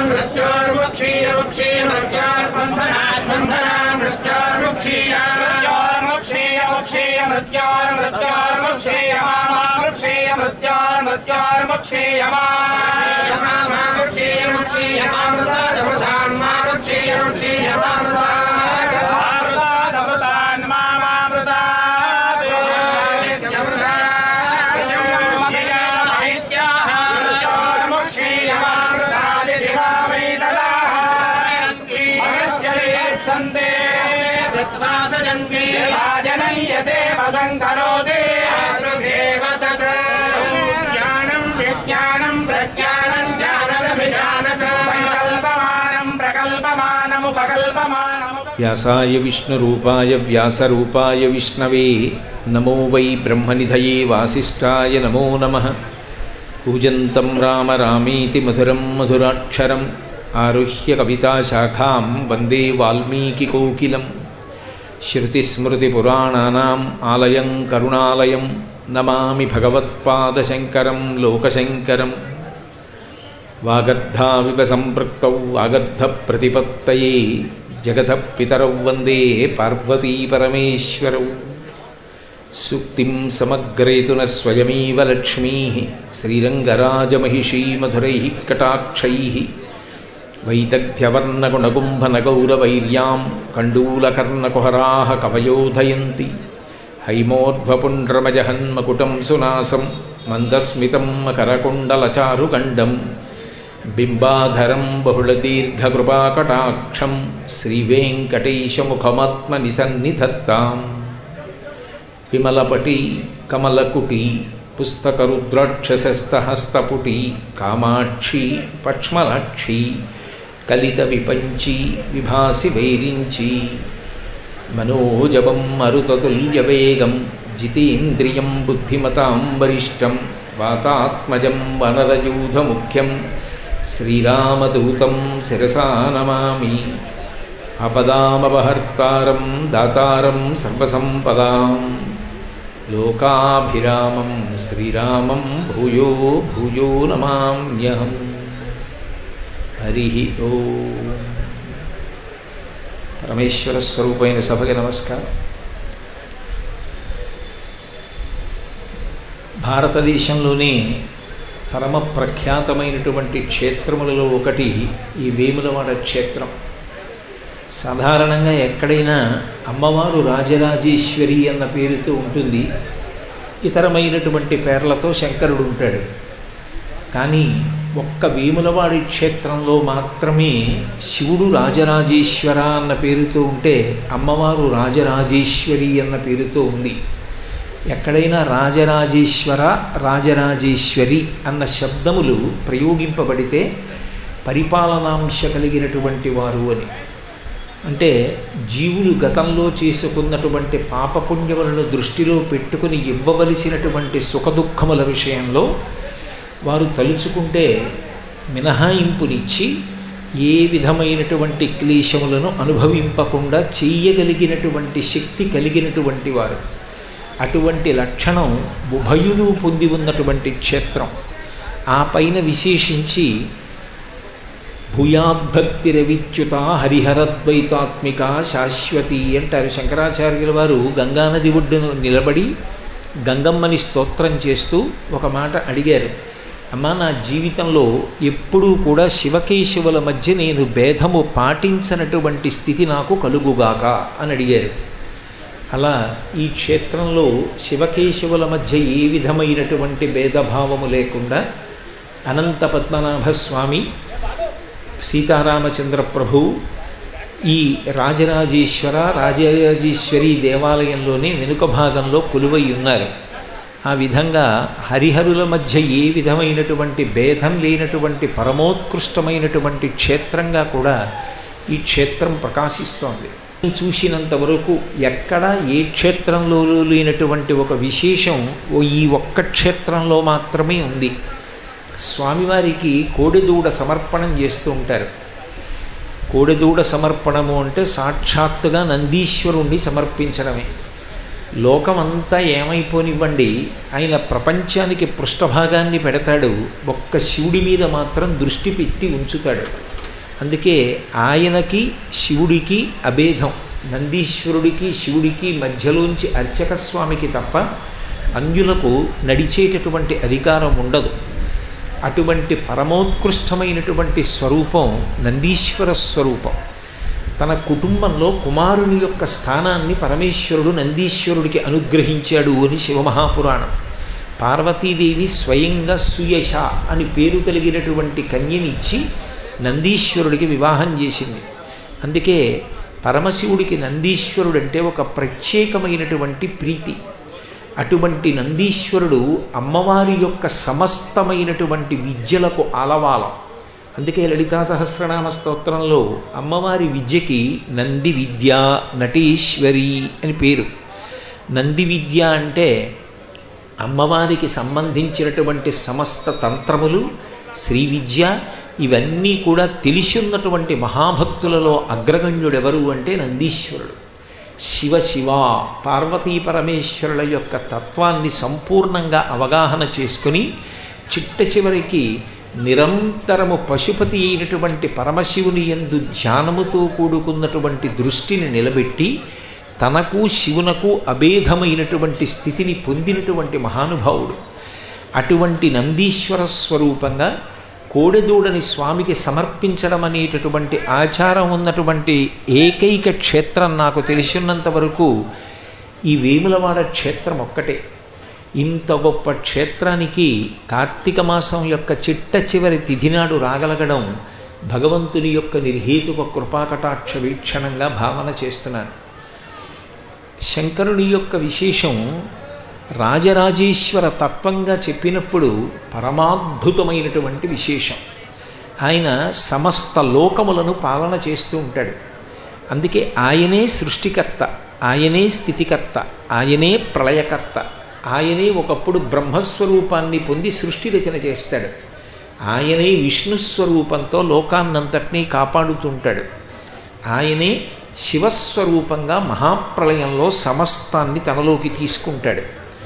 సంకరోదే జ్ఞానం విజ్ఞానం ప్రజ్ఞానం జ్ఞానమిజానత సంకల్పమానం ప్రకల్పమానముపకల్పమానము వ్యాసాయ విష్ణురూపాయ వ్యాసరూపాయ విష్ణవే నమో వై బ్రహ్మనిధయే వాసిష్ఠాయ నమో నమ కూజంతం రామ రామీతి మధురం మధురాక్షరం ఆరుహ్య కవితాశాఖాం వందే వాల్మీకికోకిలం శృతిస్మృతిపురాణానాం ఆలయం కరుణాలయం నమామి భగవత్పాదశంకరం లోకశంకరం వాగర్ధావివ సంపృక్తౌ వాగర్ధప్రతిపత్తయే జగతః పితరౌ వందే పార్వతీ పరమేశ్వరౌ సుక్తిం సమగ్రేతున స్వయమేవ లక్ష్మీ శ్రీరంగరాజమహిషీ మధురై కటాక్షై వైదగ్ధ్యవర్ణగుణగుంభనగౌరవైర్యాం కండూలకర్ణకుహరా కవయోధయంతి హైమోర్ధ్వపుండ్రమజహన్మకుటం సునాసం మందస్మితం మకరకుండలచారుగండం బింబాధరం బహుళదీర్ఘకృపాకటాక్షం శ్రీవేంకటేశముఖమాత్మనిసన్నిధత్తాం విమలపటి కమలకుటి పుస్తకరుద్రాక్షసస్తహస్తపుటి కామాక్షి పక్ష్మలాక్షి కలిత విపంచి విభాసి వైరించి మనోజవం మరుతతుల్యవేగం జితేంద్రియం బుద్ధిమతాం వరిష్టం వాతాత్మజం వనరయూధముఖ్యం శ్రీరామదూతం శిరసా నమామి అపదామపహర్తారం దాతారం సర్వసంపదాం లోకాభిరామం శ్రీరామం భూయో భూయో నమామ్యహం హరి ఓం పరమేశ్వర స్వరూపైన సభకి నమస్కారం భారతదేశంలోనే పరమ ప్రఖ్యాతమైనటువంటి క్షేత్రములలో ఒకటి ఈ వేములవాడ క్షేత్రం సాధారణంగా ఎక్కడైనా అమ్మవారు రాజరాజేశ్వరి అన్న పేరుతో ఉంటుంది ఇతరమైనటువంటి పేర్లతో శంకరుడు ఉంటాడు కానీ ఒక్క వేములవాడి క్షేత్రంలో మాత్రమే శివుడు రాజరాజేశ్వర అన్న పేరుతో ఉంటే అమ్మవారు రాజరాజేశ్వరి అన్న పేరుతో ఉంది ఎక్కడైనా రాజరాజేశ్వర రాజరాజేశ్వరి అన్న శబ్దములు ప్రయోగింపబడితే పరిపాలనాంశ కలిగినటువంటి వారు అని అంటే జీవులు గతంలో చేసుకున్నటువంటి పాపపుణ్యములను దృష్టిలో పెట్టుకుని ఇవ్వవలసినటువంటి సుఖదుఖముల విషయంలో వారు తలుచుకుంటే మినహాయింపునిచ్చి ఏ విధమైనటువంటి క్లేశములను అనుభవింపకుండా చెయ్యగలిగినటువంటి శక్తి కలిగినటువంటి వారు అటువంటి లక్షణం ఉభయులు పొంది ఉన్నటువంటి క్షేత్రం ఆ పైన విశేషించి భూయాద్భక్తిరవిచ్యుత హరిహరద్వైతాత్మిక శాశ్వతి అంటారు శంకరాచార్యుల వారు గంగానది ఒడ్డును నిలబడి గంగమ్మని స్తోత్రం చేస్తూ ఒక మాట అడిగారు అమ్మా నా జీవితంలో ఎప్పుడూ కూడా శివకేశవుల మధ్య నేను భేదము పాటించనటువంటి స్థితి నాకు కలుగుగాక అని అడిగారు అలా ఈ క్షేత్రంలో శివకేశవుల మధ్య ఏ విధమైనటువంటి భేదభావము లేకుండా అనంత పద్మనాభ స్వామి సీతారామచంద్ర ప్రభు ఈ రాజరాజేశ్వర రాజరాజేశ్వరి దేవాలయంలోనే వెనుక భాగంలో కొలువై ఉన్నారు ఆ విధంగా హరిహరుల మధ్య ఏ విధమైనటువంటి భేదం లేనటువంటి పరమోత్కృష్టమైనటువంటి క్షేత్రంగా కూడా ఈ క్షేత్రం ప్రకాశిస్తోంది చూసినంత వరకు ఎక్కడ ఏ క్షేత్రంలో లేనటువంటి ఒక విశేషం ఓ ఈ ఒక్క క్షేత్రంలో మాత్రమే ఉంది స్వామివారికి కోడెదూడ సమర్పణం చేస్తూ ఉంటారు కోడెదూడ సమర్పణము అంటే సాక్షాత్తుగా నందీశ్వరుణ్ణి సమర్పించడమే లోకమంతా ఏమైపోనివ్వండి ఆయన ప్రపంచానికి పృష్ఠభాగాన్ని పెడతాడు ఒక్క శివుడి మీద మాత్రం దృష్టి పెట్టి ఉంచుతాడు అందుకే ఆయనకి శివుడికి అభేదం నందీశ్వరుడికి శివుడికి మధ్యలోంచి అర్చక స్వామికి తప్ప అన్యులకు నడిచేటటువంటి అధికారం ఉండదు అటువంటి పరమోత్కృష్టమైనటువంటి స్వరూపం నందీశ్వర స్వరూపం తన కుటుంబంలో కుమారుని యొక్క స్థానాన్ని పరమేశ్వరుడు నందీశ్వరుడికి అనుగ్రహించాడు అని శివమహాపురాణం పార్వతీదేవి స్వయంగా సుయశ అని పేరు కలిగినటువంటి కన్యనిచ్చి నందీశ్వరుడికి వివాహం చేసింది అందుకే పరమశివుడికి నందీశ్వరుడు అంటే ఒక ప్రత్యేకమైనటువంటి ప్రీతి అటువంటి నందీశ్వరుడు అమ్మవారి యొక్క సమస్తమైనటువంటి విద్యలకు ఆలవాలం అందుకే లలితా సహస్రనామ స్తోత్రంలో అమ్మవారి విద్యకి నంది విద్య నటీశ్వరి అని పేరు నంది విద్య అంటే అమ్మవారికి సంబంధించినటువంటి సమస్త తంత్రములు శ్రీ విద్య ఇవన్నీ కూడా తెలిసి ఉన్నటువంటి మహాభక్తులలో అగ్రగణ్యుడెవరు అంటే నందీశ్వరుడు శివ శివ పార్వతీ పరమేశ్వరుల యొక్క తత్వాన్ని సంపూర్ణంగా అవగాహన చేసుకుని చిట్ట చివరికి నిరంతరము పశుపతి అయినటువంటి పరమశివుని ఎందు ధ్యానముతో కూడుకున్నటువంటి దృష్టిని నిలబెట్టి తనకు శివునకు అభేదమైనటువంటి స్థితిని పొందినటువంటి మహానుభావుడు అటువంటి నందీశ్వర స్వరూపంగా కోడెదూడని స్వామికి సమర్పించడం అనేటటువంటి ఆచారం ఉన్నటువంటి ఏకైక క్షేత్రం నాకు తెలిసినంత వరకు ఈ వేములవాడ క్షేత్రం ఒక్కటే ఇంత గొప్ప క్షేత్రానికి కార్తీక మాసం యొక్క చిట్ట చివరి తిథినాడు రాగలగడం భగవంతుని యొక్క నిర్హేతుక కృపాకటాక్ష వీక్షణంగా భావన చేస్తున్నాను శంకరుని యొక్క విశేషం రాజరాజేశ్వర తత్వంగా చెప్పినప్పుడు పరమాద్భుతమైనటువంటి విశేషం ఆయన సమస్త లోకములను పాలన చేస్తూ ఉంటాడు అందుకే ఆయనే సృష్టికర్త ఆయనే స్థితికర్త ఆయనే ప్రళయకర్త ఆయనే ఒకప్పుడు బ్రహ్మస్వరూపాన్ని పొంది సృష్టి రచన చేస్తాడు ఆయనే విష్ణుస్వరూపంతో లోకాన్నంతటినీ కాపాడుతుంటాడు ఆయనే శివస్వరూపంగా మహాప్రళయంలో సమస్తాన్ని తనలోకి తీసుకుంటాడు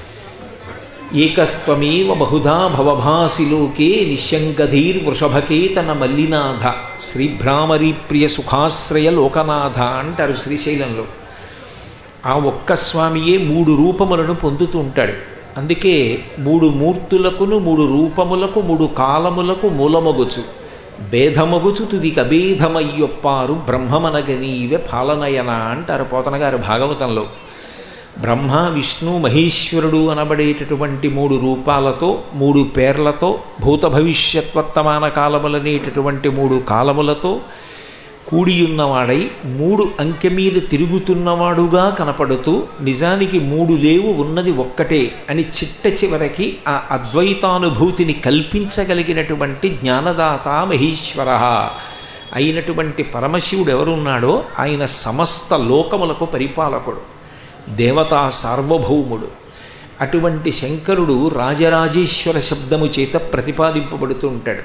ఏకస్త్వమేవ బహుధా భవభాసి లోకే నిశంకధీర్వృషభకేతన మల్లినాథ శ్రీభ్రామరీ ప్రియ సుఖాశ్రయ లోకనాథ అంటారు శ్రీశైలంలో ఆ ఒక్క స్వామియే మూడు రూపములను పొందుతూ ఉంటాడు అందుకే మూడు మూర్తులకును మూడు రూపములకు మూడు కాలములకు మూలమొగుచు భేదమగుచు తుది కభేదమయ్యొప్పారు బ్రహ్మమనగనీవే పాలనయన అంటారు పోతన గారు భాగవతంలో బ్రహ్మ విష్ణు మహేశ్వరుడు అనబడేటటువంటి మూడు రూపాలతో మూడు పేర్లతో భూత భవిష్యత్వర్తమాన కాలములనేటటువంటి మూడు కాలములతో కూడియున్నవాడై మూడు అంకె మీద తిరుగుతున్నవాడుగా కనపడుతూ నిజానికి మూడు లేవు ఉన్నది ఒక్కటే అని చిట్ట చివరికి ఆ అద్వైతానుభూతిని కల్పించగలిగినటువంటి జ్ఞానదాత మహేశ్వర అయినటువంటి పరమశివుడు ఎవరున్నాడో ఆయన సమస్త లోకములకు పరిపాలకుడు దేవతా సార్వభౌముడు అటువంటి శంకరుడు రాజరాజేశ్వర శబ్దము చేత ప్రతిపాదింపబడుతూ ఉంటాడు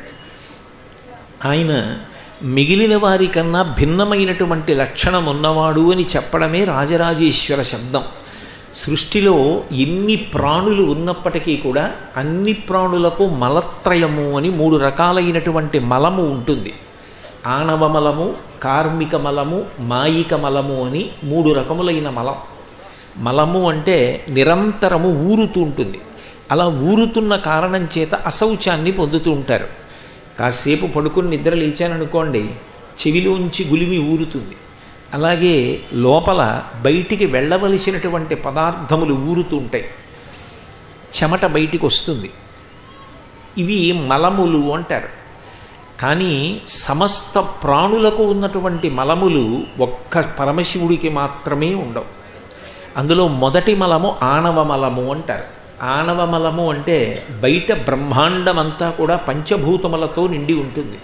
ఆయన మిగిలిన వారికన్నా భిన్నమైనటువంటి లక్షణం ఉన్నవాడు అని చెప్పడమే రాజరాజేశ్వర శబ్దం సృష్టిలో ఎన్ని ప్రాణులు ఉన్నప్పటికీ కూడా అన్ని ప్రాణులకు మలత్రయము అని మూడు రకాలైనటువంటి మలము ఉంటుంది ఆణవ మలము కార్మిక మలము మాయిక మలము అని మూడు రకములైన మలం మలము అంటే నిరంతరము ఊరుతూ ఉంటుంది అలా ఊరుతున్న కారణం చేత అశౌచాన్ని పొందుతూ ఉంటారు కాసేపు పడుకుని నిద్ర లేచాననుకోండి చెవిలోంచి గులిమి ఊరుతుంది అలాగే లోపల బయటికి వెళ్ళవలసినటువంటి పదార్థములు ఊరుతూ ఉంటాయి చెమట బయటికి వస్తుంది ఇవి మలములు అంటారు కానీ సమస్త ప్రాణులకు ఉన్నటువంటి మలములు ఒక్క పరమశివుడికి మాత్రమే ఉండవు అందులో మొదటి మలము ఆణవ మలము అంటారు ఆణవ మలము అంటే బయట బ్రహ్మాండమంతా కూడా పంచభూతములతో నిండి ఉంటుంది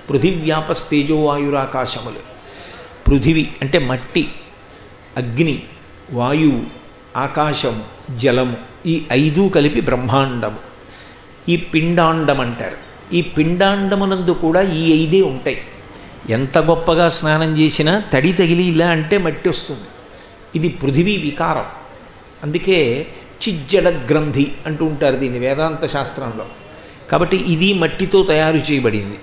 పృథివ్యాపస్తేజోవాయురాకాశములు పృథివి అంటే మట్టి అగ్ని వాయువు ఆకాశం జలము ఈ ఐదు కలిపి బ్రహ్మాండము ఈ పిండాండం అంటారు ఈ పిండాండమునందు కూడా ఈ ఐదే ఉంటాయి ఎంత గొప్పగా స్నానం చేసినా తడి తగిలి ఇలా అంటే మట్టి వస్తుంది ఇది పృథివీ వికారం అందుకే చిజ్జడ గ్రంథి అంటూ ఉంటారు దీన్ని వేదాంత శాస్త్రంలో కాబట్టి ఇది మట్టితో తయారు చేయబడింది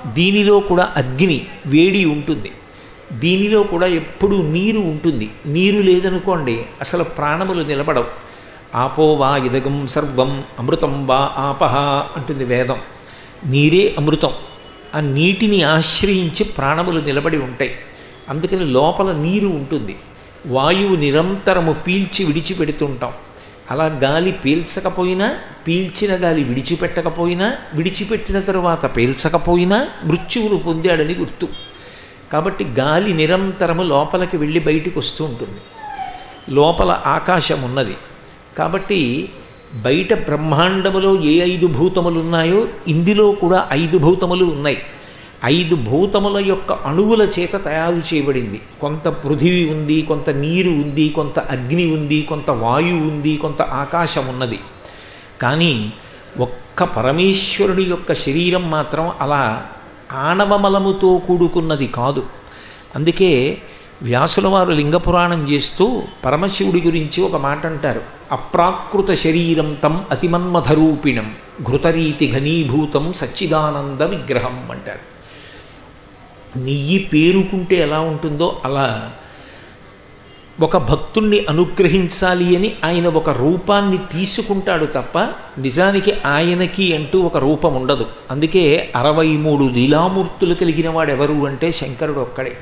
దీనిలో కూడా అగ్ని వేడి ఉంటుంది దీనిలో కూడా ఎప్పుడూ నీరు ఉంటుంది నీరు లేదనుకోండి అసలు ప్రాణములు నిలబడవు ఆపో వా ఇదగం సర్వం అమృతం వా ఆపహ అంటుంది వేదం నీరే అమృతం ఆ నీటిని ఆశ్రయించి ప్రాణములు నిలబడి ఉంటాయి అందుకని లోపల నీరు ఉంటుంది వాయువు నిరంతరము పీల్చి విడిచిపెడుతుంటాం అలా గాలి పీల్చకపోయినా పీల్చిన గాలి విడిచిపెట్టకపోయినా విడిచిపెట్టిన తరువాత పీల్చకపోయినా మృత్యువును పొందాడని గుర్తు కాబట్టి గాలి నిరంతరము లోపలికి వెళ్ళి బయటికి వస్తూ ఉంటుంది లోపల ఆకాశం ఉన్నది కాబట్టి బయట బ్రహ్మాండములో ఏ ఐదు భూతములు ఉన్నాయో ఇందులో కూడా ఐదు భూతములు ఉన్నాయి ఐదు భూతముల యొక్క అణువుల చేత తయారు చేయబడింది కొంత పృథివీ ఉంది కొంత నీరు ఉంది కొంత అగ్ని ఉంది కొంత వాయువు ఉంది కొంత ఆకాశం ఉన్నది కానీ ఒక్క పరమేశ్వరుడి యొక్క శరీరం మాత్రం అలా ఆణవమలముతో కూడుకున్నది కాదు అందుకే వ్యాసుల వారు లింగపురాణం చేస్తూ పరమశివుడి గురించి ఒక మాట అంటారు అప్రాకృత శరీరం తం అతిమన్మధరూపిణం ఘృతరీతి ఘనీభూతం సచ్చిదానంద విగ్రహం అంటారు నెయ్యి పేరుకుంటే ఎలా ఉంటుందో అలా ఒక భక్తుణ్ణి అనుగ్రహించాలి అని ఆయన ఒక రూపాన్ని తీసుకుంటాడు తప్ప నిజానికి ఆయనకి అంటూ ఒక రూపం ఉండదు అందుకే అరవై మూడు లీలామూర్తులు కలిగిన వాడెవరు అంటే శంకరుడు ఒక్కడే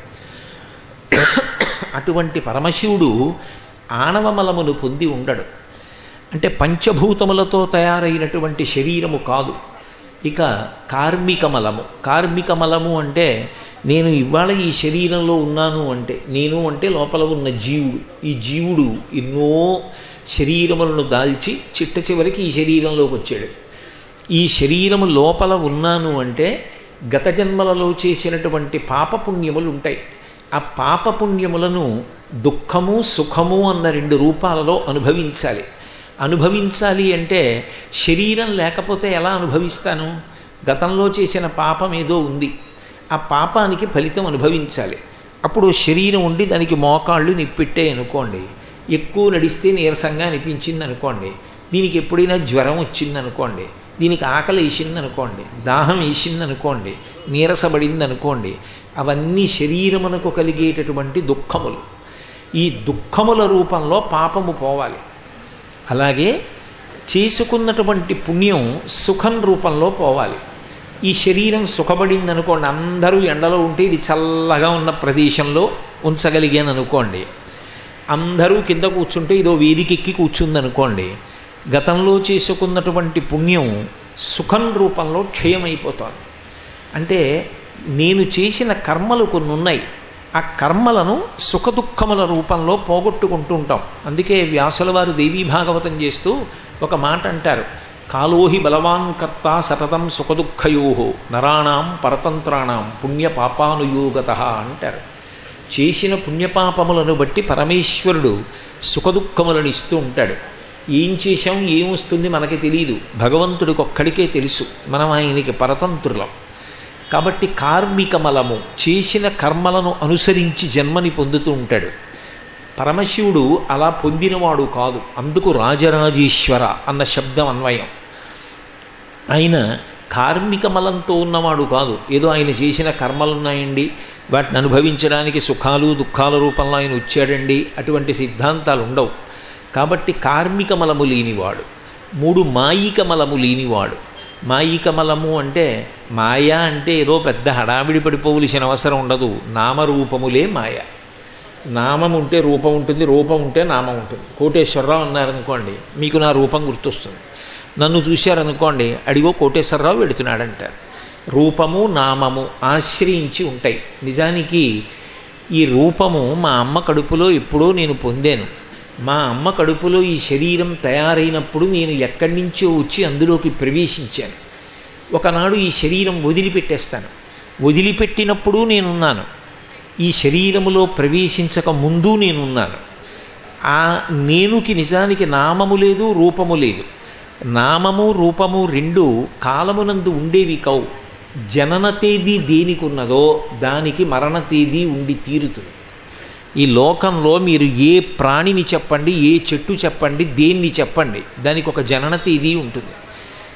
అటువంటి పరమశివుడు ఆణవమలమును పొంది ఉండడు అంటే పంచభూతములతో తయారైనటువంటి శరీరము కాదు ఇక కార్మిక మలము కార్మిక మలము అంటే నేను ఇవాళ ఈ శరీరంలో ఉన్నాను అంటే నేను అంటే లోపల ఉన్న జీవుడు ఈ జీవుడు ఎన్నో శరీరములను దాల్చి చిట్ట చివరికి ఈ శరీరంలోకి వచ్చాడు ఈ శరీరము లోపల ఉన్నాను అంటే గత జన్మలలో చేసినటువంటి పాపపుణ్యములు ఉంటాయి ఆ పాపపుణ్యములను దుఃఖము సుఖము అన్న రెండు రూపాలలో అనుభవించాలి అనుభవించాలి అంటే శరీరం లేకపోతే ఎలా అనుభవిస్తాను గతంలో చేసిన పాపం ఏదో ఉంది ఆ పాపానికి ఫలితం అనుభవించాలి అప్పుడు శరీరం ఉండి దానికి మోకాళ్ళు నిప్పెట్టే అనుకోండి ఎక్కువ నడిస్తే నీరసంగా అనిపించింది అనుకోండి దీనికి ఎప్పుడైనా జ్వరం వచ్చింది అనుకోండి దీనికి ఆకలి వేసింది అనుకోండి దాహం వేసింది అనుకోండి నీరసపడింది అనుకోండి అవన్నీ శరీరమునకు కలిగేటటువంటి దుఃఖములు ఈ దుఃఖముల రూపంలో పాపము పోవాలి అలాగే చేసుకున్నటువంటి పుణ్యం సుఖం రూపంలో పోవాలి ఈ శరీరం సుఖపడింది అనుకోండి అందరూ ఎండలో ఉంటే ఇది చల్లగా ఉన్న ప్రదేశంలో ఉంచగలిగాను అనుకోండి అందరూ కింద కూర్చుంటే ఇదో వేదికెక్కి కూర్చుందనుకోండి గతంలో చేసుకున్నటువంటి పుణ్యం సుఖం రూపంలో క్షయమైపోతుంది అంటే నేను చేసిన కర్మలు కొన్ని ఉన్నాయి ఆ కర్మలను సుఖదుఖముల రూపంలో పోగొట్టుకుంటూ ఉంటాం అందుకే వ్యాసుల వారు దేవీ భాగవతం చేస్తూ ఒక మాట అంటారు కాలోహి బలవాన్ కర్త సతతం సుఖదుఖయో నరాణం పరతంత్రాణం పుణ్యపాపానుయోగత అంటారు చేసిన పుణ్యపాపములను బట్టి పరమేశ్వరుడు సుఖదుఖములను ఇస్తూ ఉంటాడు ఏం చేశాం ఏమొస్తుంది మనకి తెలియదు భగవంతుడికి ఒక్కడికే తెలుసు మనం ఆయనకి పరతంత్రులం కాబట్టి కార్మిక మలము చేసిన కర్మలను అనుసరించి జన్మని పొందుతూ ఉంటాడు పరమశివుడు అలా పొందినవాడు కాదు అందుకు రాజరాజేశ్వర అన్న శబ్దం అన్వయం ఆయన కార్మిక మలంతో ఉన్నవాడు కాదు ఏదో ఆయన చేసిన కర్మలు ఉన్నాయండి వాటిని అనుభవించడానికి సుఖాలు దుఃఖాల రూపంలో ఆయన వచ్చాడండి అటువంటి సిద్ధాంతాలు ఉండవు కాబట్టి కార్మిక మలము లేనివాడు మూడు మాయిక మలము లేనివాడు మాయిక మలము అంటే మాయ అంటే ఏదో పెద్ద హడావిడి పడిపోవలసిన అవసరం ఉండదు నామరూపములే మాయ నామం ఉంటే రూపం ఉంటుంది రూపం ఉంటే నామం ఉంటుంది కోటేశ్వరరావు అన్నారనుకోండి మీకు నా రూపం గుర్తొస్తుంది నన్ను చూశారనుకోండి అడిగో కోటేశ్వరరావు వెడుతున్నాడంటారు రూపము నామము ఆశ్రయించి ఉంటాయి నిజానికి ఈ రూపము మా అమ్మ కడుపులో ఎప్పుడో నేను పొందాను మా అమ్మ కడుపులో ఈ శరీరం తయారైనప్పుడు నేను ఎక్కడి నుంచో వచ్చి అందులోకి ప్రవేశించాను ఒకనాడు ఈ శరీరం వదిలిపెట్టేస్తాను వదిలిపెట్టినప్పుడు నేనున్నాను ఈ శరీరములో ప్రవేశించక ముందు నేనున్నాను ఆ నేనుకి నిజానికి నామము లేదు రూపము లేదు నామము రూపము రెండు కాలమునందు ఉండేవి కవు జనన తేదీ దేనికి ఉన్నదో దానికి మరణ తేదీ ఉండి తీరుతుంది ఈ లోకంలో మీరు ఏ ప్రాణిని చెప్పండి ఏ చెట్టు చెప్పండి దేన్ని చెప్పండి దానికి ఒక జనన తేదీ ఉంటుంది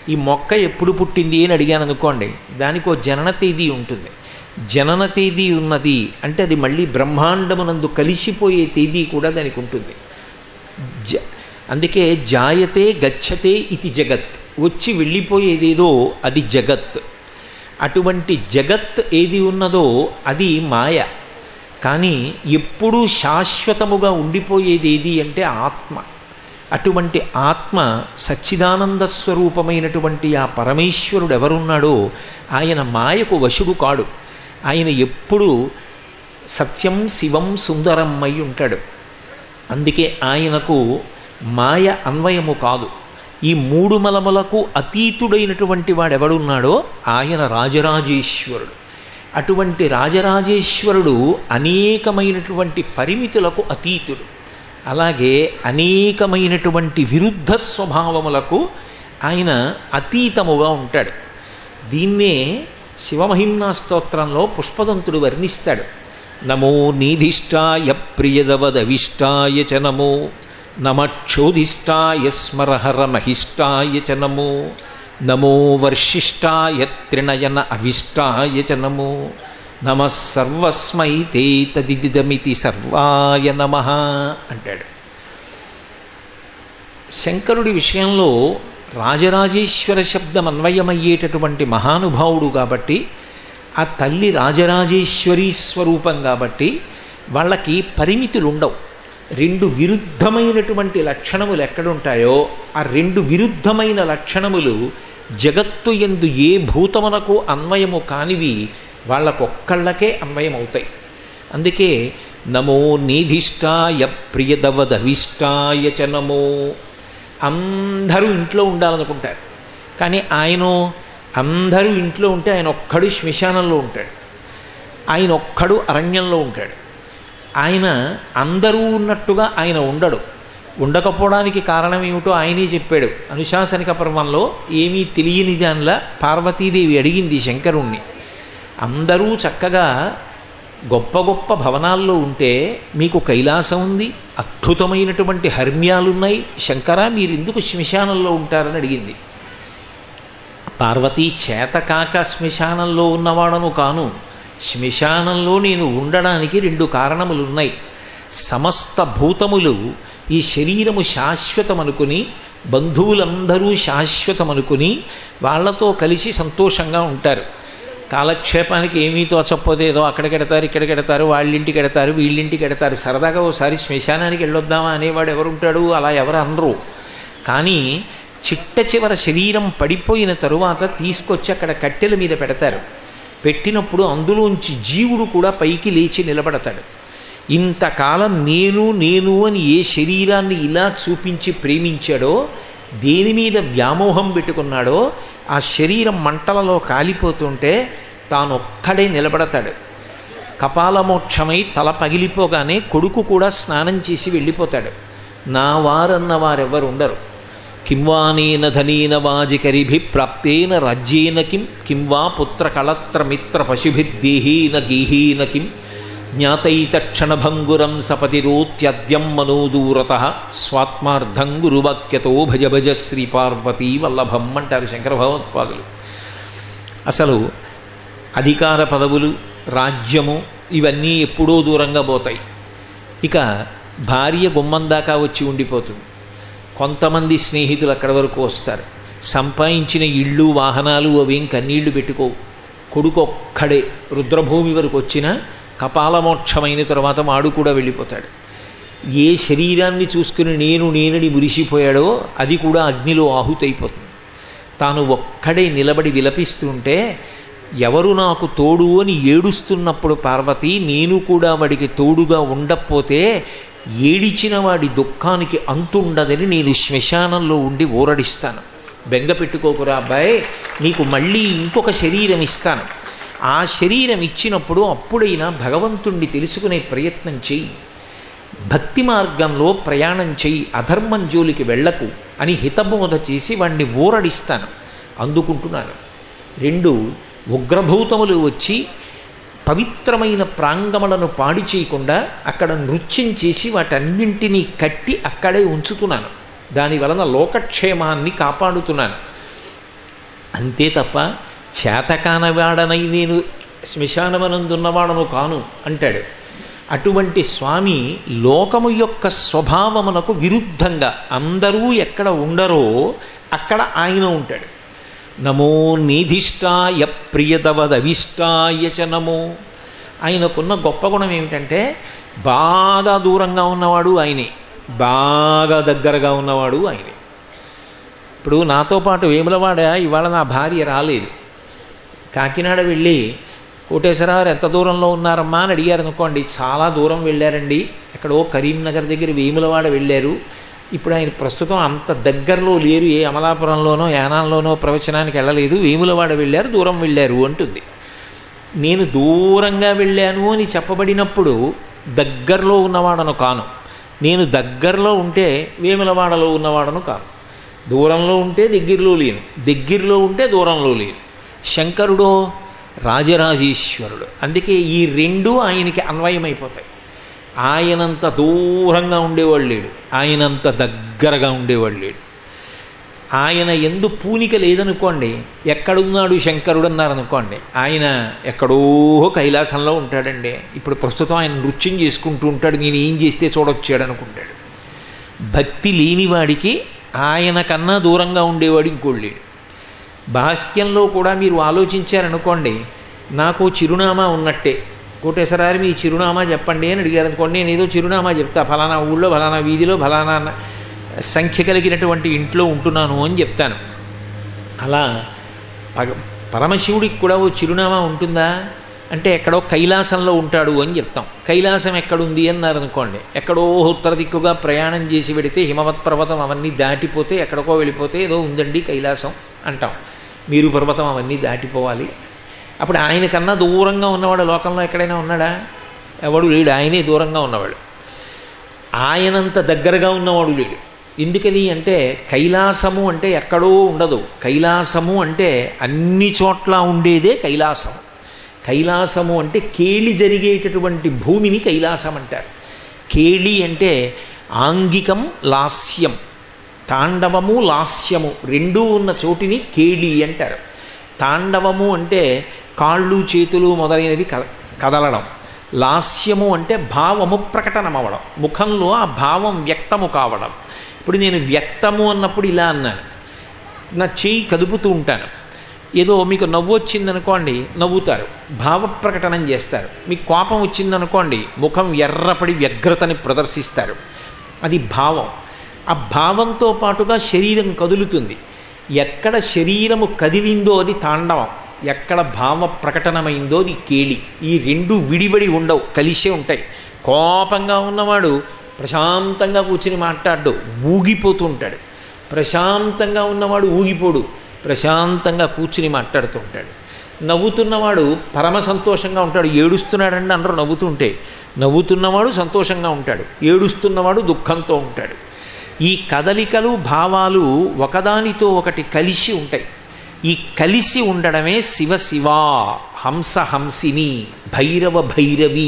ఈ మొక్క ఎప్పుడు పుట్టింది అని అడిగాను అనుకోండి దానికి ఓ జనన తేదీ ఉంటుంది జనన తేదీ ఉన్నది అంటే అది మళ్ళీ బ్రహ్మాండమునందు కలిసిపోయే తేదీ కూడా దానికి ఉంటుంది జ అందుకే జాయతే గచ్చతే ఇది జగత్ వచ్చి వెళ్ళిపోయేదేదో అది జగత్ అటువంటి జగత్ ఏది ఉన్నదో అది మాయ కానీ ఎప్పుడూ శాశ్వతముగా ఉండిపోయేది ఏది అంటే ఆత్మ అటువంటి ఆత్మ సచ్చిదానంద స్వరూపమైనటువంటి ఆ పరమేశ్వరుడు ఎవరున్నాడో ఆయన మాయకు వశుడు కాడు ఆయన ఎప్పుడూ సత్యం శివం సుందరం అయి ఉంటాడు అందుకే ఆయనకు మాయ అన్వయము కాదు ఈ మూడు మలములకు అతీతుడైనటువంటి వాడెవడున్నాడో ఆయన రాజరాజేశ్వరుడు అటువంటి రాజరాజేశ్వరుడు అనేకమైనటువంటి పరిమితులకు అతీతుడు అలాగే అనేకమైనటువంటి విరుద్ధ స్వభావములకు ఆయన అతీతముగా ఉంటాడు దీన్నే శివమహిమ్నా స్తోత్రంలో పుష్పదంతుడు వర్ణిస్తాడు నమో నీధిష్టాయ ప్రియదవదవిష్టాయ చ నమో నమక్షోధిష్టాయ స్మరహర మహిష్టాయ చ నమో నమో వర్షిష్టాయ త్రినయన అవిష్టాయ చ నమో నమ సర్వస్మై తే తదిదిదమితి సర్వాయ నమ అంటాడు శంకరుడి విషయంలో రాజరాజేశ్వర శబ్దం అన్వయమయ్యేటటువంటి మహానుభావుడు కాబట్టి ఆ తల్లి రాజరాజేశ్వరీ స్వరూపం కాబట్టి వాళ్ళకి పరిమితులు ఉండవు రెండు విరుద్ధమైనటువంటి లక్షణములు ఎక్కడుంటాయో ఆ రెండు విరుద్ధమైన లక్షణములు జగత్తు ఎందు ఏ భూతమునకు అన్వయము కానివి వాళ్ళకొక్కళ్ళకే అన్వయమవుతాయి అందుకే నమో నీధిష్టాయ ప్రియదవదవిష్టాయ చ నమో అందరూ ఇంట్లో ఉండాలనుకుంటారు కానీ ఆయన అందరూ ఇంట్లో ఉంటే ఆయన ఒక్కడు శ్మశానంలో ఉంటాడు ఆయన ఒక్కడు అరణ్యంలో ఉంటాడు ఆయన అందరూ ఉన్నట్టుగా ఆయన ఉండడు ఉండకపోవడానికి కారణం ఏమిటో ఆయనే చెప్పాడు అనుశాసనిక పర్వంలో ఏమీ తెలియని దానిలా పార్వతీదేవి అడిగింది శంకరుణ్ణి అందరూ చక్కగా గొప్ప గొప్ప భవనాల్లో ఉంటే మీకు కైలాసం ఉంది అద్భుతమైనటువంటి హర్మ్యాలున్నాయి శంకర మీరు ఎందుకు శ్మశానంలో ఉంటారని అడిగింది పార్వతీ చేతకాక శ్మశానంలో ఉన్నవాడను కాను శ్మశానంలో నేను ఉండడానికి రెండు కారణములున్నాయి సమస్త భూతములు ఈ శరీరము శాశ్వతమనుకుని బంధువులందరూ శాశ్వతమనుకుని వాళ్లతో కలిసి సంతోషంగా ఉంటారు కాలక్షేపానికి ఏమీ తోచకపోతే ఏదో అక్కడికెడతారు ఇక్కడికెడతారు వాళ్ళింటికి ఎడతారు వీళ్ళింటికి ఎడతారు సరదాగా ఓసారి శ్మశానానికి వెళ్ళొద్దామా అనేవాడు ఎవరుంటాడు అలా ఎవరు అనరు కానీ చిట్ట చివర శరీరం పడిపోయిన తరువాత తీసుకొచ్చి అక్కడ కట్టెల మీద పెడతారు పెట్టినప్పుడు అందులోంచి జీవుడు కూడా పైకి లేచి నిలబడతాడు ఇంతకాలం నేను నేను అని ఏ శరీరాన్ని ఇలా చూపించి ప్రేమించాడో దేని మీద వ్యామోహం పెట్టుకున్నాడో ఆ శరీరం మంటలలో కాలిపోతుంటే తానొక్కడే నిలబడతాడు కపాలమోక్షమై తల పగిలిపోగానే కొడుకు కూడా స్నానం చేసి వెళ్ళిపోతాడు నా వారన్న వారెవ్వరు ఉండరు కింవానేన ధనేన వాజికరిభి ప్రాప్తేన రాజ్యేన కిం కింవా పుత్ర కళత్రమిత్ర పశుభిర్దేహేన గేహేన కిం జ్ఞాతైతక్షణభంగురం సపతిరోత్యద్యం మనోదూరత స్వాత్మార్థం గురువాక్యతో భజ భజ శ్రీ పార్వతీ వల్లభం అంటారు శంకర భగవత్పాదులు అసలు అధికార పదవులు రాజ్యము ఇవన్నీ ఎప్పుడో దూరంగా పోతాయి ఇక భార్య గుమ్మం దాకా వచ్చి ఉండిపోతుంది కొంతమంది స్నేహితులు అక్కడి వరకు వస్తారు సంపాదించిన ఇళ్ళు వాహనాలు అవేం కన్నీళ్లు పెట్టుకోవు కొడుకు ఒక్కడే రుద్రభూమి వరకు వచ్చిన కపాలమోక్షమైన తర్వాత వాడు కూడా వెళ్ళిపోతాడు ఏ శరీరాన్ని చూసుకుని నేను నేనని మురిసిపోయాడో అది కూడా అగ్నిలో ఆహుతైపోతుంది తాను ఒక్కడే నిలబడి విలపిస్తుంటే ఎవరు నాకు తోడు అని ఏడుస్తున్నప్పుడు పార్వతి నేను కూడా వాడికి తోడుగా ఉండకపోతే ఏడిచిన వాడి దుఃఖానికి అంతుండదని నేను శ్మశానంలో ఉండి ఊరడిస్తాను బెంగ పెట్టుకోకురా అబ్బాయి నీకు మళ్ళీ ఇంకొక శరీరం ఇస్తాను ఆ శరీరం ఇచ్చినప్పుడు అప్పుడైనా భగవంతుణ్ణి తెలుసుకునే ప్రయత్నం చెయ్యి భక్తి మార్గంలో ప్రయాణం చెయ్యి అధర్మం జోలికి వెళ్లకు అని హితబోధ చేసి వాణ్ణి ఊరడిస్తాను అందుకుంటున్నాను రెండు ఉగ్రభూతములు వచ్చి పవిత్రమైన ప్రాంగములను పాడి చేయకుండా అక్కడ నృత్యం చేసి వాటన్నింటినీ కట్టి అక్కడే ఉంచుతున్నాను దాని వలన లోకక్షేమాన్ని కాపాడుతున్నాను అంతే తప్ప చేతకానవాడనై నేను శ్మశానమనందున్నవాడను కాను అంటాడు అటువంటి స్వామి లోకము యొక్క స్వభావమునకు విరుద్ధంగా అందరూ ఎక్కడ ఉండరో అక్కడ ఆయన ఉంటాడు నమో నిధిష్టాయ ప్రియదవదవిష్టాయ చ నమో ఆయనకున్న గొప్ప గుణం ఏమిటంటే బాగా దూరంగా ఉన్నవాడు ఆయనే బాగా దగ్గరగా ఉన్నవాడు ఆయనే ఇప్పుడు నాతో పాటు వేములవాడ ఇవాళ నా భార్య రాలేదు కాకినాడ వెళ్ళి కోటేశ్వరరావు ఎంత దూరంలో ఉన్నారమ్మా అని అడిగారు అనుకోండి చాలా దూరం వెళ్ళారండి ఎక్కడో కరీంనగర్ దగ్గర వేములవాడ వెళ్ళారు ఇప్పుడు ఆయన ప్రస్తుతం అంత దగ్గరలో లేరు ఏ అమలాపురంలోనో యానాంలోనో ప్రవచనానికి వెళ్ళలేదు వేములవాడ వెళ్ళారు దూరం వెళ్ళారు అంటుంది నేను దూరంగా వెళ్ళాను అని చెప్పబడినప్పుడు దగ్గరలో ఉన్నవాడను కాను నేను దగ్గరలో ఉంటే వేములవాడలో ఉన్నవాడను కాను దూరంలో ఉంటే దగ్గరలో లేను దగ్గరలో ఉంటే దూరంలో లేను శంకరుడో రాజరాజేశ్వరుడు అందుకే ఈ రెండు ఆయనకి అన్వయమైపోతాయి ఆయనంత దూరంగా ఉండేవాడు లేడు ఆయనంత దగ్గరగా ఉండేవాడు లేడు ఆయన ఎందు పూనిక లేదనుకోండి ఎక్కడున్నాడు శంకరుడు అన్నారనుకోండి ఆయన ఎక్కడో కైలాసంలో ఉంటాడండి ఇప్పుడు ప్రస్తుతం ఆయన నృత్యం చేసుకుంటూ ఉంటాడు నేను ఏం చేస్తే చూడొచ్చాడు అనుకుంటాడు భక్తి లేనివాడికి ఆయన కన్నా దూరంగా ఉండేవాడు ఇంకోడు లేడు బాహ్యంలో కూడా మీరు ఆలోచించారనుకోండి నాకు చిరునామా ఉన్నట్టే కోటేశ్వరారు మీ చిరునామా చెప్పండి అని అడిగారు అనుకోండి నేను ఏదో చిరునామా చెప్తా ఫలానా ఊళ్ళో ఫలానా వీధిలో ఫలానా సంఖ్య కలిగినటువంటి ఇంట్లో ఉంటున్నాను అని చెప్తాను అలా పగ పరమశివుడికి కూడా ఓ చిరునామా ఉంటుందా అంటే ఎక్కడో కైలాసంలో ఉంటాడు అని చెప్తాం కైలాసం ఎక్కడుంది అన్నారు అనుకోండి ఎక్కడో ఉత్తర దిక్కుగా ప్రయాణం చేసి పెడితే హిమవత్ పర్వతం అవన్నీ దాటిపోతే ఎక్కడికో వెళ్ళిపోతే ఏదో ఉందండి కైలాసం అంటాం మీరు పర్వతం అవన్నీ దాటిపోవాలి అప్పుడు ఆయన కన్నా దూరంగా ఉన్నవాడు లోకంలో ఎక్కడైనా ఉన్నాడా ఎవడు లేడు ఆయనే దూరంగా ఉన్నవాడు ఆయనంత దగ్గరగా ఉన్నవాడు లేడు ఎందుకని అంటే కైలాసము అంటే ఎక్కడో ఉండదు కైలాసము అంటే అన్ని చోట్ల ఉండేదే కైలాసం కైలాసము అంటే కేళి జరిగేటటువంటి భూమిని కైలాసం అంటారు కేళి అంటే ఆంగికం లాస్యం తాండవము లాస్యము రెండూ ఉన్న చోటిని కేళి అంటారు తాండవము అంటే కాళ్ళు చేతులు మొదలైనవి కద కదలడం లాస్యము అంటే భావము ప్రకటనమవడం ముఖంలో ఆ భావం వ్యక్తము కావడం ఇప్పుడు నేను వ్యక్తము అన్నప్పుడు ఇలా అన్నాను నా చేయి కదుపుతూ ఉంటాను ఏదో మీకు నవ్వు వచ్చిందనుకోండి నవ్వుతారు భావ ప్రకటనం చేస్తారు మీకు కోపం వచ్చిందనుకోండి ముఖం ఎర్రపడి వ్యగ్రతని ప్రదర్శిస్తారు అది భావం ఆ భావంతో పాటుగా శరీరం కదులుతుంది ఎక్కడ శరీరము కదిలిందో అది తాండవం ఎక్కడ భావ ప్రకటనమైందో అది కేళి ఈ రెండు విడివడి ఉండవు కలిసే ఉంటాయి కోపంగా ఉన్నవాడు ప్రశాంతంగా కూర్చుని మాట్లాడు ఊగిపోతూ ఉంటాడు ప్రశాంతంగా ఉన్నవాడు ఊగిపోడు ప్రశాంతంగా కూర్చుని మాట్లాడుతూ ఉంటాడు నవ్వుతున్నవాడు పరమ సంతోషంగా ఉంటాడు ఏడుస్తున్నాడండి అందరూ నవ్వుతుంటే నవ్వుతున్నవాడు సంతోషంగా ఉంటాడు ఏడుస్తున్నవాడు దుఃఖంతో ఉంటాడు ఈ కదలికలు భావాలు ఒకదానితో ఒకటి కలిసి ఉంటాయి ఈ కలిసి ఉండడమే శివ శివ హంస హంసిని భైరవ భైరవి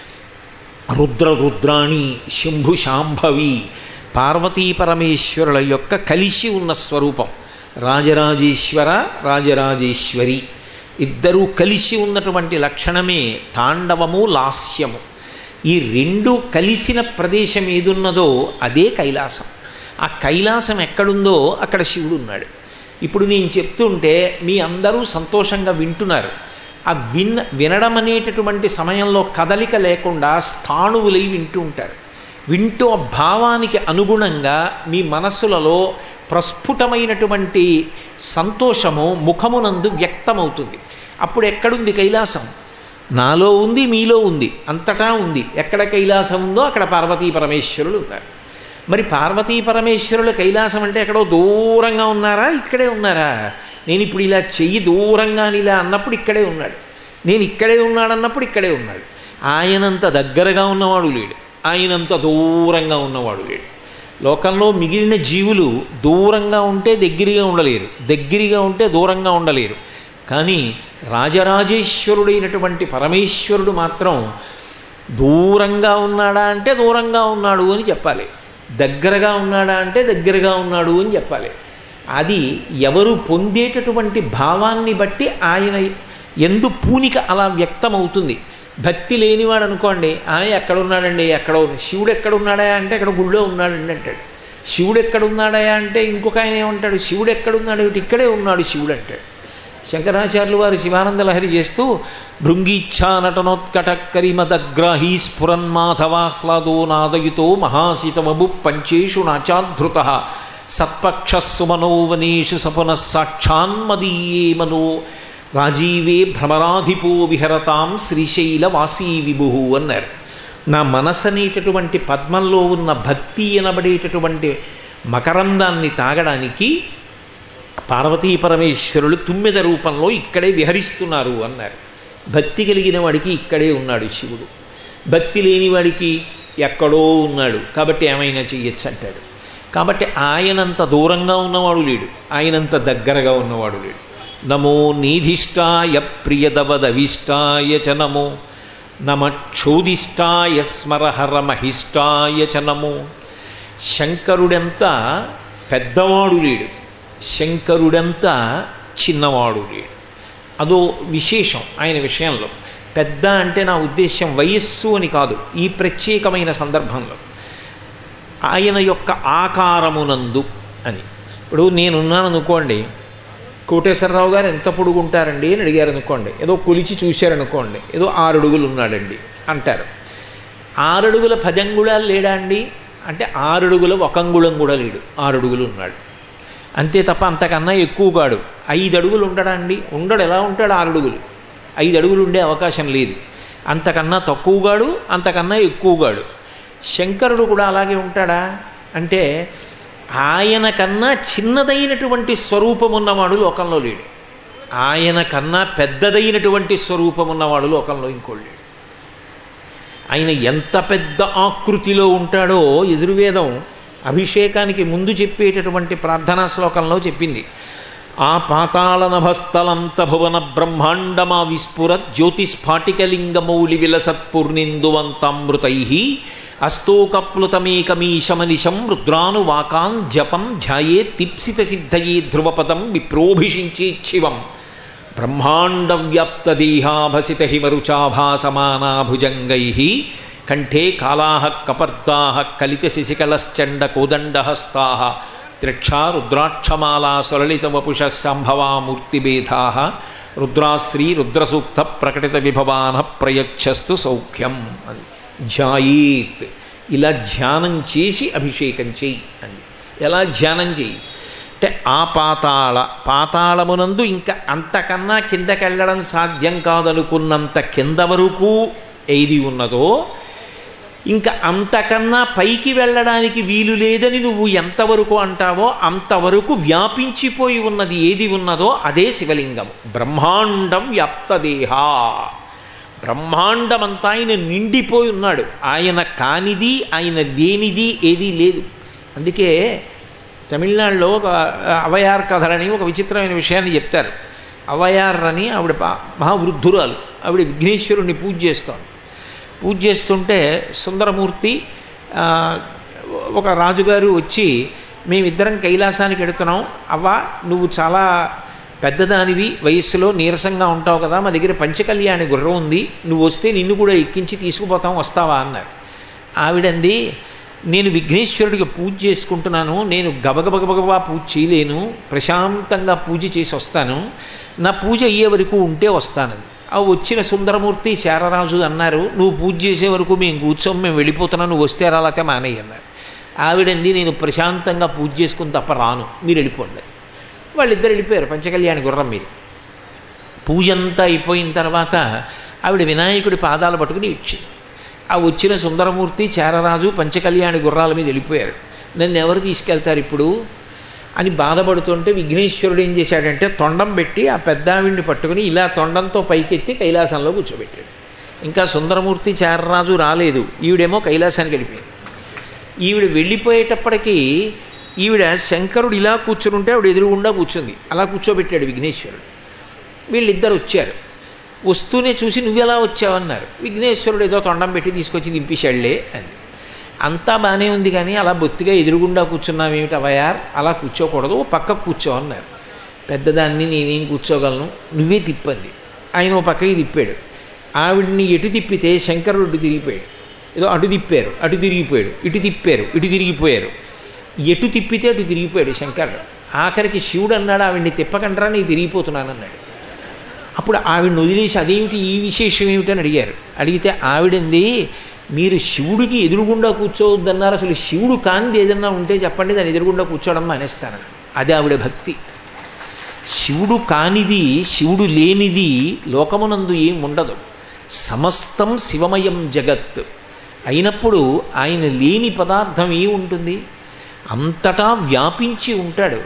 రుద్ర రుద్రాణి శంభు శాంభవి పార్వతీ పరమేశ్వరుల యొక్క కలిసి ఉన్న స్వరూపం రాజరాజేశ్వర రాజరాజేశ్వరి ఇద్దరూ కలిసి ఉన్నటువంటి లక్షణమే తాండవము లాస్యము ఈ రెండు కలిసిన ప్రదేశం ఏదున్నదో అదే కైలాసం ఆ కైలాసం ఎక్కడుందో అక్కడ శివుడు ఉన్నాడు ఇప్పుడు నేను చెప్తుంటే మీ అందరూ సంతోషంగా వింటున్నారు ఆ విన్ వినడం అనేటటువంటి సమయంలో కదలిక లేకుండా స్థాణువులై వింటూ ఉంటారు వింటూ ఆ భావానికి అనుగుణంగా మీ మనస్సులలో ప్రస్ఫుటమైనటువంటి సంతోషము ముఖమునందు వ్యక్తమవుతుంది అప్పుడు ఎక్కడుంది కైలాసం నాలో ఉంది మీలో ఉంది అంతటా ఉంది ఎక్కడ కైలాసం ఉందో అక్కడ పార్వతీ పరమేశ్వరులు ఉన్నారు మరి పార్వతీ పరమేశ్వరులు కైలాసం అంటే ఎక్కడో దూరంగా ఉన్నారా ఇక్కడే ఉన్నారా నేను ఇప్పుడు ఇలా చెయ్యి దూరంగా ఇలా అన్నప్పుడు ఇక్కడే ఉన్నాడు నేను ఇక్కడే ఉన్నాడన్నప్పుడు ఇక్కడే ఉన్నాడు ఆయనంత దగ్గరగా ఉన్నవాడు లేడు ఆయనంత దూరంగా ఉన్నవాడు లేడు లోకంలో మిగిలిన జీవులు దూరంగా ఉంటే దగ్గరగా ఉండలేరు దగ్గరగా ఉంటే దూరంగా ఉండలేరు కానీ రాజరాజేశ్వరుడైనటువంటి పరమేశ్వరుడు మాత్రం దూరంగా ఉన్నాడా అంటే దూరంగా ఉన్నాడు అని చెప్పాలి దగ్గరగా ఉన్నాడా అంటే దగ్గరగా ఉన్నాడు అని చెప్పాలి అది ఎవరు పొందేటటువంటి భావాన్ని బట్టి ఆయన ఎందు పూనిక అలా వ్యక్తమవుతుంది భక్తి లేనివాడు అనుకోండి ఆ ఎక్కడ ఉన్నాడండి ఎక్కడో శివుడు ఎక్కడ ఉన్నాడా అంటే అక్కడ గుళ్ళో ఉన్నాడండి అంటాడు శివుడు ఎక్కడ ఉన్నాడా అంటే ఇంకొక ఆయన ఏమంటాడు శివుడు ఎక్కడున్నాడు ఏమిటి? ఇక్కడే ఉన్నాడు శివుడు అంటాడు శంకరాచార్యులు వారు శివానంద లహరి చేస్తూ భృంగీచ్ఛా నటనోత్కట కరిమదగ్రాహీ స్ఫురన్మాధవాహ్లాదో నాదయుతో మహాసితమబు పంచేషు నాచాధృత సత్పక్ష సుమనోవనేషు సపున సాక్షాన్మదీయే మనో రాజీవే భ్రమరాధిపో విహరతాం శ్రీశైలవాసీ విభు అన్నారు నా మనసు అనేటటువంటి పద్మంలో ఉన్న భక్తి అనబడేటటువంటి మకరందాన్ని తాగడానికి పార్వతీ పరమేశ్వరులు తుమ్మెద రూపంలో ఇక్కడే విహరిస్తున్నారు అన్నారు భక్తి కలిగిన వాడికి ఇక్కడే ఉన్నాడు శివుడు భక్తి లేని వాడికి ఎక్కడో ఉన్నాడు కాబట్టి ఏమైనా చెయ్యొచ్చు అంటాడు కాబట్టి ఆయనంత దూరంగా ఉన్నవాడు లేడు ఆయనంత దగ్గరగా ఉన్నవాడు లేడు నమో నీధిష్టాయ ప్రియదవదవిష్టాయ చ నమో నమ క్షోదిష్టాయ స్మరహర మహిష్టాయ చ నమో శంకరుడెంత పెద్దవాడు లేడు శంకరుడంతా చిన్నవాడు లేడు అదో విశేషం ఆయన విషయంలో పెద్ద అంటే నా ఉద్దేశ్యం వయస్సు అని కాదు ఈ ప్రత్యేకమైన సందర్భంలో ఆయన యొక్క ఆకారమునందు అని ఇప్పుడు నేనున్నాను అనుకోండి కోటేశ్వరరావు గారు ఎంత పొడుగుంటారండి అని అడిగారు అనుకోండి ఏదో కొలిచి చూశారనుకోండి ఏదో ఆరడుగులు ఉన్నాడండి అంటారు ఆరడుగుల పదంగుళాలు లేడా అండి అంటే ఆరడుగుల ఒకంగుళం కూడా లేడు ఆరడుగులు ఉన్నాడు అంతే తప్ప అంతకన్నా ఎక్కువ కాడు ఐదు అడుగులు ఉండడా అండి ఉండడు ఎలా ఉంటాడు ఆరు అడుగులు ఐదు అడుగులు ఉండే అవకాశం లేదు అంతకన్నా తక్కువగాడు అంతకన్నా ఎక్కువగాడు శంకరుడు కూడా అలాగే ఉంటాడా అంటే ఆయన కన్నా చిన్నదైనటువంటి స్వరూపం ఉన్నవాడు లోకంలో లేడు ఆయన కన్నా పెద్దదైనటువంటి స్వరూపం ఉన్నవాడు లోకంలో ఇంకోడు లేడు ఆయన ఎంత పెద్ద ఆకృతిలో ఉంటాడో ఎదురువేదం అభిషేకానికి ముందు చెప్పేటటువంటి ప్రార్థనా శ్లోకంలో చెప్పింది ఆ పాతాళ నభస్థలంత భువన బ్రహ్మాండమా విస్ఫుర జ్యోతిస్ఫాటికలింగమౌళి విలసత్పుర్నిందువంతామృతై అస్తోకప్లుతమేకమీశమనిశం రుద్రానువాకాన్ జపం ధ్యాయే తిప్సిత సిద్ధయే ధ్రువపదం విప్రోభిషించేచ్చివం బ్రహ్మాండ వ్యాప్తదేహాభసిత హిమరుచాభాసమానాభుజంగై కంఠే కాళా కపర్దా కలిత శశికళశ్చండ కోదండహస్తా త్రిక్షా రుద్రాక్షమాలా సరళిత వపుష సంభవా మూర్తిభేదా రుద్రాశ్రీ రుద్రసూక్త ప్రకటిత విభవాన ప్రయచ్చస్తు సౌఖ్యం అని ధ్యాయేత్ ఇలా ధ్యానం చేసి అభిషేకం చెయ్యి అని ఎలా ధ్యానం చెయ్యి అంటే ఆ పాతాళ పాతాళమునందు ఇంకా అంతకన్నా కిందకెళ్ళడం సాధ్యం కాదనుకున్నంత కింద వరకు ఏది ఉన్నదో ఇంకా అంతకన్నా పైకి వెళ్ళడానికి వీలు లేదని నువ్వు ఎంతవరకు అంటావో అంతవరకు వ్యాపించిపోయి ఉన్నది ఏది ఉన్నదో అదే శివలింగం బ్రహ్మాండం వ్యాప్తదేహ బ్రహ్మాండమంతా ఆయన నిండిపోయి ఉన్నాడు ఆయన కానిది ఆయన లేనిది ఏదీ లేదు అందుకే తమిళనాడులో ఒక అవయార్ కథలని ఒక విచిత్రమైన విషయాన్ని చెప్తారు అవయార్ అని ఆవిడ పా- మహావృద్ధురాలు ఆవిడ విఘ్నేశ్వరుణ్ణి పూజ చేస్తోంది పూజ చేస్తుంటే సుందరమూర్తి ఆ, ఒక రాజుగారు వచ్చి మేమిద్దరం కైలాసానికి వెడుతున్నాం అవ్వ నువ్వు చాలా పెద్దదానివి వయస్సులో నీరసంగా ఉంటావు కదా మా దగ్గర పంచకళ్యాణి గుర్రం ఉంది నువ్వు వస్తే నిన్ను కూడా ఎక్కించి తీసుకుపోతాం వస్తావా అన్నారు ఆవిడంది నేను విఘ్నేశ్వరుడికి పూజ చేసుకుంటున్నాను నేను గబగబగబగబా పూజ చేయలేను ప్రశాంతంగా పూజ చేసి వస్తాను నా పూజ అయ్యే వరకు ఉంటే వస్తాను ఆ వచ్చిన సుందరమూర్తి శారరాజు అన్నారు నువ్వు పూజ చేసే వరకు మేము కూర్చోం మేము వెళ్ళిపోతున్నాం నువ్వు వస్తే రాలేతే మానేయి అన్నారు ఆవిడంది నేను ప్రశాంతంగా పూజ చేసుకుని తప్ప రాను మీరు వెళ్ళిపోండి వాళ్ళిద్దరు వెళ్ళిపోయారు పంచకళ్యాణి గుర్రం మీద పూజ అంతా అయిపోయిన తర్వాత ఆవిడ వినాయకుడి పాదాలు పట్టుకుని ఇచ్చింది ఆ వచ్చిన సుందరమూర్తి చారరాజు పంచకళ్యాణి గుర్రాల మీద వెళ్ళిపోయారు నన్ను ఎవరు తీసుకెళ్తారు ఇప్పుడు అని బాధపడుతుంటే విఘ్నేశ్వరుడు ఏం చేశాడంటే తొండం పెట్టి ఆ పెద్దావిడిని పట్టుకుని ఇలా తొండంతో పైకెత్తి కైలాసంలో కూర్చోబెట్టాడు ఇంకా సుందరమూర్తి చారరాజు రాలేదు ఈవిడేమో కైలాసానికి వెళ్ళిపోయింది ఈవిడ వెళ్ళిపోయేటప్పటికీ ఈవిడ శంకరుడు ఇలా కూర్చుని ఆవిడ ఎదురుగుండా కూర్చుంది అలా కూర్చోబెట్టాడు విఘ్నేశ్వరుడు వీళ్ళిద్దరు వచ్చారు వస్తూనే చూసి నువ్వెలా వచ్చావన్నారు విఘ్నేశ్వరుడు ఏదో తొండం పెట్టి తీసుకొచ్చి దింపేశాడులే అని అంతా బాగానే ఉంది కానీ అలా బొత్తిగా ఎదురుగుండా కూర్చున్నావేమిటి అవయార్ అలా కూర్చోకూడదు ఓ పక్క కూర్చో అన్నారు పెద్దదాన్ని నేనేం కూర్చోగలను నువ్వే తిప్పంది ఆయన ఓ పక్కకి తిప్పాడు ఆవిడ్ని ఎటు తిప్పితే శంకరుడు ఇటు తిరిగిపోయాడు ఏదో అటు తిప్పారు అటు తిరిగిపోయాడు ఇటు తిప్పారు ఇటు తిరిగిపోయారు ఎటు తిప్పితే అటు తిరిగిపోయాడు శంకరుడు ఆఖరికి శివుడు అన్నాడు ఆవిడ్ని తిప్పకంటారా నేను తిరిగిపోతున్నాను అన్నాడు అప్పుడు ఆవిడని వదిలేసి అదేమిటి ఈ విశేషం ఏమిటి అని అడిగారు అడిగితే ఆవిడంది మీరు శివుడికి ఎదురుగుండా కూర్చోవద్దన్నారు అసలు శివుడు కానిది ఏదన్నా ఉంటే చెప్పండి దాని ఎదురుగుండా కూర్చోవడం మానేస్తాను అది ఆవిడ భక్తి శివుడు కానిది శివుడు లేనిది లోకమునందు ఏం ఉండదు సమస్తం శివమయం జగత్ అయినప్పుడు ఆయన లేని పదార్థం ఏ ఉంటుంది అంతటా వ్యాపించి ఉంటాడు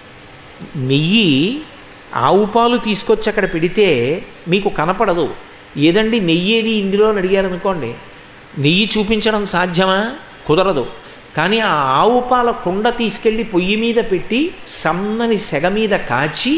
నెయ్యి ఆవు పాలు తీసుకొచ్చి అక్కడ పెడితే మీకు కనపడదు ఏదండి నెయ్యి ఏది ఇందులో అని అడిగారు అనుకోండి నెయ్యి చూపించడం సాధ్యమా కుదరదు కానీ ఆ ఆవు పాల కుండ తీసుకెళ్ళి పొయ్యి మీద పెట్టి సన్నని సెగ మీద కాచి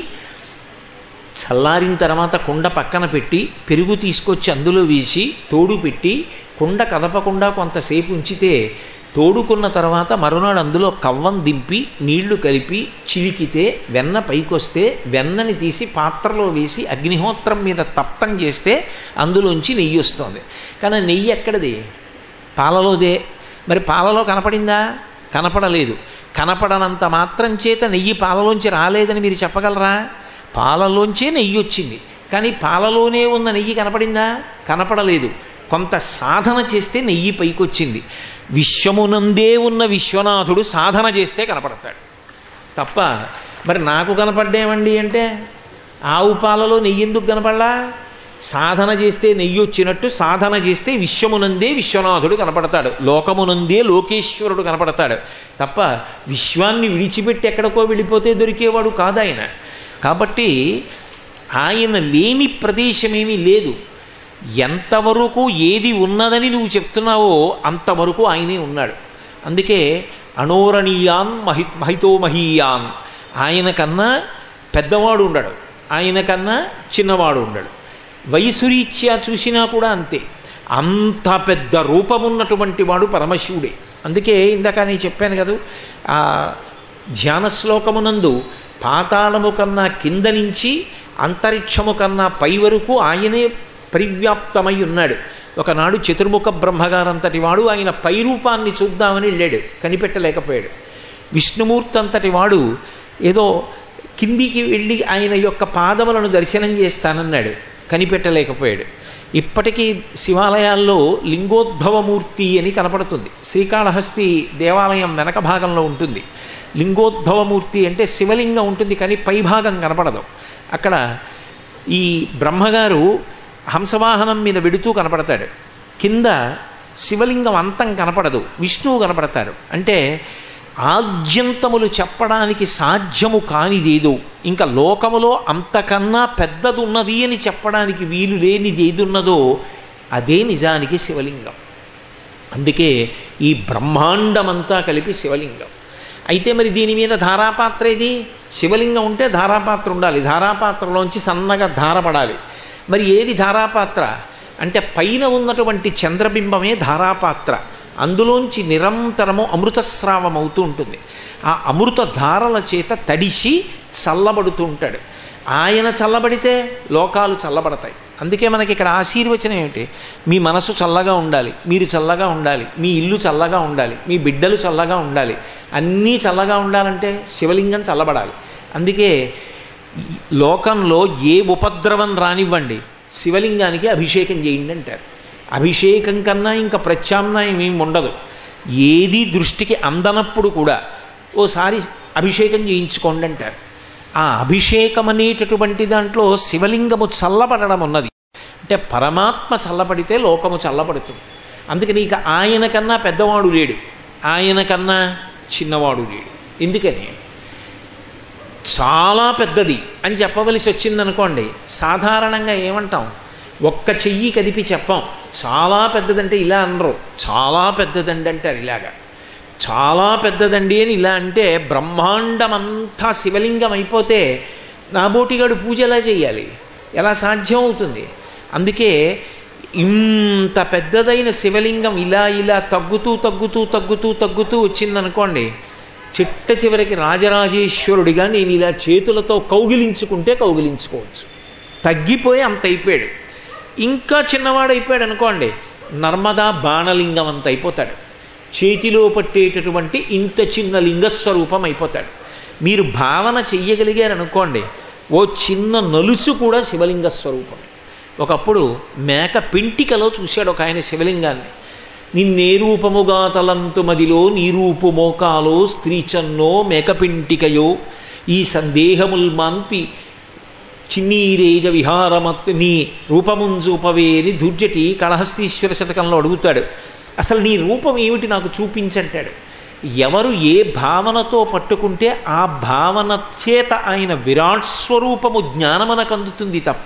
చల్లారిన తర్వాత కుండ పక్కన పెట్టి పెరుగు తీసుకొచ్చి అందులో వేసి తోడు పెట్టి కుండ కదపకుండా కొంతసేపు ఉంచితే తోడుకున్న తర్వాత మరునాడు అందులో కవ్వం దింపి నీళ్లు కలిపి చిలికితే వెన్న పైకొస్తే వెన్నని తీసి పాత్రలో వేసి అగ్నిహోత్రం మీద తప్తం చేస్తే అందులోంచి నెయ్యి వస్తుంది కానీ నెయ్యి ఎక్కడిది పాలలోదే మరి పాలలో కనపడిందా కనపడలేదు కనపడనంత మాత్రం చేత నెయ్యి పాలలోంచి రాలేదని మీరు చెప్పగలరా పాలలోంచే నెయ్యి వచ్చింది కానీ పాలలోనే ఉన్న నెయ్యి కనపడిందా కనపడలేదు కొంత సాధన చేస్తే నెయ్యి పైకొచ్చింది విశ్వమునందే ఉన్న విశ్వనాథుడు సాధన చేస్తే కనపడతాడు తప్ప మరి నాకు కనపడ్డేమండి అంటే ఆవు పాలలో నెయ్యి ఎందుకు కనపడలా సాధన చేస్తే నెయ్యి వచ్చినట్టు సాధన చేస్తే విశ్వమునందే విశ్వనాథుడు కనపడతాడు లోకమునందే లోకేశ్వరుడు కనపడతాడు తప్ప విశ్వాన్ని విడిచిపెట్టి ఎక్కడికో వెళ్ళిపోతే దొరికేవాడు కాదు ఆయన కాబట్టి ఆయన లేని ప్రదేశమేమీ లేదు ఎంతవరకు ఏది ఉన్నదని నువ్వు చెప్తున్నావో అంతవరకు ఆయనే ఉన్నాడు అందుకే అణోరణీయాన్ మహి మహితో మహీయాన్ ఆయన కన్నా పెద్దవాడు ఉండడు ఆయన కన్నా చిన్నవాడు ఉండడు వయసురీత్యా చూసినా కూడా అంతే అంత పెద్ద రూపమున్నటువంటి వాడు పరమశివుడే అందుకే ఇందాక నేను చెప్పాను కదా ఆ ధ్యాన శ్లోకమునందు పాతాళము కన్నా కింద నుంచి అంతరిక్షము కన్నా పై వరకు ఆయనే పరివ్యాప్తమై ఉన్నాడు ఒకనాడు చతుర్ముఖ బ్రహ్మగారంతటి వాడు ఆయన పై రూపాన్ని చూద్దామని వెళ్ళాడు కనిపెట్టలేకపోయాడు విష్ణుమూర్తి అంతటి వాడు ఏదో కిందికి వెళ్ళి ఆయన యొక్క పాదములను దర్శనం చేస్తానన్నాడు కనిపెట్టలేకపోయాడు ఇప్పటికీ శివాలయాల్లో లింగోద్భవమూర్తి అని కనపడుతుంది శ్రీకాళహస్తి దేవాలయం వెనక భాగంలో ఉంటుంది లింగోద్భవమూర్తి అంటే శివలింగం ఉంటుంది కానీ పైభాగం కనపడదు అక్కడ ఈ బ్రహ్మగారు హంసవాహనం మీద వెడుతూ కనపడతాడు కింద శివలింగం అంతం కనపడదు విష్ణువు కనపడతారు అంటే ఆద్యంతములు చెప్పడానికి సాధ్యము కానిదేదో ఇంకా లోకములో అంతకన్నా పెద్దది ఉన్నది అని చెప్పడానికి వీలు లేనిది ఏది ఉన్నదో అదే నిజానికి శివలింగం అందుకే ఈ బ్రహ్మాండమంతా కలిపి శివలింగం అయితే మరి దీని మీద ధారాపాత్ర ఏది శివలింగం ఉంటే ధారాపాత్ర ఉండాలి ధారాపాత్రలోంచి సన్నగా ధార పడాలి మరి ఏది ధారాపాత్ర అంటే పైన ఉన్నటువంటి చంద్రబింబమే ధారాపాత్ర అందులోంచి నిరంతరము అమృతస్రావం అవుతూ ఉంటుంది ఆ అమృత ధారల చేత తడిసి చల్లబడుతూ ఉంటాడు ఆయన చల్లబడితే లోకాలు చల్లబడతాయి అందుకే మనకి ఇక్కడ ఆశీర్వచనం ఏమిటి మీ మనసు చల్లగా ఉండాలి మీరు చల్లగా ఉండాలి మీ ఇల్లు చల్లగా ఉండాలి మీ బిడ్డలు చల్లగా ఉండాలి అన్నీ చల్లగా ఉండాలంటే శివలింగం చల్లబడాలి అందుకే లోకంలో ఏ ఉపద్రవం రానివ్వండి శివలింగానికి అభిషేకం చేయండి అంటారు అభిషేకం కన్నా ఇంకా ప్రత్యామ్నాయం ఏమి ఉండదు ఏది దృష్టికి అందనప్పుడు కూడా ఓసారి అభిషేకం చేయించుకోండి అంటారు ఆ అభిషేకం అనేటటువంటి దాంట్లో శివలింగము చల్లబడడం ఉన్నది అంటే పరమాత్మ చల్లబడితే లోకము చల్లబడుతుంది అందుకని ఇక ఆయన కన్నా పెద్దవాడు లేడు ఆయన కన్నా చిన్నవాడు లేడు ఎందుకని చాలా పెద్దది అని చెప్పవలసి వచ్చిందనుకోండి సాధారణంగా ఏమంటాం ఒక్క చెయ్యి కదిపి చెప్పాం చాలా పెద్దదంటే ఇలా అనరు చాలా పెద్దదండి అంటారు ఇలాగా చాలా పెద్దదండి అని ఇలా అంటే బ్రహ్మాండమంతా శివలింగం అయిపోతే నాబోటిగాడు పూజ ఎలా చేయాలి ఎలా సాధ్యం అవుతుంది అందుకే ఇంత పెద్దదైన శివలింగం ఇలా ఇలా తగ్గుతూ తగ్గుతూ తగ్గుతూ తగ్గుతూ వచ్చిందనుకోండి చిట్ట చివరికి రాజరాజేశ్వరుడిగా నేను ఇలా చేతులతో కౌగిలించుకుంటే కౌగిలించుకోవచ్చు తగ్గిపోయి అంత అయిపోయాడు ఇంకా చిన్నవాడు అయిపోయాడు అనుకోండి నర్మదా బాణలింగం అంత అయిపోతాడు చేతిలో పట్టేటటువంటి ఇంత చిన్న లింగస్వరూపం అయిపోతాడు మీరు భావన చెయ్యగలిగారు అనుకోండి ఓ చిన్న నలుసు కూడా శివలింగ స్వరూపం ఒకప్పుడు మేక పింటికలో చూశాడు ఒక ఆయన శివలింగాన్ని నిన్నే రూపముగా తలంతు మదిలో నీ రూపు మోకాలో స్త్రీచన్నో మేకపింటికయో ఈ సందేహముల్ మాన్పి చిన్నీరేజ విహారమత్ నీ రూపముంజూపవేని దుర్జటి కళహస్తీశ్వర శతకంలో అడుగుతాడు అసలు నీ రూపం ఏమిటి నాకు చూపించంటాడు ఎవరు ఏ భావనతో పట్టుకుంటే ఆ భావన చేత ఆయన విరాట్ స్వరూపము జ్ఞానమనకు అందుతుంది తప్ప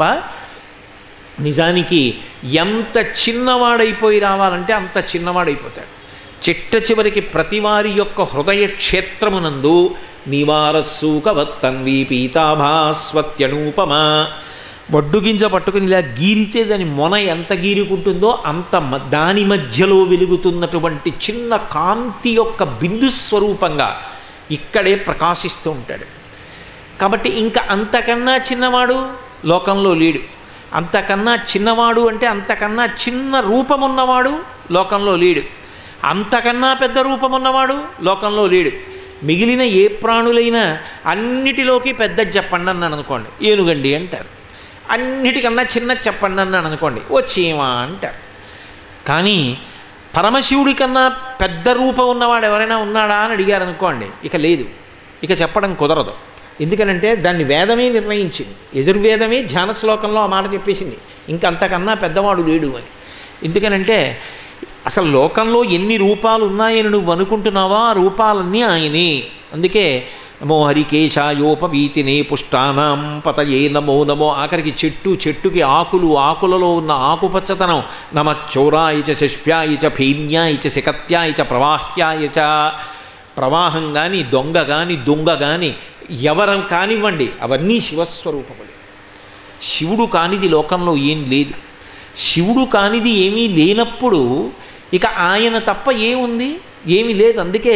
నిజానికి ఎంత చిన్నవాడైపోయి రావాలంటే అంత చిన్నవాడైపోతాడు చిట్ట చివరికి ప్రతివారి యొక్క హృదయ క్షేత్రమునందు నివారస్సూకవత్తన్వి పీతాభాస్వత్యనూపమా వడ్డు గింజ పట్టుకుని ఇలా గీరితే దాని మొన ఎంత గీరుకుంటుందో అంత మ- దాని మధ్యలో వెలుగుతున్నటువంటి చిన్న కాంతి యొక్క బిందు స్వరూపంగా ఇక్కడే ప్రకాశిస్తూ ఉంటాడు కాబట్టి ఇంకా అంతకన్నా చిన్నవాడు లోకంలో లేడు అంతకన్నా చిన్నవాడు అంటే అంతకన్నా చిన్న రూపమున్నవాడు లోకంలో లేడు అంతకన్నా పెద్ద రూపమున్నవాడు లోకంలో లేడు మిగిలిన ఏ ప్రాణులైనా అన్నిటిలోకి పెద్ద చెప్పండి అన్నాను అనుకోండి ఏనుగండి అంటారు అన్నిటికన్నా చిన్న చెప్పండి అన్నాను అనుకోండి ఓ చీమ అంటారు కానీ పరమశివుడి కన్నా పెద్ద రూపం ఉన్నవాడు ఎవరైనా ఉన్నాడా అని అడిగారు అనుకోండి ఇక లేదు ఇక చెప్పడం కుదరదు ఎందుకనంటే దాన్ని వేదమే నిర్ణయించింది యజుర్వేదమే ధ్యాన శ్లోకంలో ఆ మాట చెప్పేసింది ఇంకంతకన్నా పెద్దవాడు లేడు అని ఎందుకనంటే అసలు లోకంలో ఎన్ని రూపాలు ఉన్నాయని నువ్వు అనుకుంటున్నావా ఆ రూపాలన్నీ ఆయనే అందుకే నమో హరికేశాయోపవీతినే పుష్టానాం పతయే నమో నమో ఆఖరికి చెట్టు చెట్టుకి ఆకులు ఆకులలో ఉన్న ఆకుపచ్చతనం నమ చౌరాయ చ శిష్ప్యాయ చ ఫేన్యాయ చ శిఖత్యాయ చ ప్రవాహ్యాయ చ ప్రవాహం కానీ దొంగ కానీ దొంగ కానీ ఎవరం కానివ్వండి అవన్నీ శివస్వరూపములు శివుడు కానిది లోకంలో ఏం లేదు శివుడు కానిది ఏమీ లేనప్పుడు ఇక ఆయన తప్ప ఏముంది ఏమీ లేదు అందుకే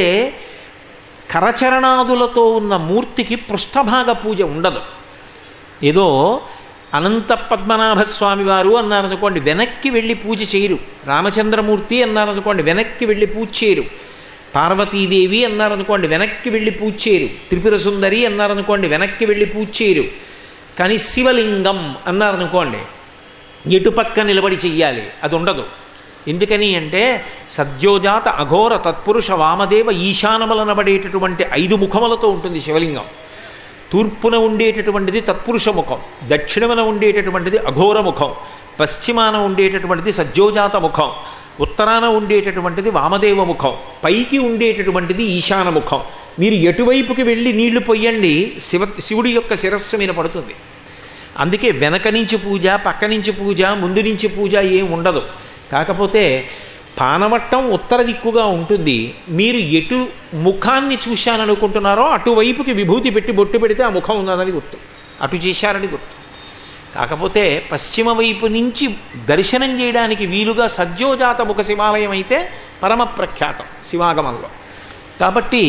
కరచరణాదులతో ఉన్న మూర్తికి పృష్ఠభాగ పూజ ఉండదు ఏదో అనంత పద్మనాభ స్వామి వారు అన్నారనుకోండి వెనక్కి వెళ్ళి పూజ చేయరు రామచంద్రమూర్తి అన్నారనుకోండి వెనక్కి వెళ్ళి పూజ చేయరు పార్వతీదేవి అన్నారనుకోండి వెనక్కి వెళ్ళి పూజ చేయరు త్రిపుర సుందరి అన్నారనుకోండి వెనక్కి వెళ్ళి పూజ చేయరు కానీ శివలింగం అన్నారనుకోండి ఎటుపక్క నిలబడి చెయ్యాలి అది ఉండదు ఎందుకని అంటే సద్యోజాత అఘోర తత్పురుష వామదేవ ఈశానములనబడేటటువంటి ఐదు ముఖములతో ఉంటుంది శివలింగం తూర్పున ఉండేటటువంటిది తత్పురుష ముఖం దక్షిణమున ఉండేటటువంటిది అఘోర ముఖం పశ్చిమాన ఉండేటటువంటిది సజ్జోజాత ముఖం ఉత్తరాన ఉండేటటువంటిది వామదేవ ముఖం పైకి ఉండేటటువంటిది ఈశాన ముఖం మీరు ఎటువైపుకి వెళ్ళి నీళ్లు పొయ్యండి శివ శివుడి యొక్క శిరస్సు మీద పడుతుంది అందుకే వెనక నుంచి పూజ పక్క నుంచి పూజ ముందు నుంచి పూజ ఏం ఉండదు కాకపోతే పానవట్టం ఉత్తర దిక్కుగా ఉంటుంది మీరు ఎటు ముఖాన్ని చూశాననుకుంటున్నారో అటువైపుకి విభూతి పెట్టి బొట్టు పెడితే ఆ ముఖం ఉన్నదని గుర్తు అటు చేశారని గుర్తు కాకపోతే పశ్చిమ వైపు నుంచి దర్శనం చేయడానికి వీలుగా సజ్జోజాత ముఖ శివాలయం అయితే పరమ ప్రఖ్యాతం శివాగమంలో కాబట్టి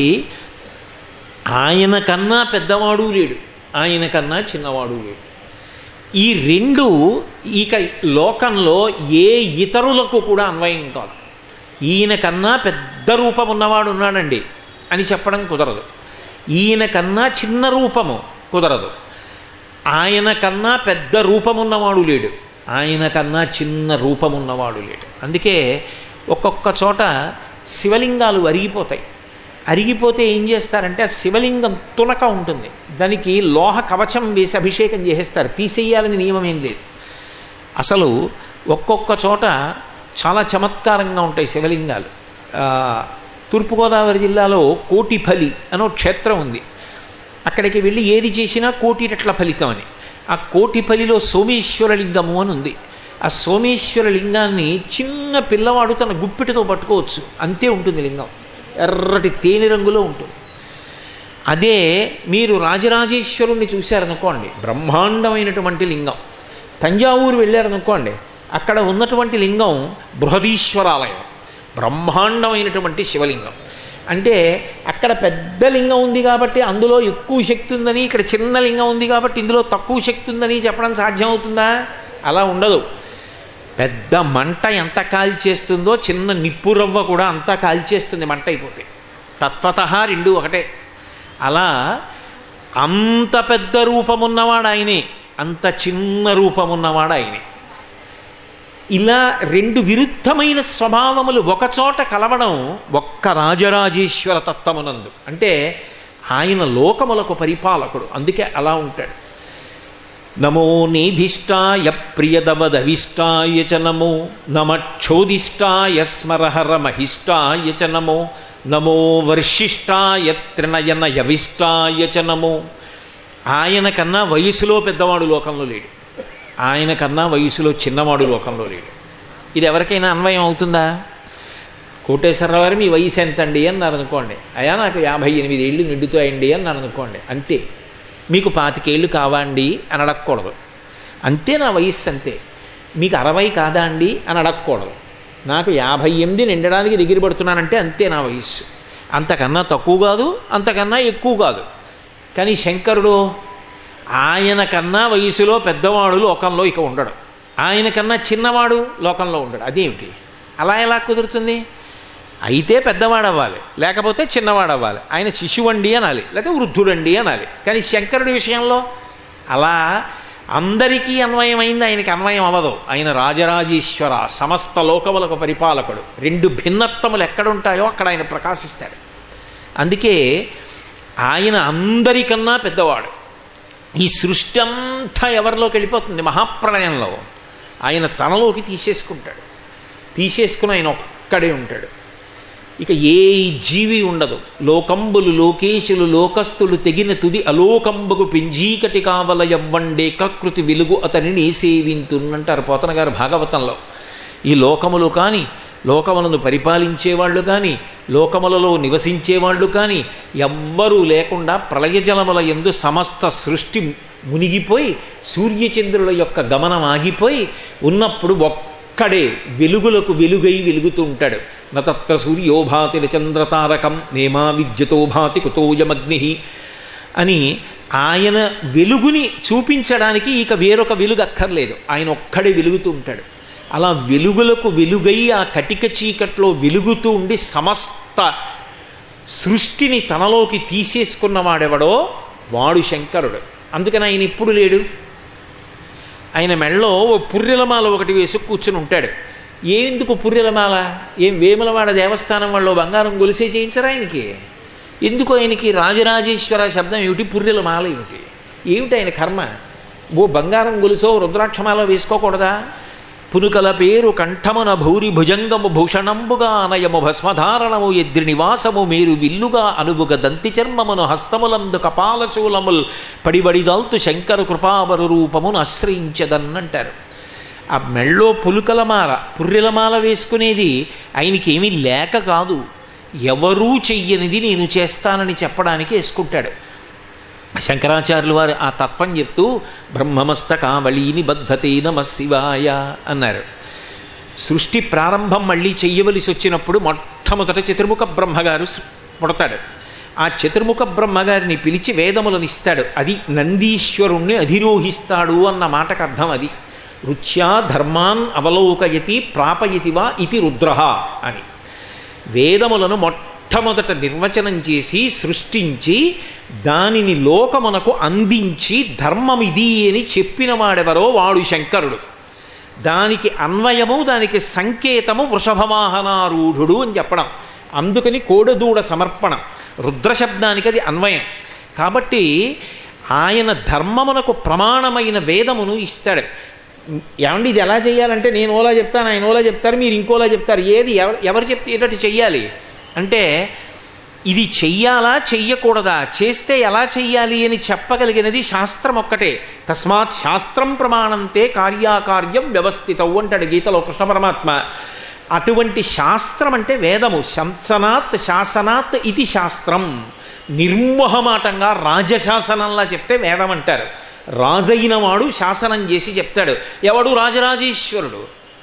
ఆయన కన్నా పెద్దవాడు లేడు ఆయన కన్నా చిన్నవాడు లేడు ఈ రెండు ఇక లోకంలో ఏ ఇతరులకు కూడా అన్వయం కాదు ఈయన కన్నా పెద్ద రూపం ఉన్నవాడు ఉన్నాడండి అని చెప్పడం కుదరదు ఈయన కన్నా చిన్న రూపము కుదరదు ఆయన కన్నా పెద్ద రూపమున్నవాడు లేడు ఆయన కన్నా చిన్న రూపమున్నవాడు లేడు అందుకే ఒక్కొక్క చోట శివలింగాలు అరిగిపోతాయి అరిగిపోతే ఏం చేస్తారంటే ఆ శివలింగం తునక ఉంటుంది దానికి లోహ కవచం వేసి అభిషేకం చేసేస్తారు తీసేయాలని నియమం ఏం లేదు అసలు ఒక్కొక్క చోట చాలా చమత్కారంగా ఉంటాయి శివలింగాలు ఆ, తూర్పుగోదావరి జిల్లాలో కోటిఫలి అనో క్షేత్రం ఉంది అక్కడికి వెళ్ళి ఏది చేసినా కోటి రెట్ల ఫలితం అని ఆ కోటిపల్లిలో సోమేశ్వర లింగము అని ఉంది ఆ సోమేశ్వర లింగాన్ని చిన్న పిల్లవాడు తన గుప్పిటితో పట్టుకోవచ్చు అంతే ఉంటుంది లింగం ఎర్రటి తేనె రంగులో ఉంటుంది అదే మీరు రాజరాజేశ్వరుణ్ణి చూశారనుకోండి బ్రహ్మాండమైనటువంటి లింగం తంజావూరు వెళ్ళారనుకోండి అక్కడ ఉన్నటువంటి లింగం బృహదీశ్వరాలయం బ్రహ్మాండమైనటువంటి శివలింగం అంటే అక్కడ పెద్ద లింగం ఉంది కాబట్టి అందులో ఎక్కువ శక్తి ఉందని ఇక్కడ చిన్న లింగం ఉంది కాబట్టి ఇందులో తక్కువ శక్తి ఉందని చెప్పడం సాధ్యమవుతుందా అలా ఉండదు పెద్ద మంట ఎంత కాల్చేస్తుందో చిన్న నిప్పు రవ్వ కూడా అంతా కాల్చేస్తుంది మంట అయిపోతే తత్వత రెండు ఒకటే అలా అంత పెద్ద రూపమున్నవాడు ఆయనే అంత చిన్న రూపమున్నవాడు ఆయనే ఇలా రెండు విరుద్ధమైన స్వభావములు ఒకచోట కలవడం ఒక్క రాజరాజేశ్వర తత్వమునందు అంటే ఆయన లోకములకు పరిపాలకుడు అందుకే అలా ఉంటాడు నమో నీధిష్టాయ ప్రియదవదవిష్టాయ చ నమో నమక్షోదిష్టాయ స్మరహర మహిష్టాయ చ నమో నమో వర్షిష్టాయ త్రినయనయవిష్టాయ చ నమో ఆయన కన్నా వయసులో పెద్దవాడు లోకంలో లేడు ఆయన కన్నా వయసులో చిన్నవాడు లోకంలో లేడు ఇది ఎవరికైనా అన్వయం అవుతుందా కోటేశ్వరరావు గారు మీ వయసు ఎంత అండి అన్నారు అనుకోండి అయ్యా నాకు యాభై ఎనిమిది ఏళ్ళు నిండుతాయండి అన్నాను అనుకోండి అంతే మీకు పాతికేళ్ళు కావా అండి అని అడగకూడదు అంతే నా వయస్సు అంతే మీకు అరవై కాదా అండి అని అడగకూడదు నాకు యాభై ఎనిమిది నిండడానికి దగ్గర పడుతున్నానంటే అంతే నా వయస్సు అంతకన్నా తక్కువ కాదు అంతకన్నా ఎక్కువ కాదు కానీ శంకరుడు ఆయన కన్నా వయసులో పెద్దవాడు లోకంలో ఇక ఉండడు ఆయన కన్నా చిన్నవాడు లోకంలో ఉండడు అదేమిటి అలా ఎలా కుదురుతుంది అయితే పెద్దవాడు అవ్వాలి లేకపోతే చిన్నవాడు అవ్వాలి ఆయన శిశువండి అనాలి లేకపోతే వృద్ధుడండి అనాలి కానీ శంకరుడి విషయంలో అలా అందరికీ అన్వయమైంది ఆయనకి అన్వయం అవ్వదు ఆయన రాజరాజేశ్వర సమస్త లోకములకు పరిపాలకుడు రెండు భిన్నత్వములు ఎక్కడుంటాయో అక్కడ ఆయన ప్రకాశిస్తాడు అందుకే ఆయన అందరికన్నా పెద్దవాడు ఈ సృష్టి అంతా ఎవరిలోకి వెళ్ళిపోతుంది మహాప్రళయంలో ఆయన తనలోకి తీసేసుకుంటాడు తీసేసుకుని ఆయన ఒక్కడే ఉంటాడు ఇక ఏ జీవి ఉండదు లోకంబులు లోకేశులు లోకస్తులు తెగిన తుది అలోకంబుకు పింజీకటి కావల ఎవ్వండే కకృతి వెలుగు అతనిని సేవింతున్నంటారు పోతన గారు భాగవతంలో ఈ లోకములు కానీ లోకములను పరిపాలించేవాళ్ళు కానీ లోకములలో నివసించేవాళ్ళు కానీ ఎవ్వరూ లేకుండా ప్రళయజలముల ఎందు సమస్త సృష్టి మునిగిపోయి సూర్యచంద్రుల యొక్క గమనం ఆగిపోయి ఉన్నప్పుడు ఒక్కడే వెలుగులకు వెలుగై వెలుగుతూ ఉంటాడు నతత్ర సూర్యోభాతి చంద్రతారకం నేమా విద్యతో భాతి కుతోయమగ్ని అని ఆయన వెలుగుని చూపించడానికి ఇక వేరొక వెలుగు అక్కర్లేదు ఆయన ఒక్కడే వెలుగుతూ ఉంటాడు అలా వెలుగులకు వెలుగై ఆ కటిక చీకట్లో వెలుగుతూ ఉండి సమస్త సృష్టిని తనలోకి తీసేసుకున్నవాడెవడో వాడు శంకరుడు అందుకని ఆయన ఇప్పుడు లేడు ఆయన మెళ్ళలో ఓ పుర్రెలమాల ఒకటి వేసి కూర్చుని ఉంటాడు ఎందుకు పుర్రెలమాల ఏం వేములవాడ దేవస్థానం వాళ్ళు బంగారం గొలిసే చేయించరా ఆయనకి ఎందుకు ఆయనకి రాజరాజేశ్వర శబ్దం ఏమిటి పుర్రెలమాల ఏమిటి ఏమిటి ఆయన కర్మ ఓ బంగారం గొలుసో రుద్రాక్షమాల వేసుకోకూడదా పునుకల పేరు కంఠమున భూరి భుజంగము భూషణంబుగా అనయము భస్మధారణము ఎద్రి నివాసము మీరు విల్లుగా అనుబుగ దంతి చర్మమును హస్తములందు కపాలచూలముల్ పడిబడిదాల్తు శంకర కృపావరు రూపమును ఆశ్రయించదన్నంటారు ఆ మెళ్ళో పులుకలమాల పుర్రెలమాల వేసుకునేది ఆయనకి ఏమీ లేక కాదు ఎవరూ చెయ్యనిది నేను చేస్తానని చెప్పడానికి వేసుకుంటాడు శంకరాచార్యులు వారు ఆ తత్వం చెప్తూ బ్రహ్మమస్తకావళీని బద్ధతే నమ శివాయ అన్నారు సృష్టి ప్రారంభం మళ్ళీ చెయ్యవలసి వచ్చినప్పుడు మొట్టమొదట చతుర్ముఖ బ్రహ్మగారు పుడతాడు ఆ చతుర్ముఖ బ్రహ్మగారిని పిలిచి వేదములను ఇస్తాడు అది నందీశ్వరుణ్ణి అధిరోహిస్తాడు అన్న మాటకు అర్థం అది రుచ్యా ధర్మాన్ అవలోకయతి ప్రాపయతివా ఇది రుద్ర అని వేదములను మొట్టమొదట నిర్వచనం చేసి సృష్టించి దానిని లోకమునకు అందించి ధర్మం ఇది అని చెప్పిన వాడెవరో వాడు శంకరుడు దానికి అన్వయము దానికి సంకేతము వృషభవాహనారూఢుడు అని చెప్పడం అందుకని కోడదూడ సమర్పణం రుద్రశబ్దానికి అది అన్వయం కాబట్టి ఆయన ధర్మమునకు ప్రమాణమైన వేదమును ఇస్తాడు ఏమండి ఇది ఎలా చేయాలంటే నేను ఓలా చెప్తాను ఆయన ఓలా చెప్తారు మీరు ఇంకోలా చెప్తారు ఏది ఎవరు ఎవరు చెప్తేటట్టు చెయ్యాలి అంటే ఇది చెయ్యాలా చెయ్యకూడదా చేస్తే ఎలా చెయ్యాలి అని చెప్పగలిగినది శాస్త్రం ఒక్కటే తస్మాత్ శాస్త్రం ప్రమాణంతే కార్యాకార్యం వ్యవస్థితవు అంటాడు గీతలో కృష్ణ పరమాత్మ అటువంటి శాస్త్రం అంటే వేదము శంసనాత్ శాసనాత్ ఇది శాస్త్రం నిర్మోహమాటంగా రాజశాసనంలా చెప్తే వేదం అంటారు రాజైన వాడు శాసనం చేసి చెప్తాడు ఎవడు రాజరాజేశ్వరుడు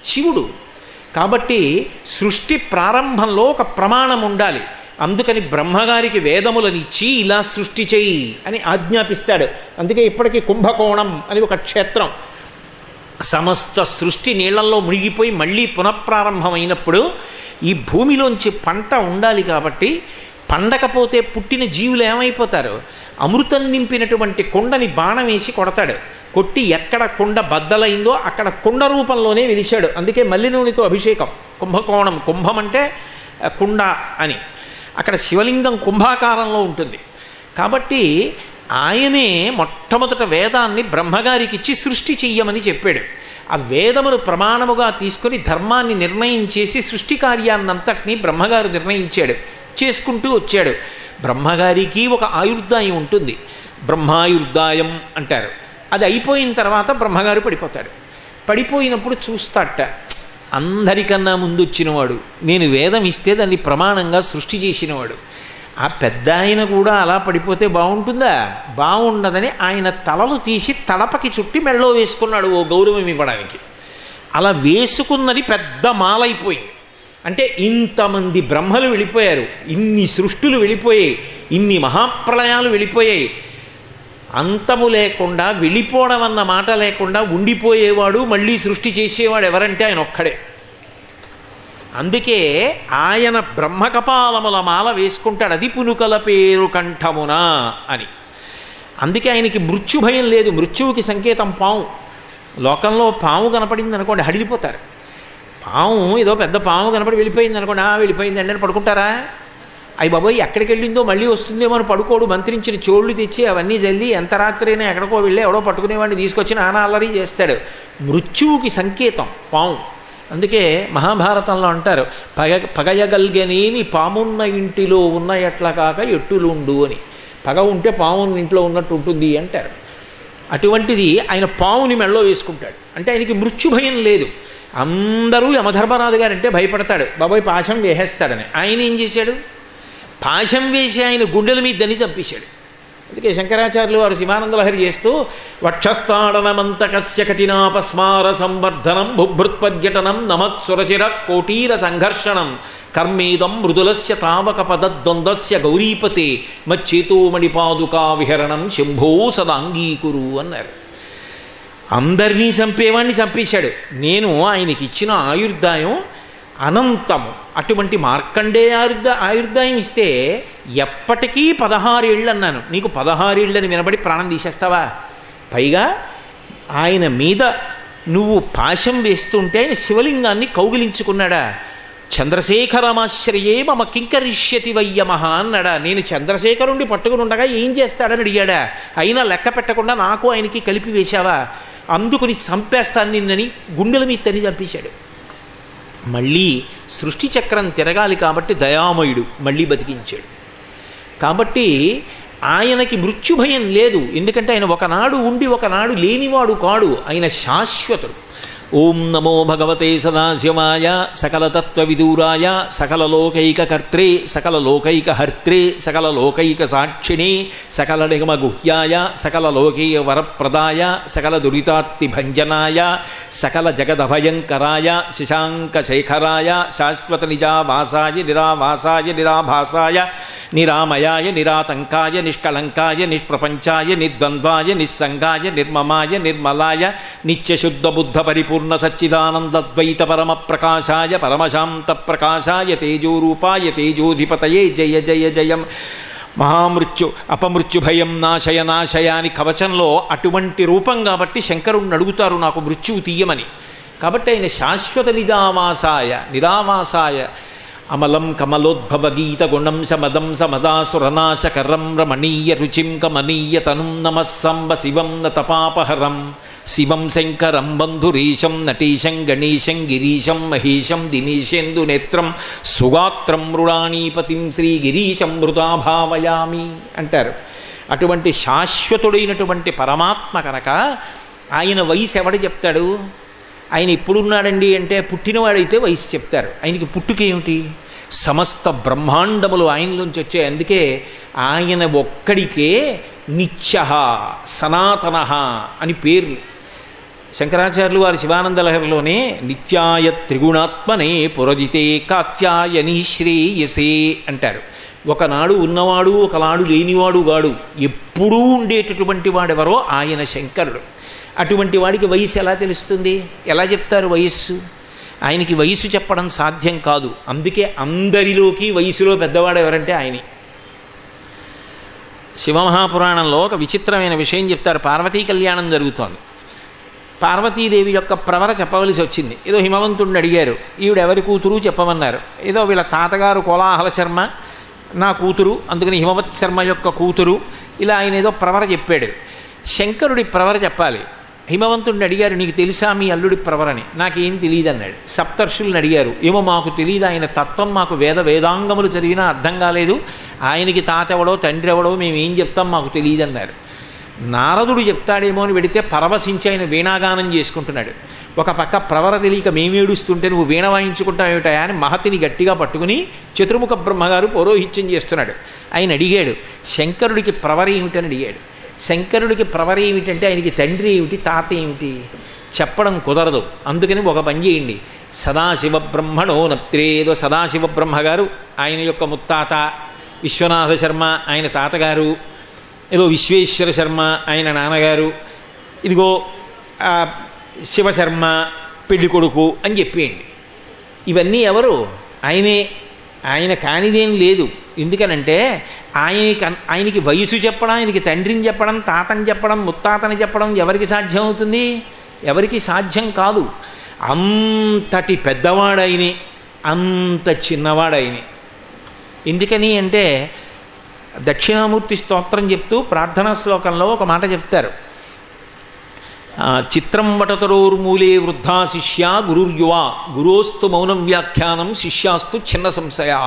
శివుడు కాబట్టి సృష్టి ప్రారంభంలో ఒక ప్రమాణం ఉండాలి అందుకని బ్రహ్మగారికి వేదములనిచ్చి ఇలా సృష్టి చేయి అని ఆజ్ఞాపిస్తాడు అందుకే ఇప్పటికీ కుంభకోణం అని ఒక క్షేత్రం సమస్త సృష్టి నీళ్లలో మునిగిపోయి మళ్ళీ పునఃప్రారంభమైనప్పుడు ఈ భూమిలోంచి పంట ఉండాలి కాబట్టి పండకపోతే పుట్టిన జీవులు ఏమైపోతారు అమృతం నింపినటువంటి కొండని బాణం వేసి కొడతాడు కొట్టి ఎక్కడ కొండ బద్దలైందో అక్కడ కొండ రూపంలోనే వెలిశాడు అందుకే మల్లి నూనెతో అభిషేకం కుంభకోణం కుంభం అంటే ఆ, కుండ అని అక్కడ శివలింగం కుంభాకారంలో ఉంటుంది కాబట్టి ఆయనే మొట్టమొదట వేదాన్ని బ్రహ్మగారికి ఇచ్చి సృష్టి చెయ్యమని చెప్పాడు ఆ వేదమును ప్రమాణముగా తీసుకొని ధర్మాన్ని నిర్ణయం చేసి సృష్టి కార్యాన్నంతటినీ బ్రహ్మగారు నిర్ణయించాడు చేసుకుంటూ వచ్చాడు బ్రహ్మగారికి ఒక ఆయుర్దాయం ఉంటుంది బ్రహ్మాయుర్దాయం అంటారు అది అయిపోయిన తర్వాత బ్రహ్మగారు పడిపోతాడు పడిపోయినప్పుడు చూస్తాట అందరికన్నా ముందు వచ్చినవాడు నేను వేదం ఇస్తే దాన్ని ప్రమాణంగా సృష్టి చేసినవాడు ఆ పెద్ద ఆయన కూడా అలా పడిపోతే బాగుంటుందా బాగుండదని ఆయన తలలు తీసి తడపకి చుట్టి మెళ్ళో వేసుకున్నాడు ఓ గౌరవం ఇవ్వడానికి అలా వేసుకున్నది పెద్ద మాలైపోయింది అంటే ఇంతమంది బ్రహ్మలు వెళ్ళిపోయారు ఇన్ని సృష్టులు వెళ్ళిపోయాయి ఇన్ని మహాప్రళయాలు వెళ్ళిపోయాయి అంతము లేకుండా వెళ్ళిపోవడం అన్న మాట లేకుండా ఉండిపోయేవాడు మళ్ళీ సృష్టి చేసేవాడు ఎవరంటే ఆయన ఒక్కడే అందుకే ఆయన బ్రహ్మకపాలముల మాల వేసుకుంటాడు అది పునుకల పేరు కంఠమున అని అందుకే ఆయనకి మృత్యు భయం లేదు మృత్యువుకి సంకేతం పాము లోకంలో పాము కనపడింది అనుకోండి హడిలిపోతారు పాము ఏదో పెద్ద పాము కనపడి వెళ్ళిపోయింది అనుకోండి ఆ వెళ్ళిపోయింది అండి అని పడుకుంటారా అయ్యి బాబోయ్ ఎక్కడికి వెళ్ళిందో మళ్ళీ వస్తుందేమో అని పడుకోడు మంత్రించిన చోళ్ళు తెచ్చి అవన్నీ జల్లి ఎంత రాత్రైనా ఎక్కడికో వెళ్ళి ఎవడో పట్టుకునేవాడిని తీసుకొచ్చి నానా అల్లరి చేస్తాడు మృత్యువుకి సంకేతం పాము అందుకే మహాభారతంలో అంటారు పగ పగయగల్గనేని పామున్న ఇంటిలో ఉన్న ఎట్ల కాక ఎట్టులుండు అని పగ ఉంటే పాము ఇంట్లో ఉన్నట్టు ఉంటుంది అంటారు అటువంటిది ఆయన పావుని మెళ్ళో వేసుకుంటాడు అంటే ఆయనకి మృత్యు భయం లేదు అందరూ యమధర్మరాజు గారంటే భయపడతాడు బాబాయ్ పాశం వేసేస్తాడని ఆయన ఏం చేశాడు పాశం వేసి ఆయన గుండెల మీద దని చంపేశాడు అందుకే శంకరాచార్యులు వారు శివానంద లహరి చేస్తూ వక్షస్థాడనమంతకస్య కఠినాపస్మార సంవర్ధనం బుభృత్పర్యటనం నమత్సురచిర కోటీర సంఘర్షణం కర్మేదం మృదులస్య తావక పదద్వంద్వస్య గౌరీపతే మచ్చేతోమణి పాదుకా విహరణం శంభో సదాంగీకురు అన్నారు అందరినీ చంపేవాడిని చంపేశాడు నేను ఆయనకి ఇచ్చిన ఆయుర్దాయం అనంతము అటువంటి మార్కండేయ ఆయుర్ద ఆయుర్దాయం ఇస్తే ఎప్పటికీ పదహారేళ్ళు అన్నాను నీకు పదహారేళ్ళని వినబడి ప్రాణం తీసేస్తావా పైగా ఆయన మీద నువ్వు పాశం వేస్తుంటే ఆయన శివలింగాన్ని కౌగిలించుకున్నాడా చంద్రశేఖరమాశ్రయే మమ కింకరిష్యతి వయ్యమహ అన్నాడా నేను చంద్రశేఖరుండి పట్టుకుని ఉండగా ఏం చేస్తాడని అడిగాడా అయినా లెక్క పెట్టకుండా నాకు ఆయనకి కలిపి వేశావా అందుకుని చంపేస్తాను నిన్నని గుండెల మీద తని చంపేశాడు మళ్ళీ సృష్టి చక్రం తిరగాలి కాబట్టి దయామయుడు మళ్ళీ బతికించాడు కాబట్టి ఆయనకి మృత్యుభయం లేదు ఎందుకంటే ఆయన ఒకనాడు ఉండి ఒకనాడు లేనివాడు కాడు ఆయన శాశ్వతుడు ఓం నమో భగవతే సదాశివాయ సకలతత్వవిదూరాయ సకలలోకైకకర్త్రే సకలలోకైకహర్త్రే సకలలోకైక సాక్షిణే సకల నిగమ గుహ్యాయ సకలలోకీయ వరప్రదాయ సకల దురితార్తిభంజనాయ సకల జగదభయంకరాయ శశాంకశేఖరాయ శాశ్వత నిజావాసాయ నిరావాసాయ నిరాభాసాయ నిరామయాయ నిరాతంకాయ నిష్కళంకాయ నిష్ప్రపంచాయ నిర్ద్వంద్వాయ నిస్సంగాయ నిర్మమాయ నిర్మలాయ నిత్యశుద్ధ బుద్ధ పరిపూర్ణ సచ్చిదానందద్వైత పరమ ప్రకాశాయ పరమశాంత ప్రకాశాయ తేజోరూపాయ తేజోధిపతయే జయ జయ జయం మహామృత్యు అపమృత్యు భయం నాశయ నాశయ అని కవచంలో అటువంటి రూపం కాబట్టి శంకరుణ్ణి అడుగుతారు నాకు మృత్యువు తీయమని కాబట్టి ఆయన శాశ్వత నిజావాసాయ నిరావాసాయ అమలం కమలోద్భవ గీత గుణం సమదం సమదాసురనాశకరం రమణీయ రుచిం కమనీయ తనుం నమస్సంబ శివం నతపాపహరం శివం శంకరం బంధురీశం నటీశం గణేశం గిరీశం మహేశం దినేశేందు నేత్రం సుగాత్రం మృడాణీపతిం శ్రీగిరీశం మృదా భావయామి అంటారు అటువంటి శాశ్వతుడైనటువంటి పరమాత్మ కనుక ఆయన వయసు ఎవడు చెప్తాడు ఆయన ఎప్పుడున్నాడండి అంటే పుట్టినవాడైతే వయసు చెప్తారు ఆయనకి పుట్టుకేమిటి సమస్త బ్రహ్మాండములు ఆయనలోంచి వచ్చాయి అందుకే ఆయన ఒక్కడికే నిత్య సనాతన అని పేర్లు శంకరాచార్యులు వారి శివానంద లహరిలోనే నిత్యాయ త్రిగుణాత్మనే పురజితే కాత్యాయని శ్రేయసే అంటారు ఒకనాడు ఉన్నవాడు ఒకనాడు లేనివాడు గాడు ఎప్పుడూ ఉండేటటువంటి వాడెవరో ఆయన శంకరుడు అటువంటి వాడికి వయసు ఎలా తెలుస్తుంది ఎలా చెప్తారు వయస్సు ఆయనకి వయసు చెప్పడం సాధ్యం కాదు అందుకే అందరిలోకి వయసులో పెద్దవాడు ఎవరంటే ఆయనే శివమహాపురాణంలో ఒక విచిత్రమైన విషయం చెప్తారు పార్వతీ కళ్యాణం జరుగుతోంది పార్వతీదేవి యొక్క ప్రవర చెప్పవలసి వచ్చింది ఏదో హిమవంతుడిని అడిగారు ఈవిడ ఎవరి కూతురు చెప్పమన్నారు ఏదో వీళ్ళ తాతగారు కోలాహల శర్మ నా కూతురు అందుకని హిమవత్ శర్మ యొక్క కూతురు ఇలా ఆయన ఏదో ప్రవర చెప్పాడు శంకరుడి ప్రవర చెప్పాలి హిమవంతుడిని అడిగారు నీకు తెలుసా మీ అల్లుడి ప్రవరని నాకేం తెలియదు అన్నాడు సప్తర్షుల్ని అడిగారు ఏమో మాకు తెలియదు ఆయన తత్వం మాకు వేద వేదాంగములు చదివినా అర్థం కాలేదు ఆయనకి తాత ఎవడో తండ్రి ఎవడో మేము ఏం చెప్తాం మాకు తెలియదు అన్నారు నారదుడు చెప్తాడేమో అని వెడితే పరవశించి ఆయన వీణాగానం చేసుకుంటున్నాడు ఒక పక్క ప్రవర తెలియక మేమేడుస్తుంటే నువ్వు వీణ వాయించుకుంటావు ఏమిటయా అని మహతిని గట్టిగా పట్టుకుని చతుర్ముఖ బ్రహ్మగారు పౌరోహిత్యం చేస్తున్నాడు ఆయన అడిగాడు శంకరుడికి ప్రవర ఏమిటని అడిగాడు శంకరుడికి ప్రవర ఏమిటంటే ఆయనకి తండ్రి ఏమిటి తాత ఏమిటి చెప్పడం కుదరదు అందుకని ఒక పని చేయండి సదాశివ బ్రహ్మణో నత్రేదో సదాశివ బ్రహ్మ గారు ఆయన యొక్క ముత్తాత విశ్వనాథ శర్మ ఆయన తాతగారు ఏదో విశ్వేశ్వర శర్మ ఆయన నాన్నగారు ఇదిగో ఆ, శివశర్మ పెళ్లి కొడుకు అని చెప్పేయండి ఇవన్నీ ఎవరు ఆయనే ఆయన కానిదేం లేదు ఎందుకనంటే ఆయనకి ఆయనకి వయసు చెప్పడం ఆయనకి తండ్రిని చెప్పడం తాతని చెప్పడం ముత్తాతని చెప్పడం ఎవరికి సాధ్యం అవుతుంది ఎవరికి సాధ్యం కాదు అంతటి పెద్దవాడైనే అంత చిన్నవాడైనే ఎందుకని అంటే దక్షిణామూర్తి స్తోత్రం చెప్తూ ప్రార్థనా శ్లోకంలో ఒక మాట చెప్తారు ఆ, చిత్రం వటతరోర్మూలే వృద్ధా శిష్య గురుర్యువా గురోస్తు మౌనం వ్యాఖ్యానం శిష్యాస్తు చిన్న సంశయా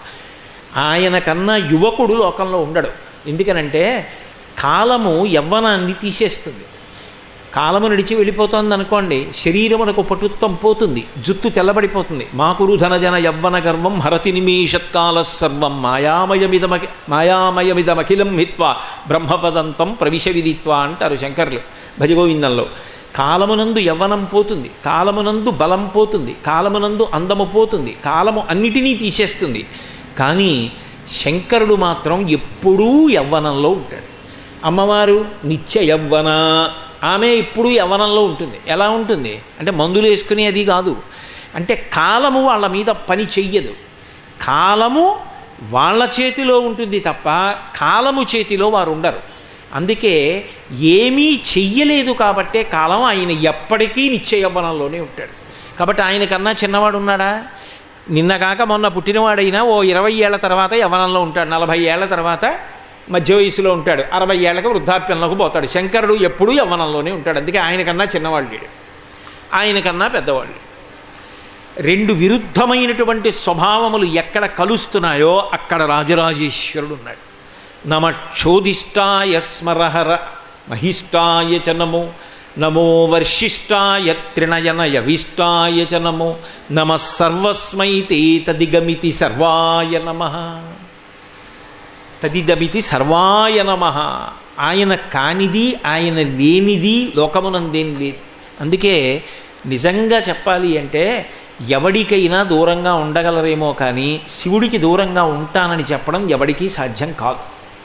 ఆయన కన్నా యువకుడు లోకంలో ఉండడు ఎందుకనంటే కాలము యవ్వనాన్ని తీసేస్తుంది కాలము నడిచి వెళ్ళిపోతుంది అనుకోండి శరీరమునకు పటుత్వం పోతుంది జుత్తు తెల్లబడిపోతుంది మాకురు ధనజన యవ్వన గర్వం హరతి నిమేషత్కాల సర్వం మాయామయమిదమకి మాయామయమిదమఖిలం హిత్వా బ్రహ్మపదంతం ప్రవిశ విదిత్వ అంటారు శంకర్లు భజగోవిందంలో కాలమునందు యవ్వనం పోతుంది కాలమునందు బలం పోతుంది కాలమునందు అందము పోతుంది కాలము అన్నిటినీ తీసేస్తుంది కానీ శంకరుడు మాత్రం ఎప్పుడూ యవ్వనంలో ఉంటాడు అమ్మవారు నిత్య యవ్వన ఆమె ఎప్పుడూ యవ్వనంలో ఉంటుంది ఎలా ఉంటుంది అంటే మందులు వేసుకుని అది కాదు అంటే కాలము వాళ్ళ మీద పని చెయ్యదు కాలము వాళ్ళ చేతిలో ఉంటుంది తప్ప కాలము చేతిలో వారు ఉండరు అందుకే ఏమీ చెయ్యలేదు కాబట్టే కాలం ఆయన ఎప్పటికీ నిత్య యవ్వనంలోనే ఉంటాడు కాబట్టి ఆయనకన్నా చిన్నవాడు ఉన్నాడా నిన్న కాక మొన్న పుట్టినవాడైనా ఓ ఇరవై ఏళ్ల తర్వాత యవ్వనంలో ఉంటాడు నలభై ఏళ్ల తర్వాత మధ్య వయసులో ఉంటాడు అరవై ఏళ్ళకి వృద్ధాప్యంలోకి పోతాడు శంకరుడు ఎప్పుడూ యవ్వనంలోనే ఉంటాడు అందుకే ఆయనకన్నా చిన్నవాళ్ళు లేడు ఆయనకన్నా పెద్దవాళ్ళు రెండు విరుద్ధమైనటువంటి స్వభావములు ఎక్కడ కలుస్తున్నాయో అక్కడ రాజరాజేశ్వరుడు ఉన్నాడు నమక్షోదిష్టాయ స్మరహర మహిష్టాయ చ నమో నమో వర్షిష్టాయ త్రిణయనయ విష్టాయ చ నమో నమ సర్వస్మై తే తదిగమితి సర్వాయ నమ తదిదమితి సర్వాయ నమ ఆయన కానిది ఆయన లేనిది లోకమునందేం లేదు అందుకే నిజంగా చెప్పాలి అంటే ఎవడికైనా దూరంగా ఉండగలరేమో కానీ శివుడికి దూరంగా ఉంటానని చెప్పడం ఎవడికి సాధ్యం కాదు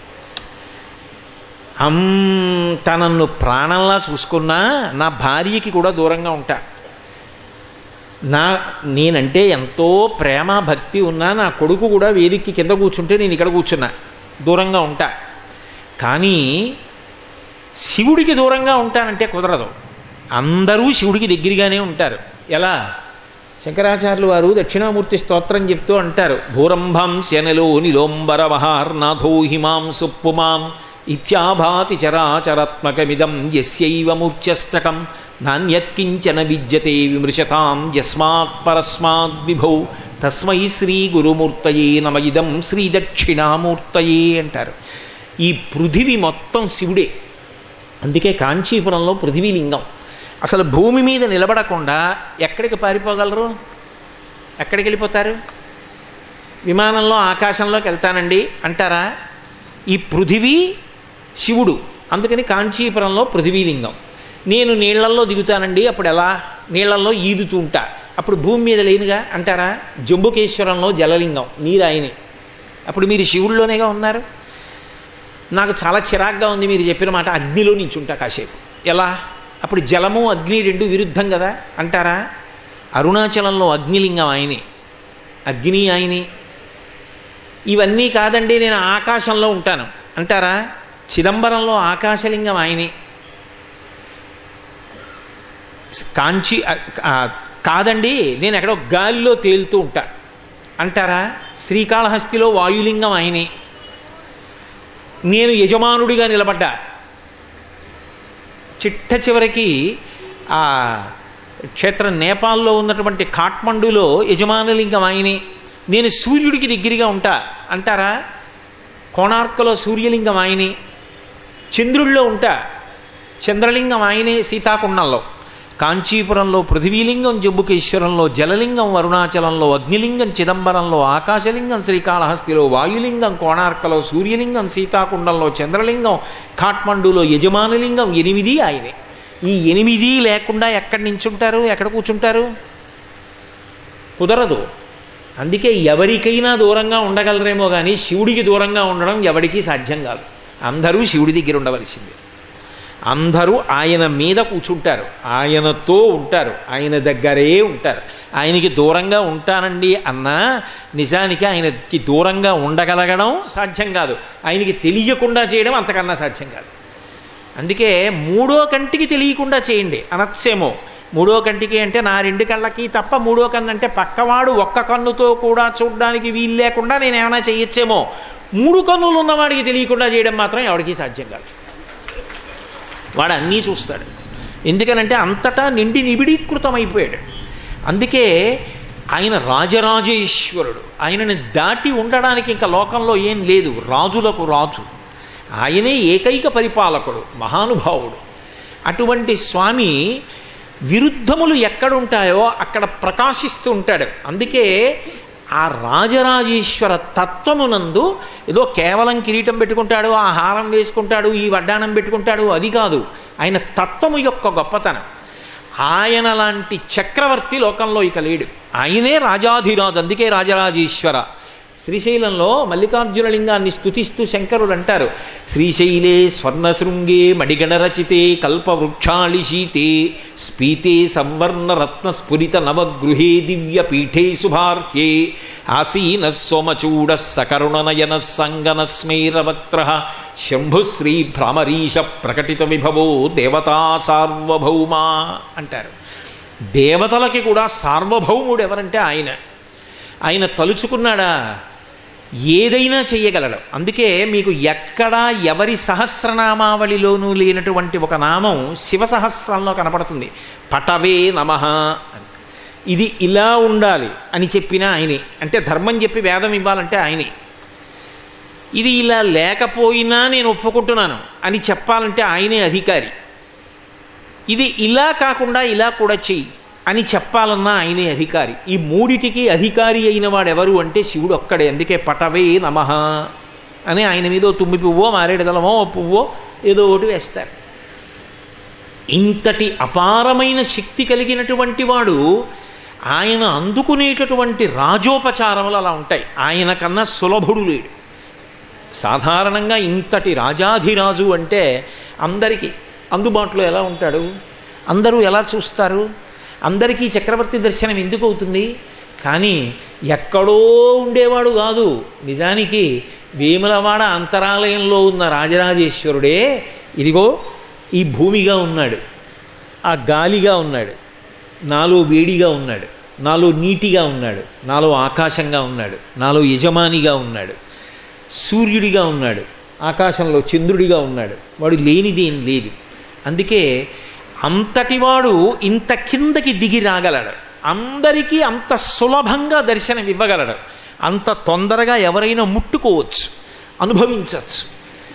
అంత నన్ను ప్రాణంలా చూసుకున్నా నా భార్యకి కూడా దూరంగా ఉంటా నా నేనంటే ఎంతో ప్రేమ భక్తి ఉన్నా నా కొడుకు కూడా వేదికకి కింద కూర్చుంటే నేను ఇక్కడ కూర్చున్నా దూరంగా ఉంటా కానీ శివుడికి దూరంగా ఉంటానంటే కుదరదు అందరూ శివుడికి దగ్గరగానే ఉంటారు ఎలా శంకరాచార్యులు వారు దక్షిణామూర్తి స్తోత్రం చెప్తూ అంటారు భూరంభం శనలో నిలోంబర మహార్నాథో హిమాంసు పుమాం ఇత్యాభాతి చరాచరాత్మకమిదం యస్యైవ మూర్ఛష్టకం నాణ్యత్కించన విద్యతే విమృశతాం యస్మాత్ పరస్మాద్ విభౌ తస్మై శ్రీ గురుమూర్తయే నమ ఇదం శ్రీ దక్షిణామూర్తయే అంటారు ఈ పృథివి మొత్తం శివుడే అందుకే కాంచీపురంలో పృథివీలింగం అసలు భూమి మీద నిలబడకుండా ఎక్కడికి పారిపోగలరు ఎక్కడికి వెళ్ళిపోతారు విమానంలో ఆకాశంలోకి వెళ్తానండి అంటారా ఈ పృథివీ శివుడు అందుకని కాంచీపురంలో పృథివీలింగం నేను నీళ్లల్లో దిగుతానండి అప్పుడు ఎలా నీళ్లల్లో ఈదుతూ ఉంటా అప్పుడు భూమి మీద లేనుగా అంటారా జంబుకేశ్వరంలో జలలింగం నీరు ఆయనే అప్పుడు మీరు శివుల్లోనేగా ఉన్నారు నాకు చాలా చిరాగ్గా ఉంది మీరు చెప్పిన మాట అగ్నిలో నించుంటా కాసేపు ఎలా అప్పుడు జలము అగ్ని రెండు విరుద్ధం కదా అంటారా అరుణాచలంలో అగ్నిలింగం ఆయనే అగ్ని ఆయనే ఇవన్నీ కాదండి నేను ఆకాశంలో ఉంటాను అంటారా చిదంబరంలో ఆకాశలింగం ఆయనే కాంచి ఆ, కాదండి నేను ఎక్కడో గాలిలో తేలుతూ ఉంటా అంటారా శ్రీకాళహస్తిలో వాయులింగం ఆయనే నేను యజమానుడిగా నిలబడ్డా చిట్ట చివరికి ఆ క్షేత్రం నేపాల్లో ఉన్నటువంటి కాఠ్మండులో యజమానులింగం ఆయనే నేను సూర్యుడికి దగ్గరగా ఉంటా అంటారా కోణార్కలో సూర్యలింగం ఆయనే చంద్రుల్లో ఉంటా చంద్రలింగం ఆయనే సీతాకుండంలో కాంచీపురంలో పృథివీలింగం జంబుకేశ్వరంలో జలలింగం అరుణాచలంలో అగ్నిలింగం చిదంబరంలో ఆకాశలింగం శ్రీకాళహస్తిలో వాయులింగం కోణార్కలో సూర్యలింగం సీతాకుండంలో చంద్రలింగం కాఠ్మండులో యజమానులింగం ఎనిమిది ఆయనే ఈ ఎనిమిది లేకుండా ఎక్కడి నించుంటారు ఎక్కడ కూర్చుంటారు కుదరదు అందుకే ఎవరికైనా దూరంగా ఉండగలరేమో కానీ శివుడికి దూరంగా ఉండడం ఎవరికీ సాధ్యం కాదు అందరూ శివుడి దగ్గర ఉండవలసిందే అందరూ ఆయన మీద కూర్చుంటారు ఆయనతో ఉంటారు ఆయన దగ్గరే ఉంటారు ఆయనకి దూరంగా ఉంటానండి అన్నా నిజానికి ఆయనకి దూరంగా ఉండగలగడం సాధ్యం కాదు ఆయనకి తెలియకుండా చేయడం అంతకన్నా సాధ్యం కాదు అందుకే మూడో కంటికి తెలియకుండా చేయండి అనొచ్చేమో మూడో కంటికి అంటే నా రెండు కళ్ళకి తప్ప మూడో కన్ను అంటే పక్కవాడు ఒక్క కన్నుతో కూడా చూడడానికి వీలు లేకుండా నేను ఏమైనా చేయొచ్చేమో మూడు కన్నులు ఉన్నవాడికి తెలియకుండా చేయడం మాత్రం ఎవరికీ సాధ్యం కాదు వాడు అన్నీ చూస్తాడు ఎందుకనంటే అంతటా నిండి నిబిడీకృతమైపోయాడు అందుకే ఆయన రాజరాజేశ్వరుడు ఆయనని దాటి ఉండడానికి ఇంకా లోకంలో ఏం లేదు రాజులకు రాజు ఆయనే ఏకైక పరిపాలకుడు మహానుభావుడు అటువంటి స్వామి విరుద్ధములు ఎక్కడుంటాయో అక్కడ ప్రకాశిస్తూ ఉంటాడు అందుకే ఆ రాజరాజేశ్వర తత్వమునందు ఏదో కేవలం కిరీటం పెట్టుకుంటాడు ఆ హారం వేసుకుంటాడు ఈ వడ్డానం పెట్టుకుంటాడు అది కాదు ఆయన తత్వము యొక్క గొప్పతనం ఆయన లాంటి చక్రవర్తి లోకంలో ఇక లేడు ఆయనే రాజాధిరాజు అందుకే రాజరాజేశ్వర శ్రీశైలంలో మల్లికార్జున లింగాన్ని స్తుతిస్తూ శంకరుడు అంటారు శ్రీశైలే స్వర్ణశృంగే మడిగణరచితే కల్పవృక్షాళిశీతే స్పీతే సంవర్ణ రత్న స్ఫురిత నవగృహే దివ్య పీఠే శుభార్హ్యే ఆసీన సోమచూడ సకరుణనయన సంగనస్మైరవక్త్ర శంభుశ్రీ భ్రామరీష ప్రకటిత విభవో దేవతా సార్వభౌమా అంటారు దేవతలకి కూడా సార్వభౌముడు ఎవరంటే ఆయన ఆయన తలుచుకున్నాడా ఏదైనా చెయ్యగలడు అందుకే మీకు ఎక్కడా ఎవరి సహస్రనామావళిలోనూ లేనటువంటి ఒక నామం శివ సహస్రంలో కనపడుతుంది పటవే నమ ఇది ఇలా ఉండాలి అని చెప్పిన ఆయనే అంటే ధర్మం చెప్పి వేదం ఇవ్వాలంటే ఆయనే ఇది ఇలా లేకపోయినా నేను ఒప్పుకుంటున్నాను అని చెప్పాలంటే ఆయనే అధికారి ఇది ఇలా కాకుండా ఇలా కూడా చెయ్యి అని చెప్పాలన్నా ఆయనే అధికారి ఈ మూడిటికి అధికారి అయిన వాడు ఎవరు అంటే శివుడు ఒక్కడే అందుకే పటవే నమ అని ఆయన మీద ఓ తుమ్మి పువ్వో మారేడుదలమో ఓ పువ్వో ఏదో ఒకటి వేస్తారు ఇంతటి అపారమైన శక్తి కలిగినటువంటి వాడు ఆయన అందుకునేటటువంటి రాజోపచారములు అలా ఉంటాయి ఆయన కన్నా సులభుడు లేడు సాధారణంగా ఇంతటి రాజాధిరాజు అంటే అందరికీ అందుబాటులో ఎలా ఉంటాడు అందరూ ఎలా చూస్తారు అందరికీ చక్రవర్తి దర్శనం ఎందుకు అవుతుంది కానీ ఎక్కడో ఉండేవాడు కాదు నిజానికి వేములవాడ అంతరాలయంలో ఉన్న రాజరాజేశ్వరుడే ఇదిగో ఈ భూమిగా ఉన్నాడు ఆ గాలిగా ఉన్నాడు నాలో వేడిగా ఉన్నాడు నాలో నీటిగా ఉన్నాడు నాలో ఆకాశంగా ఉన్నాడు నాలో యజమానిగా ఉన్నాడు సూర్యుడిగా ఉన్నాడు ఆకాశంలో చంద్రుడిగా ఉన్నాడు వాడు లేనిదేం లేదు అందుకే అంతటివాడు ఇంత కిందకి దిగి రాగలడు అందరికీ అంత సులభంగా దర్శనం ఇవ్వగలడు అంత తొందరగా ఎవరైనా ముట్టుకోవచ్చు అనుభవించవచ్చు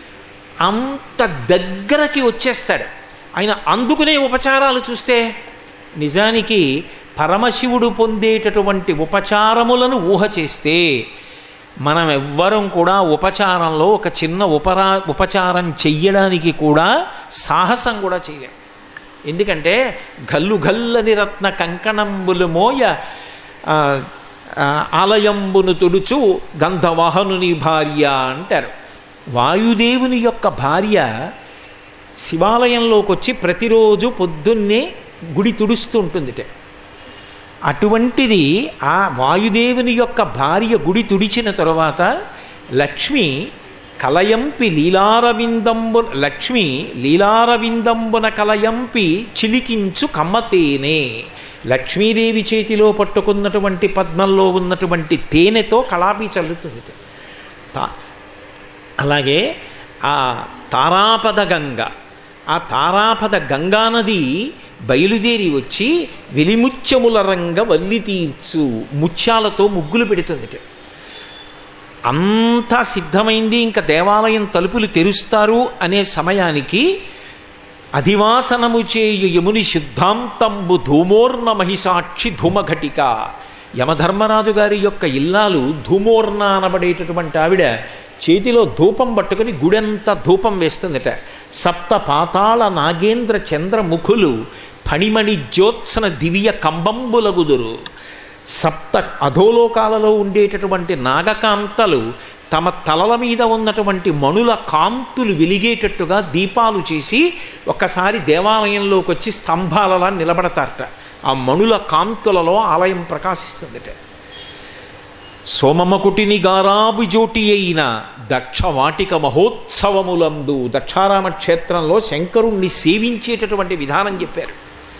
అంత దగ్గరకి వచ్చేస్తాడు ఆయన అందుకునే ఉపచారాలు చూస్తే నిజానికి పరమశివుడు పొందేటటువంటి ఉపచారములను ఊహ చేస్తే మనం ఎవ్వరం కూడా ఉపచారంలో ఒక చిన్న ఉపరా ఉపచారం చెయ్యడానికి కూడా సాహసం కూడా చేయలేం ఎందుకంటే గల్లు గల్లని రత్న కంకణంబులు మోయ ఆ, ఆ, ఆలయంబును తుడుచు గంధవాహనుని భార్య అంటారు వాయుదేవుని యొక్క భార్య శివాలయంలోకి వచ్చి ప్రతిరోజు పొద్దున్నే గుడి తుడుస్తూ ఉంటుందిట అటువంటిది ఆ వాయుదేవుని యొక్క భార్య గుడి తుడిచిన తరువాత లక్ష్మి కలయంపి లీలారవిందంబు లక్ష్మి లీలారవిందంబున కలయంపి చిలికించు కమ్మతేనే లక్ష్మీదేవి చేతిలో పట్టుకున్నటువంటి పద్మంలో ఉన్నటువంటి తేనెతో కళాపి చల్లుతుంది తా- అలాగే ఆ తారాపద గంగ ఆ తారాపద గంగానది బయలుదేరి వచ్చి వెలిముత్యముల రంగ వల్లి తీర్చు ముత్యాలతో ముగ్గులు పెడుతుంది అంతా సిద్ధమైంది ఇంకా దేవాలయం తలుపులు తెరుస్తారు అనే సమయానికి అధివాసనము చేయు యముని శుద్ధాంతంబు ధూమోర్ణ మహిషాక్షి ధూమఘటిక యమధర్మరాజు గారి యొక్క ఇల్లాలు ధూమోర్ణ అనబడేటటువంటి ఆవిడ చేతిలో ధూపం పట్టుకుని గుడెంత ధూపం వేస్తుందట సప్త పాతాళ నాగేంద్ర చంద్రముఖులు ఫణిమణి జ్యోత్సన దివ్య కంబంబులగుదురు సప్త అధోలోకాలలో ఉండేటటువంటి నాగకాంతలు తమ తలల మీద ఉన్నటువంటి మణుల కాంతులు వెలిగేటట్టుగా దీపాలు చేసి ఒక్కసారి దేవాలయంలోకి వచ్చి స్తంభాలలా నిలబడతారట ఆ మణుల కాంతులలో ఆలయం ప్రకాశిస్తుందట సోమమకుటిని గారాబు జోటి అయిన దక్షవాటిక మహోత్సవములందు దక్షారామ క్షేత్రంలో శంకరుణ్ణి సేవించేటటువంటి విధానం చెప్పారు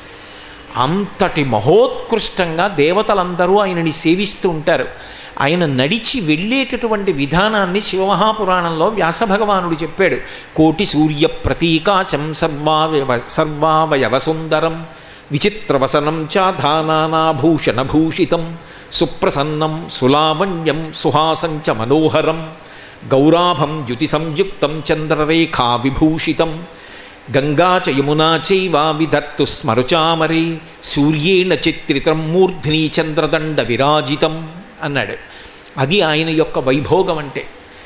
అంతటి మహోత్కృష్టంగా దేవతలందరూ ఆయనని సేవిస్తూ ఉంటారు ఆయన నడిచి వెళ్ళేటటువంటి విధానాన్ని శివమహాపురాణంలో వ్యాసభగవానుడు చెప్పాడు కోటి సూర్య ప్రతీకాశం సర్వావయవ సర్వావయవ సుందరం విచిత్రవసనం చాధానాభూషణభూషితం సుప్రసన్నం సులావణ్యం సుహాసంచ మనోహరం గౌరాభం ద్యుతి సంయుక్తం చంద్రరేఖా విభూషితం గంగా చ యమునా చైవ విధత్తు స్మరుచామరే సూర్యేణ చిత్రితం మూర్ధ్ని చంద్రదండ విరాజితం అన్నాడు అది ఆయన యొక్క వైభోగం అంటే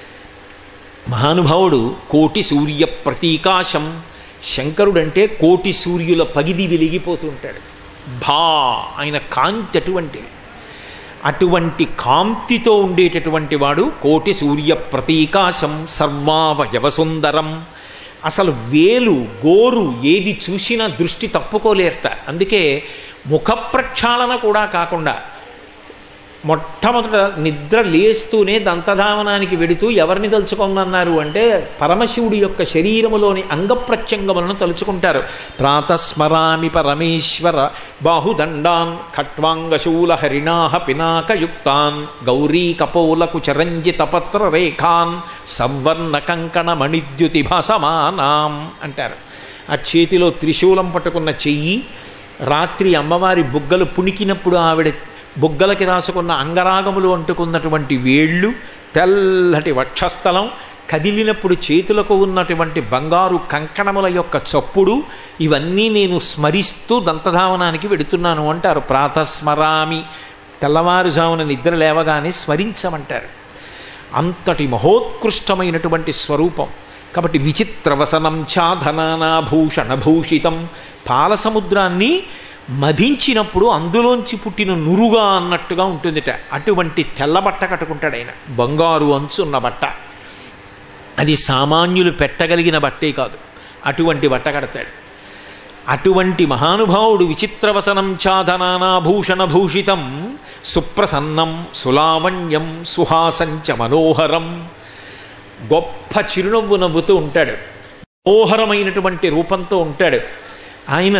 మహానుభావుడు కోటి సూర్య ప్రతీకాశం శంకరుడంటే కోటి సూర్యుల పగిది వెలిగిపోతుంటాడు భా ఆయన కాంతి అటువంటిది అటువంటి కాంతితో ఉండేటటువంటి వాడు కోటి సూర్య ప్రతీకాశం సర్వావయవ సుందరం అసలు వేలు గోరు ఏది చూసినా దృష్టి తప్పుకోలేరట అందుకే ముఖ ప్రక్షాళన కూడా కాకుండా మొట్టమొదట నిద్ర లేస్తూనే దంతధావనానికి వెడుతూ ఎవరిని తలుచుకోమన్నారు అంటే పరమశివుడి యొక్క శరీరములోని అంగప్రత్యంగములను తలుచుకుంటారు ప్రాతస్మరామి పరమేశ్వర బాహుదండాన్ ఖట్వాంగశూల హరిణాహ పినాకయుక్తాన్ గౌరీ కపోలకు చరంజిత పత్ర రేఖాన్ సంవర్ణ కంకణ మణిద్యుతి భాసమానాం అంటారు ఆ చేతిలో త్రిశూలం పట్టుకున్న చెయ్యి రాత్రి అమ్మవారి బుగ్గలు పుణికినప్పుడు ఆవిడ బుగ్గలకి రాసుకున్న అంగరాగములు అంటుకున్నటువంటి వేళ్ళు తెల్లటి వక్షస్థలం కదిలినప్పుడు చేతులకు ఉన్నటువంటి బంగారు కంకణముల యొక్క చప్పుడు ఇవన్నీ నేను స్మరిస్తూ దంతధావనానికి వెడుతున్నాను అంటారు ప్రాతస్మరామి తెల్లవారుజామున నిద్ర లేవగానే స్మరించమంటారు అంతటి మహోత్కృష్టమైనటువంటి స్వరూపం కాబట్టి విచిత్రవసనం చాధనానాభూషణభూషితం పాల సముద్రాన్ని మధించినప్పుడు అందులోంచి పుట్టిన నురుగా అన్నట్టుగా ఉంటుందిట అటువంటి తెల్ల బట్ట కట్టుకుంటాడు ఆయన బంగారు అంచున్న బట్ట అది సామాన్యులు పెట్టగలిగిన బట్టే కాదు అటువంటి బట్ట కడతాడు అటువంటి మహానుభావుడు విచిత్రవసనం చాధనానాభూషణభూషితం సుప్రసన్నం సులావణ్యం సుహాసంచ మనోహరం గొప్ప చిరునవ్వు నవ్వుతూ ఉంటాడు మనోహరమైనటువంటి రూపంతో ఉంటాడు ఆయన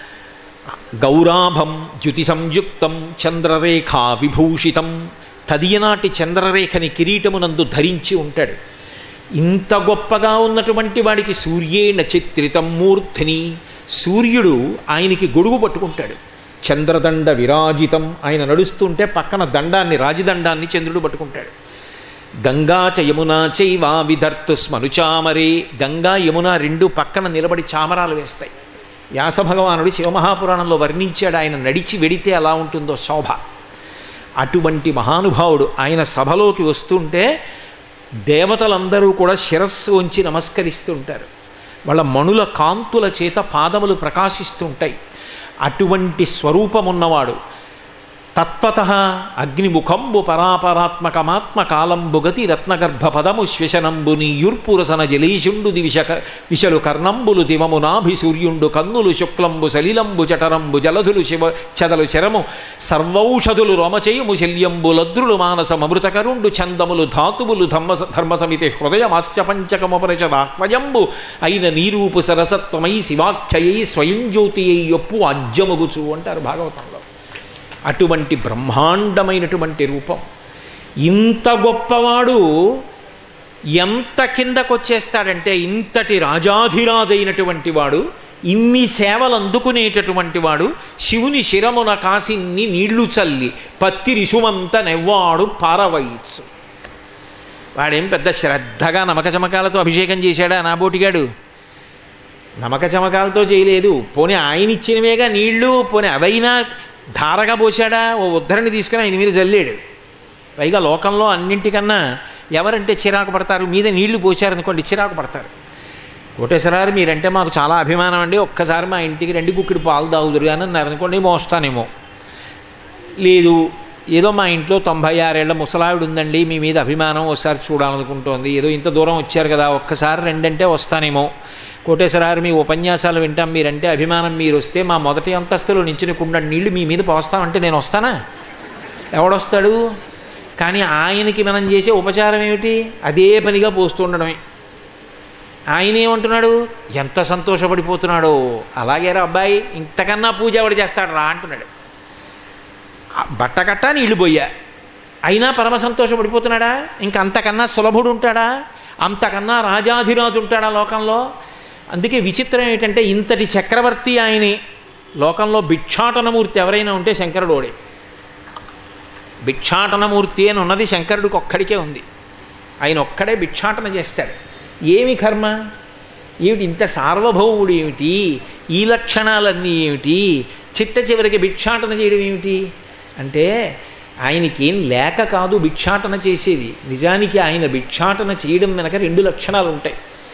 గౌరాభం ద్యుతి సంయుక్తం చంద్రరేఖా విభూషితం తదియనాటి చంద్రరేఖని కిరీటమునందు ధరించి ఉంటాడు ఇంత గొప్పగా ఉన్నటువంటి వాడికి సూర్యేణ చిత్రితం మూర్ధిని సూర్యుడు ఆయనకి గొడుగు పట్టుకుంటాడు చంద్రదండ విరాజితం ఆయన నడుస్తుంటే పక్కన దండాన్ని రాజదండాన్ని చంద్రుడు పట్టుకుంటాడు గంగా చ యమునా చైవ విధర్తు స్మరుచామరే గంగా యమున రెండు పక్కన నిలబడి చామరాలు వేస్తాయి వ్యాసభగవానుడు శివమహాపురాణంలో వర్ణించాడు ఆయన నడిచి వెడితే ఎలా ఉంటుందో శోభ అటువంటి మహానుభావుడు ఆయన సభలోకి వస్తుంటే దేవతలందరూ కూడా శిరస్సు ఉంచి నమస్కరిస్తుంటారు వాళ్ళ మణుల కాంతుల చేత పాదములు ప్రకాశిస్తుంటాయి అటువంటి స్వరూపమున్నవాడు తత్వత అగ్నిముఖంబు పరాపరాత్మకమాత్మ కాలంబు గతి రత్నగర్భ పదము శ్వశనంబు నీయుర్పురసన జలీషుండు దివిషక విశలు కర్ణంబులు దివమునాభి సూర్యుండు కన్నులు శుక్లంబు సలిలంబు జఠరంబు జలధులు శివ చదలు శరము సర్వౌషధులు రోమచయము శల్యంబు లద్రులు మానసమృతకరుండు చందములు ధాతువులు ధర్మ ధర్మసమితి హృదయమాస్య పంచకముపనిషదాత్మయంబు అయిన నీరూపు సరసత్వమై శివాఖ్యయై స్వయం జ్యోతియై యొప్పు అజ్జముగుచు అంటారు భాగవతంలో అటువంటి బ్రహ్మాండమైనటువంటి రూపం ఇంత గొప్పవాడు ఎంత కిందకొచ్చేస్తాడంటే ఇంతటి రాజాధిరాజైనటువంటి వాడు ఇన్ని సేవలు అందుకునేటటువంటి వాడు శివుని శిరమున కాసిన్ని నీళ్లు చల్లి పత్తి రిషుమంత నెవ్వాడు పారవయచ్చు వాడేం పెద్ద శ్రద్ధగా నమక చమకాలతో అభిషేకం చేశాడా నాబోటిగాడు నమక చమకాలతో చేయలేదు పోనీ ఆయన ఇచ్చినవేగా నీళ్లు పోనీ అవైనా ధారగా పోశాడా ఓ ఉద్ధరణి తీసుకుని ఆయన మీద జల్లాడు పైగా లోకంలో అన్నింటికన్నా ఎవరంటే చిరాకు పడతారు మీద నీళ్లు పోశారనుకోండి చిరాకు పడతారు ఒకటేసారి మీరంటే మాకు చాలా అభిమానం అండి ఒక్కసారి మా ఇంటికి రెండు గుక్కిడి పాలు తాగుదురు కానీ అన్నారు అనుకోండి మోస్తానేమో లేదు ఏదో మా ఇంట్లో తొంభై ఆరేళ్ల ముసలావిడ ఉందండి మీ మీద అభిమానం ఒకసారి చూడాలనుకుంటోంది ఏదో ఇంత దూరం వచ్చారు కదా ఒక్కసారి రెండంటే వస్తానేమో కోటేశ్వరారు మీ ఉపన్యాసాలు వింటాం మీరంటే అభిమానం మీరు వస్తే మా మొదటి అంతస్తులో నించిన కుండ నీళ్లు మీ మీద పోస్తామంటే నేను వస్తానా ఎవడొస్తాడు కానీ ఆయనకి మనం చేసే ఉపచారం ఏమిటి అదే పనిగా పోస్తూ ఉండడమే ఆయన ఏమంటున్నాడు ఎంత సంతోషపడిపోతున్నాడో అలాగేరా అబ్బాయి ఇంతకన్నా పూజ ఎవడు చేస్తాడు రా అంటున్నాడు ఆ బట్ట కట్ట నీళ్లు పోయా అయినా పరమ సంతోషపడిపోతున్నాడా ఇంకా అంతకన్నా సులభుడు ఉంటాడా అంతకన్నా రాజాధిరాజు ఉంటాడా లోకంలో అందుకే విచిత్రం ఏంటంటే ఇంతటి చక్రవర్తి ఆయనే లోకంలో భిక్షాటనమూర్తి ఎవరైనా ఉంటే శంకరుడోడే భిక్షాటనమూర్తి అని ఉన్నది శంకరుడికి ఒక్కడికే ఉంది ఆయన ఒక్కడే భిక్షాటన చేస్తాడు ఏమి కర్మ ఏమిటి ఇంత సార్వభౌముడు ఏమిటి ఈ లక్షణాలన్నీ ఏమిటి చిట్ట చివరికి భిక్షాటన చేయడం ఏమిటి అంటే ఆయనకి ఏం లేక కాదు భిక్షాటన చేసేది నిజానికి ఆయన భిక్షాటన చేయడం వెనక రెండు లక్షణాలు ఉంటాయి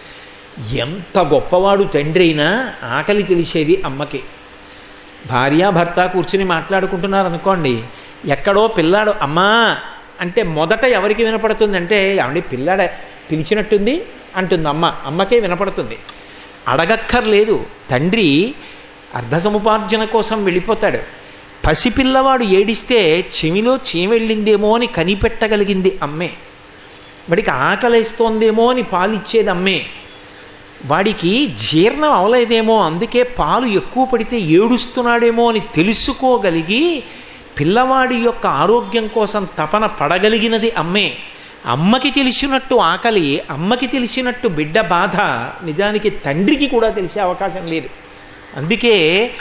ఎంత గొప్పవాడు తండ్రి అయినా ఆకలి తెలిసేది అమ్మకి భార్య భర్త కూర్చుని మాట్లాడుకుంటున్నారు అనుకోండి ఎక్కడో పిల్లాడు అమ్మా అంటే మొదట ఎవరికి వినపడుతుందంటే ఏమండి పిల్లాడ పిలిచినట్టుంది అంటుంది అమ్మ అమ్మకే వినపడుతుంది అడగక్కర్లేదు తండ్రి అర్ధ సముపార్జన కోసం వెళ్ళిపోతాడు పసిపిల్లవాడు ఏడిస్తే చెవిలో చీమెళ్ళిందేమో అని కనిపెట్టగలిగింది అమ్మే వాడికి ఆకలిస్తోందేమో అని పాలిచ్చేది అమ్మే వాడికి జీర్ణం అవలేదేమో అందుకే పాలు ఎక్కువ పడితే ఏడుస్తున్నాడేమో అని తెలుసుకోగలిగి పిల్లవాడి యొక్క ఆరోగ్యం కోసం తపన పడగలిగినది అమ్మే అమ్మకి తెలిసినట్టు ఆకలి అమ్మకి తెలిసినట్టు బిడ్డ బాధ నిజానికి తండ్రికి కూడా తెలిసే అవకాశం లేదు అందుకే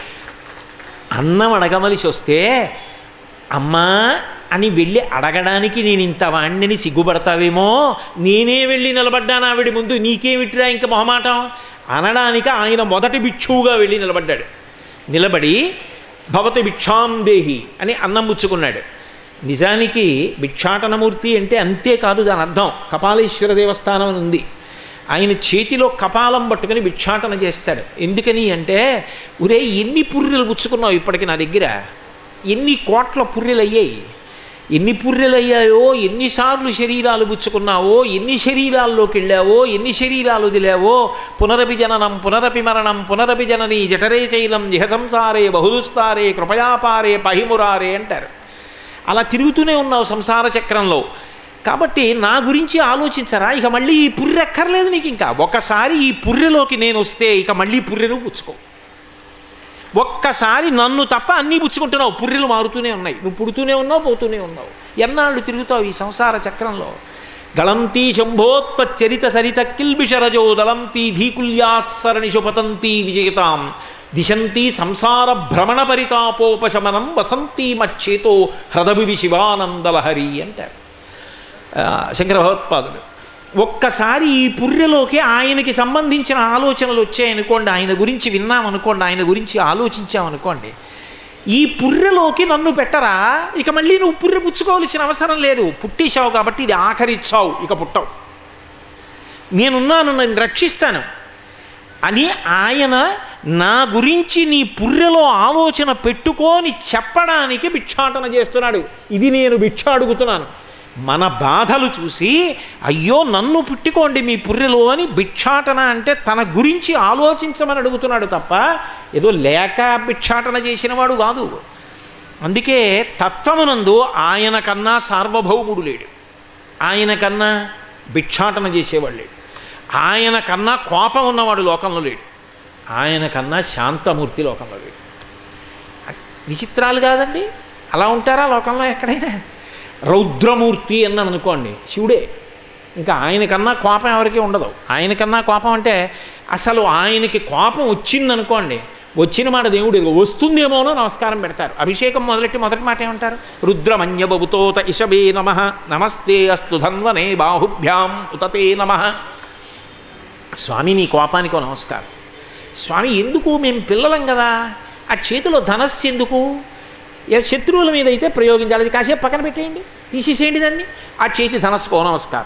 అన్నం అడగవలసి వస్తే అమ్మా అని వెళ్ళి అడగడానికి నేను ఇంత వాణ్ణిని సిగ్గుపడతావేమో నేనే వెళ్ళి నిలబడ్డాను ఆవిడ ముందు నీకేమిట్రా ఇంక మొహమాటం అనడానికి ఆయన మొదటి భిక్షువుగా వెళ్ళి నిలబడ్డాడు నిలబడి భవతి భిక్షాం దేహి అని అన్నం పుచ్చుకున్నాడు నిజానికి భిక్షాటనమూర్తి అంటే అంతేకాదు దాని అర్థం కపాలేశ్వర దేవస్థానం అని ఉంది ఆయన చేతిలో కపాలం పట్టుకుని భిక్షాటన చేస్తాడు ఎందుకని అంటే ఒరే ఎన్ని పుర్రెలు పుచ్చుకున్నావు ఇప్పటికి నా దగ్గర ఎన్ని కోట్ల పుర్రెలు అయ్యాయి ఎన్ని పుర్రెలు అయ్యాయో ఎన్నిసార్లు శరీరాలు పుచ్చుకున్నావో ఎన్ని శరీరాల్లోకి వెళ్ళావో ఎన్ని శరీరాలు వదిలావో పునరపి జననం పునరపి మరణం పునరపి జనని జఠరే శైలం జిహ సంసారే బహుదుస్తారే కృపయాపారే పహిమురారే అంటారు అలా తిరుగుతూనే ఉన్నావు సంసార చక్రంలో కాబట్టి నా గురించి ఆలోచించరా ఇక మళ్ళీ ఈ పుర్రె ఎక్కర్లేదు నీకు ఇంకా ఒకసారి ఈ పుర్రెలోకి నేను వస్తే ఇక మళ్ళీ పుర్రెను పుచ్చుకో ఒక్కసారి నన్ను తప్ప అన్నీ పుచ్చుకుంటున్నావు పుర్రెలు మారుతూనే ఉన్నాయి నువ్వు పుడుతూనే ఉన్నావు పోతూనే ఉన్నావు ఎన్నాళ్ళు తిరుగుతావు ఈ సంసార చక్రంలో గళంతీ శంభోత్పచ్చరిత సరిత కిల్బిషరజో దళంతీ ధీకుల్యాసరణిషు పతంతీ విజయతాం దిశంతి సంసార భ్రమణ పరితాపోపశమనం వసంతి మచ్చేతో హ్రదభి శివానందలహరి అంటారు ఆ, శంకర భగవత్పాదులు ఒక్కసారి ఈ పుర్రెలోకి ఆయనకి సంబంధించిన ఆలోచనలు వచ్చాయనుకోండి ఆయన గురించి విన్నామనుకోండి ఆయన గురించి ఆలోచించామనుకోండి ఈ పుర్రెలోకి నన్ను పెట్టరా ఇక మళ్ళీ నువ్వు పుర్రె పుచ్చుకోవాల్సిన అవసరం లేదు పుట్టేశావు కాబట్టి ఇది ఆఖరి చావు ఇక పుట్టవు నేనున్నాను నేను రక్షిస్తాను అని ఆయన నా గురించి నీ పుర్రెలో ఆలోచన పెట్టుకొని చెప్పడానికి భిక్షాటన చేస్తున్నాడు ఇది నేను భిక్ష అడుగుతున్నాను మన బాధలు చూసి అయ్యో నన్ను పుట్టుకోండి మీ పుర్రెలో అని భిక్షాటన అంటే తన గురించి ఆలోచించమని అడుగుతున్నాడు తప్ప ఏదో లేక భిక్షాటన చేసినవాడు కాదు అందుకే తత్వమునందు ఆయన కన్నా సార్వభౌముడు లేడు ఆయన కన్నా భిక్షాటన చేసేవాడు లేడు ఆయన కన్నా కోపం ఉన్నవాడు లోకంలో లేడు ఆయన కన్నా శాంతమూర్తి లోకంలో లేడు విచిత్రాలు కాదండి అలా ఉంటారా లోకంలో ఎక్కడైనా రౌద్రమూర్తి అన్నాను అనుకోండి శివుడే ఇంకా ఆయన కన్నా కోపం ఎవరికి ఉండదు ఆయన కన్నా కోపం అంటే అసలు ఆయనకి కోపం వచ్చిందనుకోండి వచ్చిన మాట దేవుడు ఇదిగో వస్తుందేమోనో నమస్కారం పెడతారు అభిషేకం మొదలెట్టి మొదటి మాట ఏమంటారు రుద్రమన్యబబుతోత ఇషభే నమ నమస్తే అస్తు ధన్వనే బాహుభ్యాం ఉతతే నమ స్వామి నీ కోపానికి నమస్కారం స్వామి ఎందుకు మేము పిల్లలం కదా ఆ చేతిలో ధనస్సు ఎందుకు ఏ శత్రువుల మీద అయితే ప్రయోగించాలి అది కాసేపు పక్కన పెట్టేయండి తీసేసేయండి దాన్ని ఆ చేతి ధనస్సుకో నమస్కారం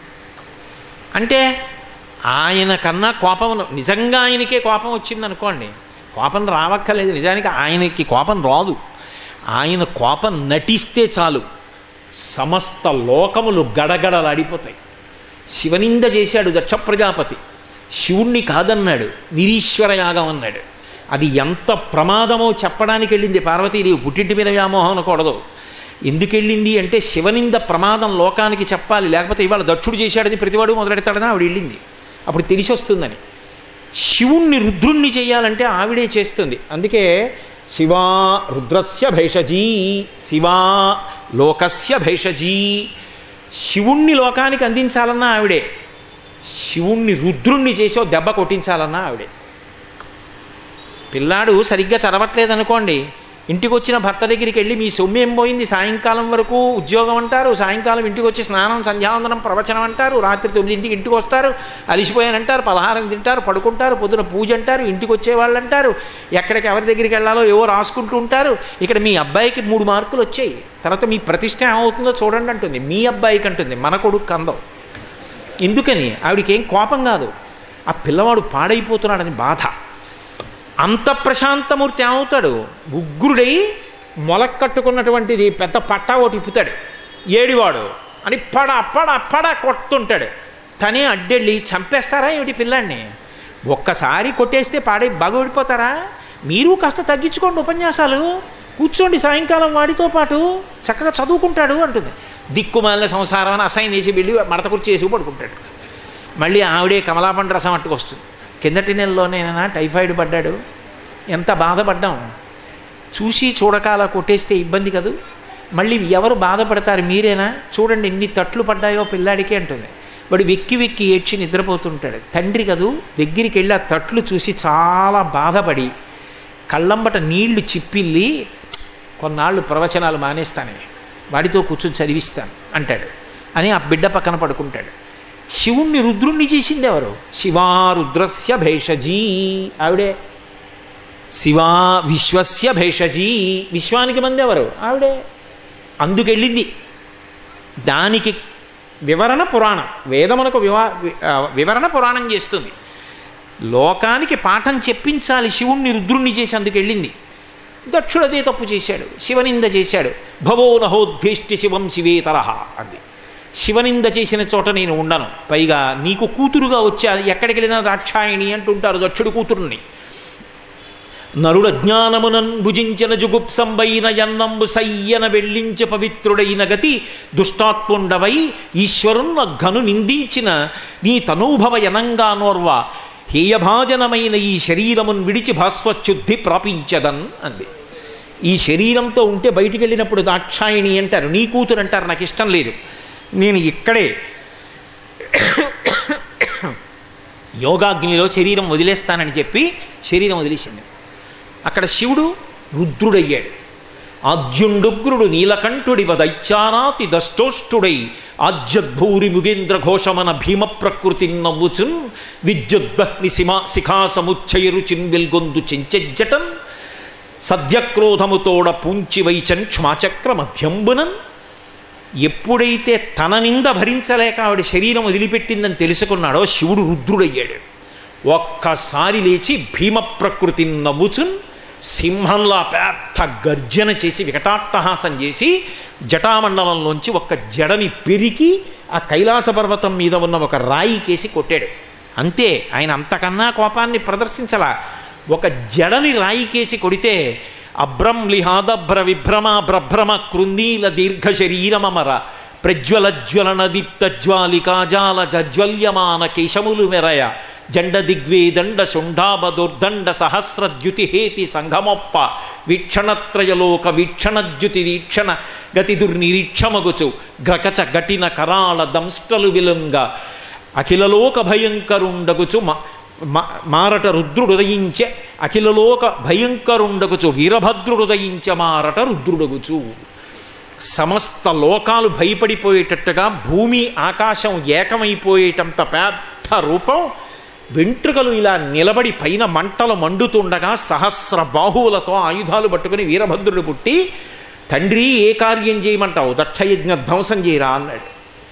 అంటే ఆయన కన్నా కోపం నిజంగా ఆయనకే కోపం వచ్చిందనుకోండి కోపం రావక్కర్లేదు నిజానికి ఆయనకి కోపం రాదు ఆయన కోపం నటిస్తే చాలు సమస్త లోకములు గడగడలాడిపోతాయి శివనింద చేశాడు దక్ష ప్రజాపతి శివుణ్ణి కాదన్నాడు నిరీశ్వర యాగం అన్నాడు అది ఎంత ప్రమాదమో చెప్పడానికి వెళ్ళింది పార్వతీదేవి పుట్టింటి మీద వ్యామోహం అనకూడదు ఎందుకు వెళ్ళింది అంటే శివనింద ప్రమాదం లోకానికి చెప్పాలి లేకపోతే ఇవాళ దక్షుడు చేశాడని ప్రతివాడు మొదలెడతాడని ఆవిడ వెళ్ళింది అప్పుడు తెలిసి వస్తుందని శివుణ్ణి రుద్రుణ్ణి చేయాలంటే ఆవిడే చేస్తుంది అందుకే శివా రుద్రస్య భేషజీ శివా లోకస్య భేషజీ శివుణ్ణి లోకానికి అందించాలన్నా ఆవిడే శివుణ్ణి రుద్రుణ్ణి చేసో దెబ్బ కొట్టించాలన్నా ఆవిడే పిల్లాడు సరిగ్గా చదవట్లేదు అనుకోండి ఇంటికి వచ్చిన భర్త దగ్గరికి వెళ్ళి మీ సొమ్మేం పోయింది సాయంకాలం వరకు ఉద్యోగం అంటారు సాయంకాలం ఇంటికి వచ్చి స్నానం సంధ్యావందనం ప్రవచనం అంటారు రాత్రి తొమ్మిదింటికి ఇంటికి వస్తారు అలిసిపోయానంటారు పలహారం తింటారు పడుకుంటారు పొద్దున పూజ అంటారు ఇంటికి వచ్చేవాళ్ళు అంటారు ఎక్కడికి ఎవరి దగ్గరికి వెళ్ళాలో ఏవో రాసుకుంటూ ఉంటారు ఇక్కడ మీ అబ్బాయికి మూడు మార్కులు వచ్చాయి తర్వాత మీ ప్రతిష్ట ఏమవుతుందో చూడండి అంటుంది మీ అబ్బాయికి అంటుంది మన కొడుకు అందం ఎందుకని ఆవిడికి ఏం కోపం కాదు ఆ పిల్లవాడు పాడైపోతున్నాడని బాధ అంత ప్రశాంతమూర్తి ఏమవుతాడు ఉగ్రుడై మొలక్కట్టుకున్నటువంటిది పెద్ద పట్టా ఒకటి ఇప్పుతాడు ఏడివాడు అని పడ పడ పడ కొట్టుంటాడు తనే అడ్డెళ్ళి చంపేస్తారా ఏమిటి పిల్లాడిని ఒక్కసారి కొట్టేస్తే పాడై బాగోడిపోతారా మీరు కాస్త తగ్గించుకోండి ఉపన్యాసాలు కూర్చోండి సాయంకాలం వాడితో పాటు చక్కగా చదువుకుంటాడు అంటుంది దిక్కుమాలిన సంసారం అని అసైన్ చేసి వెళ్ళి మడత కుర్చీ వేసి పడుకుంటాడు మళ్ళీ ఆవిడే కమలాపండు రసం అట్టుకొస్తుంది కిందటి నెలలోనేనా టైఫాయిడ్ పడ్డాడు ఎంత బాధపడ్డాం చూసి చూడక అలా కొట్టేస్తే ఇబ్బంది కదూ మళ్ళీ ఎవరు బాధపడతారు మీరేనా చూడండి ఎన్ని తట్లు పడ్డాయో పిల్లాడికి అంటుంది వాడు వెక్కి వెక్కి ఏడ్చి నిద్రపోతుంటాడు తండ్రి కదూ దగ్గరికి వెళ్ళి ఆ తట్లు చూసి చాలా బాధపడి కళ్ళంబట నీళ్లు చిప్పిల్లి కొన్నాళ్ళు ప్రవచనాలు మానేస్తానే వాడితో కూర్చొని చదివిస్తాను అంటాడు అని ఆ బిడ్డ పక్కన పడుకుంటాడు శివుణ్ణి రుద్రుణ్ణి చేసింది ఎవరు శివా రుద్రస్య భేషజీ ఆవిడే శివా విశ్వస్య భేషజీ విశ్వానికి మంది ఎవరు ఆవిడే అందుకెళ్ళింది దానికి వివరణ పురాణం వేదమునకు వివా వివరణ పురాణం చేస్తుంది లోకానికి పాఠం చెప్పించాలి శివుణ్ణి రుద్రుణ్ణి చేసి అందుకెళ్ళింది దక్షుడదే తప్పు చేశాడు శివనింద చేశాడు భవో నహోద్భేష్టి శివం శివేతరహ అంది శివనింద చేసిన చోట నేను ఉండను పైగా నీకు కూతురుగా వచ్చా ఎక్కడికి వెళ్ళినా దాక్షాయిణి అంటుంటారు దక్షుడు కూతురుని నరుడ జ్ఞానమునన్ భుజించిన జుగుప్సంబైన యన్నంబు సయ్యన వెళ్ళించ పవిత్రుడైన గతి దుష్టాత్ముండవై ఈశ్వరున్న ఘను నిందించిన నీ తనూభవ యనంగా నోర్వ హేయభాజనమైన ఈ శరీరమున్ విడిచి భాస్వచ్యుద్ధి ప్రాపించదన్ అంది ఈ శరీరంతో ఉంటే బయటికి వెళ్ళినప్పుడు దాక్షాయిణి అంటారు నీ కూతురు అంటారు నాకు ఇష్టం లేదు నేను ఇక్కడే యోగాగ్నిలో శరీరం వదిలేస్తానని చెప్పి శరీరం వదిలేసింది అక్కడ శివుడు రుద్రుడయ్యాడు ఆద్యుండుగ్రుడు నీలకంఠుడివ దైత్యానాతి దష్టోష్టుడై ఆజ్యద్భూరి ముగేంద్ర ఘోషమన భీమ ప్రకృతి నవ్వుచున్ విద్యుద్వహ్ని సిమా శిఖాసముచ్చయరుచిన్ వెల్గొందు చెంచెజ్జటన్ సద్యక్రోధముతోడ పూంచి వైచన్ క్షమాచక్ర మధ్యంబునన్ ఎప్పుడైతే తన నింద భరించలేక ఆవిడ శరీరం వదిలిపెట్టిందని తెలుసుకున్నాడో శివుడు రుద్రుడయ్యాడు ఒక్కసారి లేచి భీమ ప్రకృతి నవ్వుచున్ సింహంలా పెద్ద గర్జన చేసి వికటాట్టహాసం చేసి జటామండలంలోంచి ఒక జడని పెరికి ఆ కైలాస పర్వతం మీద ఉన్న ఒక రాయి కేసి కొట్టాడు అంతే ఆయన అంతకన్నా కోపాన్ని ప్రదర్శించలా ఒక జడని రాయి కేసి కొడితే అభ్రం లిహాదభ్ర విభ్రమ భ్రభ్రమ కృందీల దీర్ఘ శరీరమమర ప్రజ్వల జ్వలన దీప్త జ్వాలికాజాల జజ్వల్యమాన కేశములు మెరయ జండ దిగ్వేదండ శుంఠాభ దుర్దండ సహస్రద్యుతిహేతి సంఘమొప్ప వీక్షణత్రయలోక వీక్షణద్యుతి వీక్షణ గతి దుర్నిరీక్షమగుచు గ్రకచ గటిన కరాళ దంష్టలు విలుంగ అఖిలలోక భయంకరుండగుచు మ- మ- మారట రుద్రుడుదయించే అఖిలలోక భయంకరుండగుచు వీరభద్రుడుదయించ మారట రుద్రుడగుచు సమస్త లోకాలు భయపడిపోయేటట్టుగా భూమి ఆకాశం ఏకమైపోయేటంత పెద్ద రూపం వెంట్రుకలు ఇలా నిలబడి పైన మంటలు మండుతుండగా సహస్ర బాహువులతో ఆయుధాలు పట్టుకుని వీరభద్రుడు పుట్టి తండ్రి ఏ కార్యం చేయమంటావు దక్షయజ్ఞ ధ్వంసం చేయరా అన్నాడు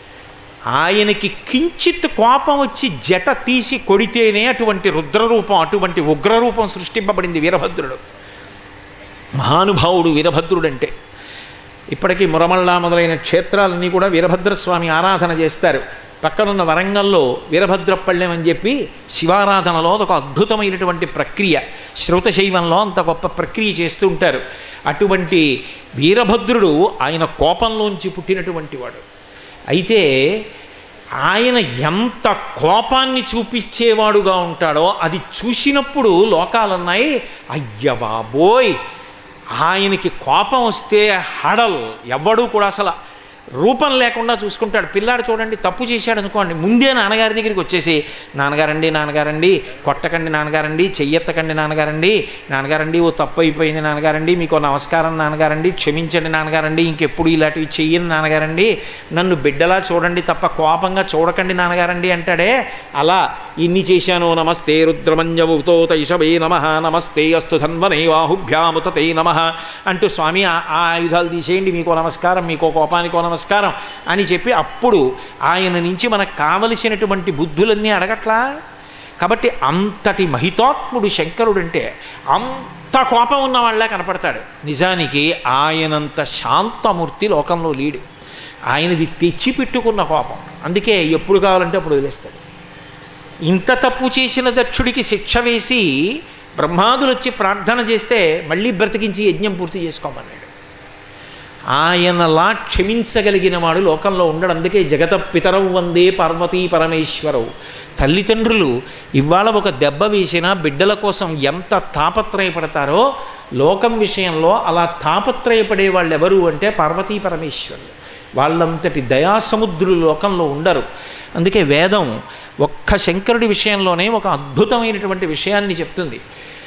ఆయనకి కించిత్ కోపం వచ్చి జట తీసి కొడితేనే అటువంటి రుద్రరూపం అటువంటి ఉగ్రరూపం సృష్టింపబడింది వీరభద్రుడు మహానుభావుడు వీరభద్రుడంటే ఇప్పటికీ మురమళ్ళ మొదలైన క్షేత్రాలన్నీ కూడా వీరభద్రస్వామి ఆరాధన చేస్తారు పక్కనున్న వరంగల్లో వీరభద్రపళ్ళెం అని చెప్పి శివారాధనలో ఒక అద్భుతమైనటువంటి ప్రక్రియ శ్రౌతశైవంలో అంత గొప్ప ప్రక్రియ చేస్తూ ఉంటారు అటువంటి వీరభద్రుడు ఆయన కోపంలోంచి పుట్టినటువంటి వాడు అయితే ఆయన ఎంత కోపాన్ని చూపించేవాడుగా ఉంటాడో అది చూసినప్పుడు లోకాలన్నాయి అయ్య బాబోయ్ ఆయనకి కోపం వస్తే హడల్ ఎవ్వడూ కూడా అసలు రూపం లేకుండా చూసుకుంటాడు పిల్లాడు చూడండి తప్పు చేశాడు అనుకోండి ముందే నాన్నగారి దగ్గరికి వచ్చేసి నాన్నగారండి నాన్నగారండి కొట్టకండి నాన్నగారండి చెయ్యెత్తకండి నాన్నగారండి నాన్నగారండి ఓ తప్పు అయిపోయింది నాన్నగారండి మీకు నమస్కారం నాన్నగారండి క్షమించండి నాన్నగారండి ఇంకెప్పుడు ఇలాంటివి చెయ్యను నాన్నగారండి నన్ను బిడ్డలా చూడండి తప్ప కోపంగా చూడకండి నాన్నగారండి అంటాడే అలా ఇన్ని చేశాను నమస్తే రుద్రమంజవుతో తైషవే నమ నమస్తే అస్తు ధన్వనే బాహుభ్యాముతతే నమ అంటూ స్వామి ఆ ఆ ఆయుధాలు తీసేయండి మీకో నమస్కారం మీకో కోపానికో నమస్కారం అని చెప్పి అప్పుడు ఆయన నుంచి మనకు కావలసినటువంటి బుద్ధులన్నీ అడగట్లా కాబట్టి అంతటి మహితాత్ముడు శంకరుడంటే అంత కోపం ఉన్న వాళ్ళే కనపడతాడు నిజానికి ఆయనంత శాంతమూర్తి లోకంలో లేడు ఆయనది తెచ్చిపెట్టుకున్న కోపం అందుకే ఎప్పుడు కావాలంటే అప్పుడు వదిలేస్తాడు ఇంత తప్పు చేసిన దక్షుడికి శిక్ష వేసి బ్రహ్మాదులు వచ్చి ప్రార్థన చేస్తే మళ్ళీ బ్రతికించి యజ్ఞం పూర్తి చేసుకోమన్నాడు ఆయనలా క్షమించగలిగిన వాడు లోకంలో ఉండడు అందుకే జగత పితరవు వందే పార్వతీ పరమేశ్వరవు తల్లిదండ్రులు ఇవాళ ఒక దెబ్బ వేసినా బిడ్డల కోసం ఎంత తాపత్రయపడతారో లోకం విషయంలో అలా తాపత్రయపడే వాళ్ళు ఎవరు అంటే పార్వతీ పరమేశ్వరులు వాళ్ళంతటి దయాసముద్రులు లోకంలో ఉండరు అందుకే వేదం ఒక్క శంకరుడి విషయంలోనే ఒక అద్భుతమైనటువంటి విషయాన్ని చెప్తుంది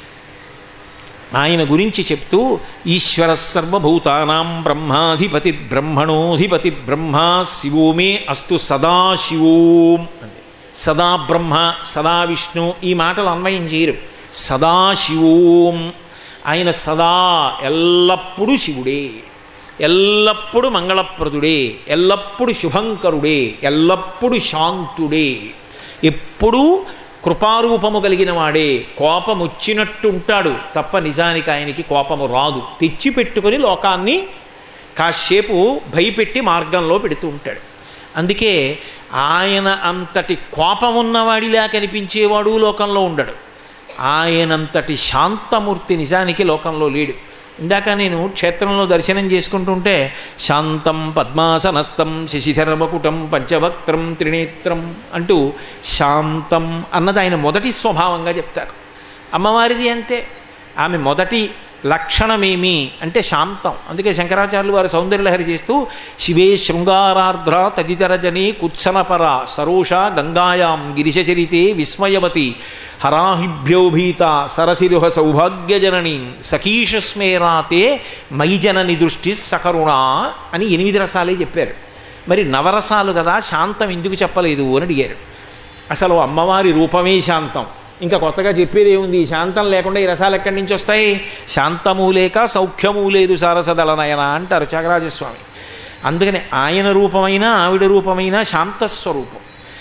ఆయన గురించి చెప్తూ ఈశ్వర సర్వభూతానాం బ్రహ్మాధిపతి బ్రహ్మణోధిపతి బ్రహ్మ శివో మే అస్తు సదాశివోం అంది సదా బ్రహ్మ సదా విష్ణు ఈ మాటలు అన్వయం చేయరు సదాశివోం ఆయన సదా ఎల్లప్పుడూ శివుడే ఎల్లప్పుడూ మంగళప్రదుడే ఎల్లప్పుడూ శుభంకరుడే ఎల్లప్పుడూ శాంతుడే ఎప్పుడూ కృపారూపము కలిగిన వాడే కోపం వచ్చినట్టు ఉంటాడు తప్ప నిజానికి ఆయనకి కోపము రాదు తెచ్చిపెట్టుకొని లోకాన్ని కాసేపు భయపెట్టి మార్గంలో పెడుతూ ఉంటాడు అందుకే ఆయన అంతటి కోపం ఉన్నవాడిలా కనిపించేవాడు లోకంలో ఉండడు ఆయనంతటి శాంతమూర్తి నిజానికి లోకంలో లేడు ఇందాక నేను క్షేత్రంలో దర్శనం చేసుకుంటుంటే శాంతం పద్మాసనస్థం శశిధరమకుటం పంచవక్త్రం త్రినేత్రం అంటూ శాంతం అన్నది ఆయన మొదటి స్వభావంగా చెప్తారు అమ్మవారిది అంతే ఆమె మొదటి లక్షణమేమి అంటే శాంతం అందుకే శంకరాచార్యులు వారు సౌందర్యలహరి చేస్తూ శివే శృంగారార్ధ్ర తదితరజని కుత్సనపర సరోష గంగాయాం గిరిశచరితే విస్మయవతి హరాహిభ్యోభీత సరసిరుహ సౌభాగ్యజనని సఖీషస్మేరాతే మయిజనని దృష్టి సకరుణ అని ఎనిమిది రసాలే చెప్పారు మరి నవరసాలు కదా శాంతం ఎందుకు చెప్పలేదు అని అడిగారు అసలు అమ్మవారి రూపమే శాంతం ఇంకా కొత్తగా చెప్పేది ఏముంది ఈ శాంతం లేకుండా ఈ రసాలు ఎక్కడి నుంచి వస్తాయి శాంతము లేక సౌఖ్యము లేదు సారసదళనయన అంటారు త్యాగరాజస్వామి అందుకని ఆయన రూపమైన ఆవిడ రూపమైన శాంతస్వరూపం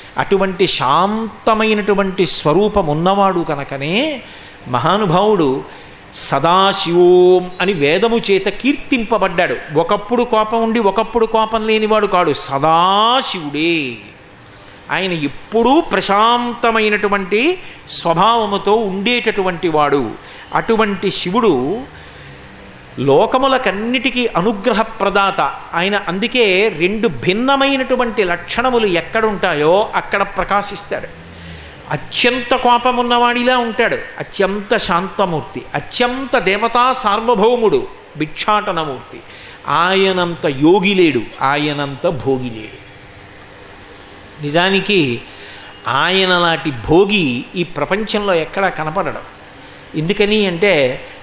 అటువంటి శాంతమైనటువంటి స్వరూపం ఉన్నవాడు కనుకనే మహానుభావుడు సదాశివోం అని వేదము చేత కీర్తింపబడ్డాడు ఒకప్పుడు కోపం ఉండి ఒకప్పుడు కోపం లేనివాడు కాడు సదాశివుడే ఆయన ఎప్పుడూ ప్రశాంతమైనటువంటి స్వభావముతో ఉండేటటువంటి వాడు అటువంటి శివుడు లోకములకన్నిటికీ అనుగ్రహ ప్రదాత ఆయన అందుకే రెండు భిన్నమైనటువంటి లక్షణములు ఎక్కడుంటాయో అక్కడ ప్రకాశిస్తాడు అత్యంత కోపం ఉన్నవాడిలా ఉంటాడు అత్యంత శాంతమూర్తి అత్యంత దేవతా సార్వభౌముడు భిక్షాటనమూర్తి ఆయనంత యోగి లేడు ఆయనంత భోగి లేడు నిజానికి ఆయన లాంటి భోగి ఈ ప్రపంచంలో ఎక్కడా కనపడడం ఎందుకని అంటే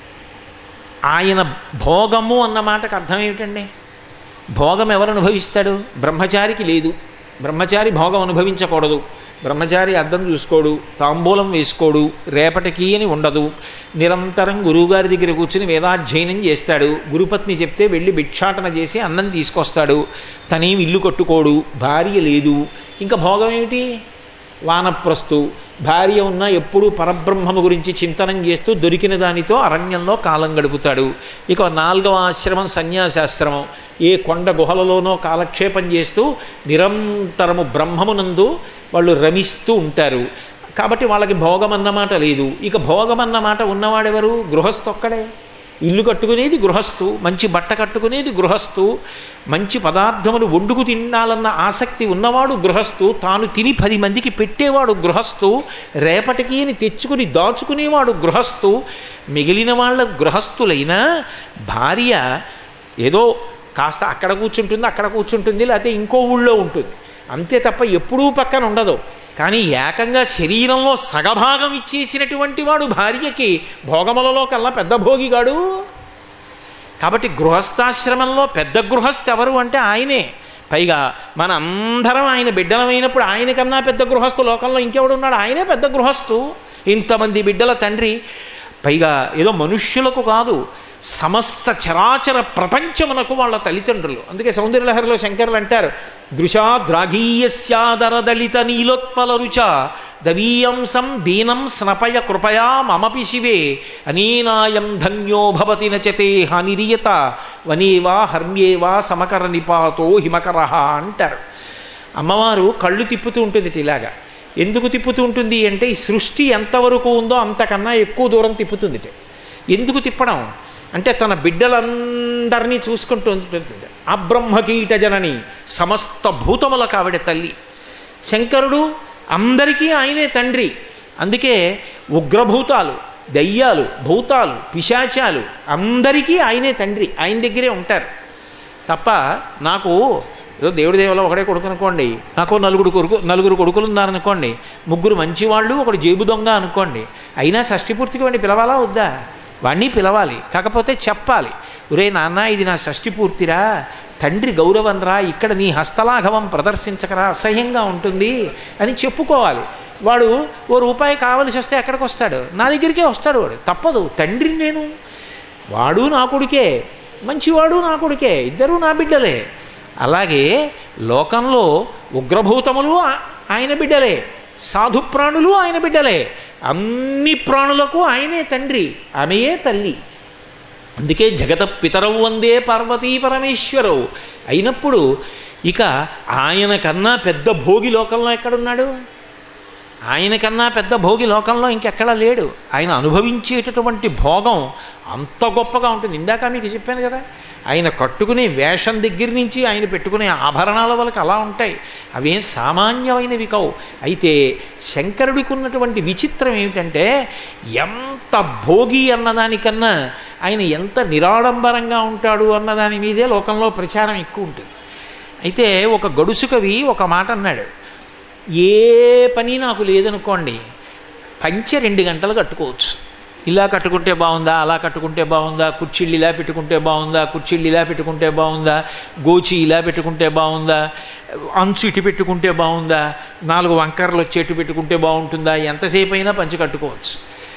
ఆయన భోగము అన్న మాటకు అర్థం ఏమిటండి భోగం ఎవరు అనుభవిస్తాడు బ్రహ్మచారికి లేదు బ్రహ్మచారి భోగం అనుభవించకూడదు బ్రహ్మచారి అద్దం చూసుకోడు తాంబూలం వేసుకోడు రేపటికి అని ఉండదు నిరంతరం గురువుగారి దగ్గర కూర్చుని వేదాధ్యయనం చేస్తాడు గురుపత్ని చెప్తే వెళ్ళి భిక్షాటన చేసి అన్నం తీసుకొస్తాడు తనేం ఇల్లు కట్టుకోడు భార్య లేదు ఇంకా భోగం ఏమిటి వానప్రస్తు భార్య ఉన్న ఎప్పుడూ పరబ్రహ్మము గురించి చింతనం చేస్తూ దొరికిన దానితో అరణ్యంలో కాలం గడుపుతాడు ఇక నాలుగవ ఆశ్రమం సన్యాసాశ్రమం ఏ కొండ గుహలలోనో కాలక్షేపం చేస్తూ నిరంతరము బ్రహ్మమునందు వాళ్ళు రమిస్తూ ఉంటారు కాబట్టి వాళ్ళకి భోగం అన్నమాట లేదు ఇక భోగం అన్నమాట ఉన్నవాడెవరు గృహస్థు ఒక్కడే ఇల్లు కట్టుకునేది గృహస్థు మంచి బట్ట కట్టుకునేది గృహస్థు మంచి పదార్థములు వండుకు తినాలన్న ఆసక్తి ఉన్నవాడు గృహస్థు తాను తిని పది మందికి పెట్టేవాడు గృహస్థు రేపటికి అని తెచ్చుకుని దాచుకునేవాడు గృహస్థు మిగిలిన వాళ్ళ గృహస్థులైనా భార్య ఏదో కాస్త అక్కడ కూర్చుంటుంది అక్కడ కూర్చుంటుంది లేకపోతే ఇంకో ఊళ్ళో ఉంటుంది అంతే తప్ప ఎప్పుడూ పక్కన ఉండదు కానీ ఏకంగా శరీరంలో సగభాగం ఇచ్చేసినటువంటి వాడు భార్యకి భోగములలో కల్లా పెద్ద భోగిగాడు కాబట్టి గృహస్థాశ్రమంలో పెద్ద గృహస్థ ఎవరు అంటే ఆయనే పైగా మన అందరం ఆయన బిడ్డలమైనప్పుడు ఆయన కన్నా పెద్ద గృహస్థు లోకంలో ఇంకెవడున్నాడు ఆయనే పెద్ద గృహస్థు ఇంతమంది బిడ్డల తండ్రి పైగా ఏదో మనుష్యులకు కాదు సమస్త చరాచర ప్రపంచమునకు వాళ్ళ తల్లిదండ్రులు అందుకే సౌందర్యలహరిలో శంకరులు అంటారు దృశా ద్రాఘీయస్యాదరదళిత నీలోత్పల రుచ దవీయంసం దీనం స్నపయ కృపయా మమపి శివే అనీనాయం ధన్యో భవతి నచతే హానిరియత వనేవా హర్మ్యేవా సమకర నిపాతో హిమకర అంటారు అమ్మవారు కళ్ళు తిప్పుతూ ఉంటుంది ఇలాగా ఎందుకు తిప్పుతూ ఉంటుంది అంటే ఈ సృష్టి ఎంతవరకు ఉందో అంతకన్నా ఎక్కువ దూరం తిప్పుతుంది ఎందుకు తిప్పడం అంటే తన బిడ్డలందరినీ చూసుకుంటూ ఉంటుంది అబ్రహ్మకీట జనని సమస్త భూతములకు ఆవిడ తల్లి శంకరుడు అందరికీ ఆయనే తండ్రి అందుకే ఉగ్రభూతాలు దయ్యాలు భూతాలు పిశాచాలు అందరికీ ఆయనే తండ్రి ఆయన దగ్గరే ఉంటారు తప్ప నాకు ఏదో దేవుడి దేవులో ఒకడే కొడుకు అనుకోండి నాకు నలుగురు కొడుకు నలుగురు కొడుకులు ఉన్నారనుకోండి ముగ్గురు మంచివాళ్ళు ఒకడు జేబు దొంగ అనుకోండి అయినా షష్ఠి పూర్తికి వాడిని పిలవాలా వద్దా వాడిని పిలవాలి కాకపోతే చెప్పాలి ఒరే నాన్న ఇది నా షష్ఠి పూర్తిరా తండ్రి గౌరవంరా ఇక్కడ నీ హస్తలాఘవం ప్రదర్శించకరా అసహ్యంగా ఉంటుంది అని చెప్పుకోవాలి వాడు ఓ రూపాయి కావలసి వస్తే ఎక్కడికి వస్తాడు నా దగ్గరికే వస్తాడు వాడు తప్పదు తండ్రి నేను వాడు నా కొడుకే మంచివాడు నా కొడుకే ఇద్దరూ నా బిడ్డలే అలాగే లోకంలో ఉగ్రభూతములు ఆ- ఆయన బిడ్డలే సాధు ప్రాణులు ఆయన బిడ్డలే అన్ని ప్రాణులకు ఆయనే తండ్రి ఆమెయే తల్లి అందుకే జగత పితరవు వందే పార్వతీ పరమేశ్వరవు అయినప్పుడు ఇక ఆయన కన్నా పెద్ద భోగి లోకంలో ఎక్కడున్నాడు ఆయన కన్నా పెద్ద భోగి లోకంలో ఇంకెక్కడా లేడు ఆయన అనుభవించేటటువంటి భోగం అంత గొప్పగా ఉంటుంది ఇందాక మీకు చెప్పాను కదా ఆయన కట్టుకునే వేషం దగ్గర నుంచి ఆయన పెట్టుకునే ఆభరణాల వరకు అలా ఉంటాయి అవేం సామాన్యమైనవి కావు అయితే శంకరుడికి ఉన్నటువంటి విచిత్రం ఏమిటంటే ఎంత భోగి అన్నదానికన్నా ఆయన ఎంత నిరాడంబరంగా ఉంటాడు అన్నదాని మీదే లోకంలో ప్రచారం ఎక్కువ ఉంటుంది అయితే ఒక గడుసు కవి ఒక మాట అన్నాడు ఏ పని నాకు లేదనుకోండి పంచె రెండు గంటలు కట్టుకోవచ్చు ఇలా కట్టుకుంటే బాగుందా అలా కట్టుకుంటే బాగుందా కుర్చీళ్ళు ఇలా పెట్టుకుంటే బాగుందా కుర్చీళ్ళు ఇలా పెట్టుకుంటే బాగుందా గోచి ఇలా పెట్టుకుంటే బాగుందా అంచు ఇటు పెట్టుకుంటే బాగుందా నాలుగు వంకరలు వచ్చేట్టు పెట్టుకుంటే బాగుంటుందా ఎంతసేపు అయినా పంచి కట్టుకోవచ్చు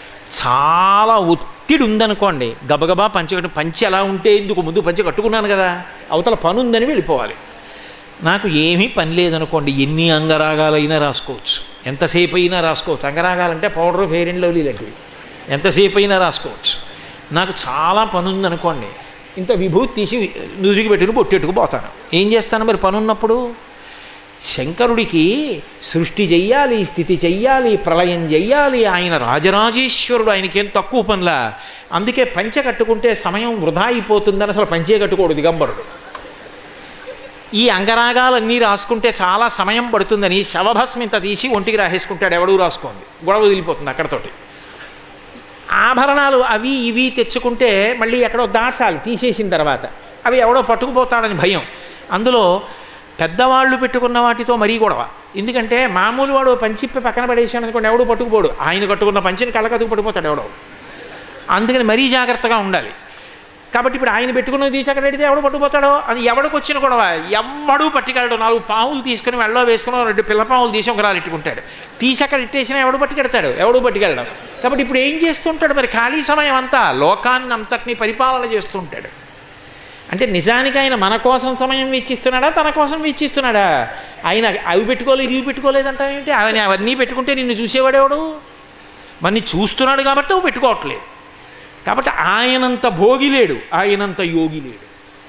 చాలా ఒత్తిడి ఉందనుకోండి గబగబా పంచి కట్టు పంచి ఎలా ఉంటే ఇందుకు ముందు పంచి కట్టుకున్నాను కదా అవతల పని ఉందని వెళ్ళిపోవాలి నాకు ఏమీ పని లేదనుకోండి ఎన్ని అంగరాగాలైనా రాసుకోవచ్చు ఎంతసేపు అయినా రాసుకోవచ్చు అంగరాగాలంటే పౌడర్ ఫెయిర్ అండ్ లవ్లీ లాంటివి ఎంతసేపు అయినా రాసుకోవచ్చు నాకు చాలా పని ఉందనుకోండి ఇంత విభూతి తీసి నుదురికి పెట్టుకుని బొట్టెట్టుకు పోతాను ఏం చేస్తాను మరి పని ఉన్నప్పుడు శంకరుడికి సృష్టి చెయ్యాలి స్థితి చెయ్యాలి ప్రళయం చెయ్యాలి ఆయన రాజరాజేశ్వరుడు ఆయనకేం తక్కువ పనిలా అందుకే పంచె కట్టుకుంటే సమయం వృధా అయిపోతుందని అసలు పంచే కట్టుకోడు దిగంబరుడు ఈ అంగరాగాలన్నీ రాసుకుంటే చాలా సమయం పడుతుందని శవభస్మింత తీసి ఒంటికి రాసేసుకుంటాడు ఎవడూ రాసుకోండి గొడవ వదిలిపోతుంది అక్కడతోటి ఆభరణాలు అవి ఇవి తెచ్చుకుంటే మళ్ళీ ఎక్కడో దాచాలి తీసేసిన తర్వాత అవి ఎవడో పట్టుకుపోతాడని భయం అందులో పెద్దవాళ్ళు పెట్టుకున్న వాటితో మరీ గొడవ ఎందుకంటే మామూలు వాడు పంచిప్పి పక్కన పడేసాడు అనుకోండి ఎవడు పట్టుకుపోడు ఆయన కట్టుకున్న పంచిని కళ్ళకతుకు పట్టుకుపోతాడు ఎవడో అందుకని మరీ జాగ్రత్తగా ఉండాలి కాబట్టి ఇప్పుడు ఆయన పెట్టుకున్నది తీసి అక్కడ పెడితే ఎవడు పట్టుకుపోతాడో అది ఎవడికి వచ్చిన గొడవ ఎవడూ పట్టుకెళ్ళడు నాలుగు పావులు తీసుకుని వెళ్ళలో వేసుకుని రెండు పిల్ల పావులు తీసి ఒకరాలు ఇట్టుకుంటాడు తీసి అక్కడ ఇట్టేసినా ఎవడు పట్టుకెడతాడు ఎవడు పట్టుకెళ్ళడం కాబట్టి ఇప్పుడు ఏం చేస్తుంటాడు మరి ఖాళీ సమయం అంతా లోకాన్ని అంతటినీ పరిపాలన చేస్తుంటాడు అంటే నిజానికి ఆయన మన కోసం సమయం వెచ్చిస్తున్నాడా తన కోసం వెచ్చిస్తున్నాడా ఆయన అవి పెట్టుకోలేదు ఇవి పెట్టుకోలేదంట ఏంటి ఆయన అవన్నీ పెట్టుకుంటే నిన్ను చూసేవాడేవాడు మరి చూస్తున్నాడు కాబట్టి నువ్వు పెట్టుకోవట్లేదు కాబట్టి ఆయనంత భోగి లేడు ఆయనంత యోగి లేడు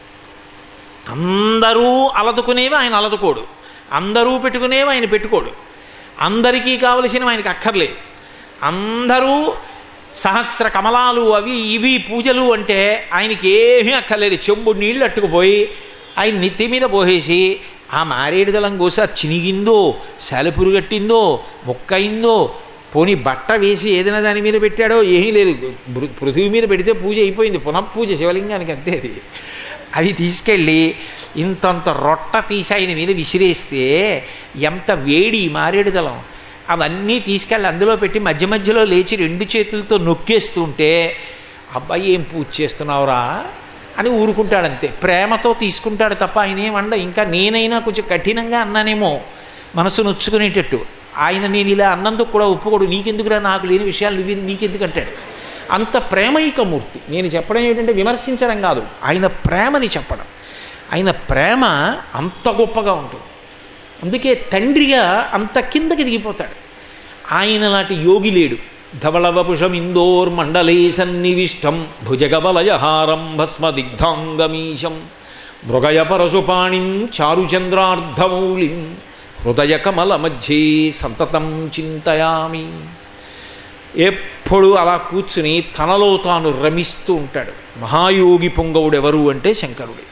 అందరూ అలదుకునేవి ఆయన అలదుకోడు అందరూ పెట్టుకునేవి ఆయన పెట్టుకోడు అందరికీ కావలసినవి ఆయనకి అక్కర్లేదు అందరూ సహస్ర కమలాలు అవి ఇవి పూజలు అంటే ఆయనకి ఏమీ అక్కర్లేదు చెంబు నీళ్ళు అట్టుకుపోయి ఆయన నెత్తి మీద పోసేసి ఆ మారేడు దళం కోసి అది చినిగిందో సెలపురు కట్టిందో మొక్కయిందో పోనీ బట్ట వేసి ఏదైనా దాని మీద పెట్టాడో ఏమీ లేదు పృ- పృథివీ మీద పెడితే పూజ అయిపోయింది పునఃపూజ శివలింగానికి అంతే అది అవి తీసుకెళ్ళి ఇంతంత రొట్ట తీసి ఆయన మీద విసిరేస్తే ఎంత వేడి మారేడు దళం అవన్నీ తీసుకెళ్ళి అందులో పెట్టి మధ్య మధ్యలో లేచి రెండు చేతులతో నొక్కేస్తుంటే అబ్బాయి ఏం పూజ చేస్తున్నావురా అని ఊరుకుంటాడంతే ప్రేమతో తీసుకుంటాడు తప్ప ఆయన ఏమండ ఇంకా నేనైనా కొంచెం కఠినంగా అన్నానేమో మనసు నొచ్చుకునేటట్టు ఆయన నేను ఇలా అన్నందుకు కూడా ఒప్పుకోడు నీకెందుకురా నాకు లేని విషయాలు నువ్వు నీకెందుకు అంటాడు అంత ప్రేమైక మూర్తి నేను చెప్పడం ఏంటంటే విమర్శించడం కాదు ఆయన ప్రేమని చెప్పడం ఆయన ప్రేమ అంత గొప్పగా ఉంటుంది అందుకే తండ్రిగా అంత కిందకి దిగిపోతాడు ఆయన లాంటి యోగి లేడు ధవళవపుషం ఇందోర్ మండలే సన్నివిష్టం భుజగబలయహారం భస్మదిగ్ధాంగమీశం మృగయ పరశుపాణిం చారుచంద్రార్ధమౌళిం హృదయ కమల మధ్యే సంతతం చింతయామి ఎప్పుడు అలా కూర్చుని తనలో తాను రమిస్తూ ఉంటాడు మహాయోగి పొంగవుడు ఎవరు అంటే శంకరుడే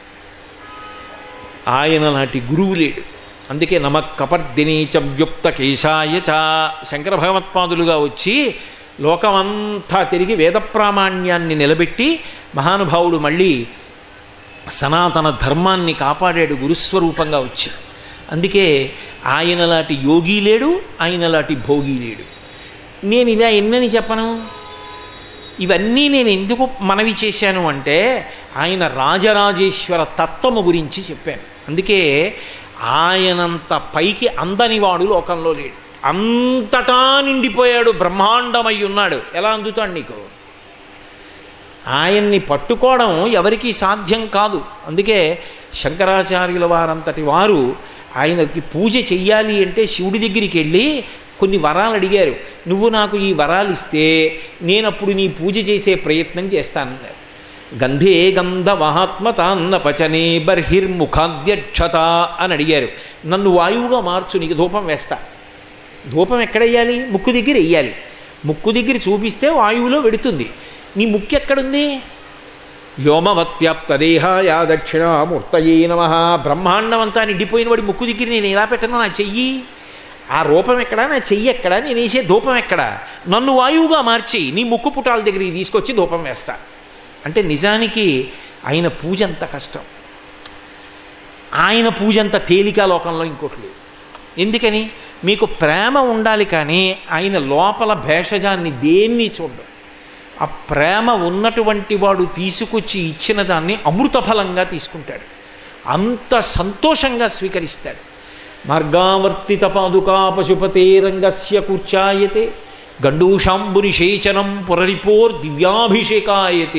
ఆయన లాంటి గురువు లేడు అందుకే నమ కపర్దిని చ వ్యుక్త కేశాయ చ శంకర భగవత్పాదులుగా వచ్చి లోకమంతా తిరిగి వేద ప్రామాణ్యాన్ని నిలబెట్టి మహానుభావుడు మళ్ళీ సనాతన ధర్మాన్ని కాపాడాడు గురుస్వరూపంగా వచ్చి అందుకే ఆయనలాంటి యోగి లేడు ఆయనలాంటి భోగి లేడు నేను ఇలా ఎన్నని చెప్పను ఇవన్నీ నేను ఎందుకు మనవి చేశాను అంటే ఆయన రాజరాజేశ్వర తత్వము గురించి చెప్పాను అందుకే ఆయనంత పైకి అందనివాడు లోకంలో లేడు అంతటా నిండిపోయాడు బ్రహ్మాండమై ఉన్నాడు ఎలా అందుతాడు నీకు ఆయన్ని పట్టుకోవడం ఎవరికీ సాధ్యం కాదు అందుకే శంకరాచార్యుల వారంతటి వారు ఆయనకి పూజ చెయ్యాలి అంటే శివుడి దగ్గరికి వెళ్ళి కొన్ని వరాలు అడిగారు నువ్వు నాకు ఈ వరాలు ఇస్తే నేనప్పుడు నీ పూజ చేసే ప్రయత్నం చేస్తానన్నారు గంధే గంధ మహాత్మతాన్న పచనే బర్హిర్ముఖాద్యక్షత అని అడిగారు నన్ను వాయువుగా మార్చు నీకు ధూపం వేస్తా ధూపం ఎక్కడ వేయాలి ముక్కు దగ్గర వేయాలి ముక్కు దగ్గర చూపిస్తే వాయువులో వెడుతుంది నీ ముక్కు ఎక్కడుంది వ్యోమవత్యాప్తదేహాయ దక్షిణామూర్తయే నమ బ్రహ్మాండం అంతా నిండిపోయిన వాడి ముక్కు దగ్గర నేను ఎలా పెట్టను నా చెయ్యి ఆ రూపం ఎక్కడా నా చెయ్యి ఎక్కడా నేను వేసే ధూపం ఎక్కడా నన్ను వాయువుగా మార్చి నీ ముక్కు పుటాల దగ్గరికి తీసుకొచ్చి ధూపం వేస్తా అంటే నిజానికి ఆయన పూజ అంత కష్టం ఆయన పూజ అంత తేలిక లోకంలో ఇంకోటి లేదు ఎందుకని మీకు ప్రేమ ఉండాలి కానీ ఆయన లోపల భేషజాన్ని దేన్ని చూడడం ఆ ప్రేమ ఉన్నటువంటి వాడు తీసుకొచ్చి ఇచ్చిన దాన్ని అమృత ఫలంగా తీసుకుంటాడు అంత సంతోషంగా స్వీకరిస్తాడు మార్గావర్తిత పాదుకా పశుపతేరంగస్య కూర్చాయతే గండూషాంబుని శేచనం పురరిపోర్ దివ్యాభిషేకాయతే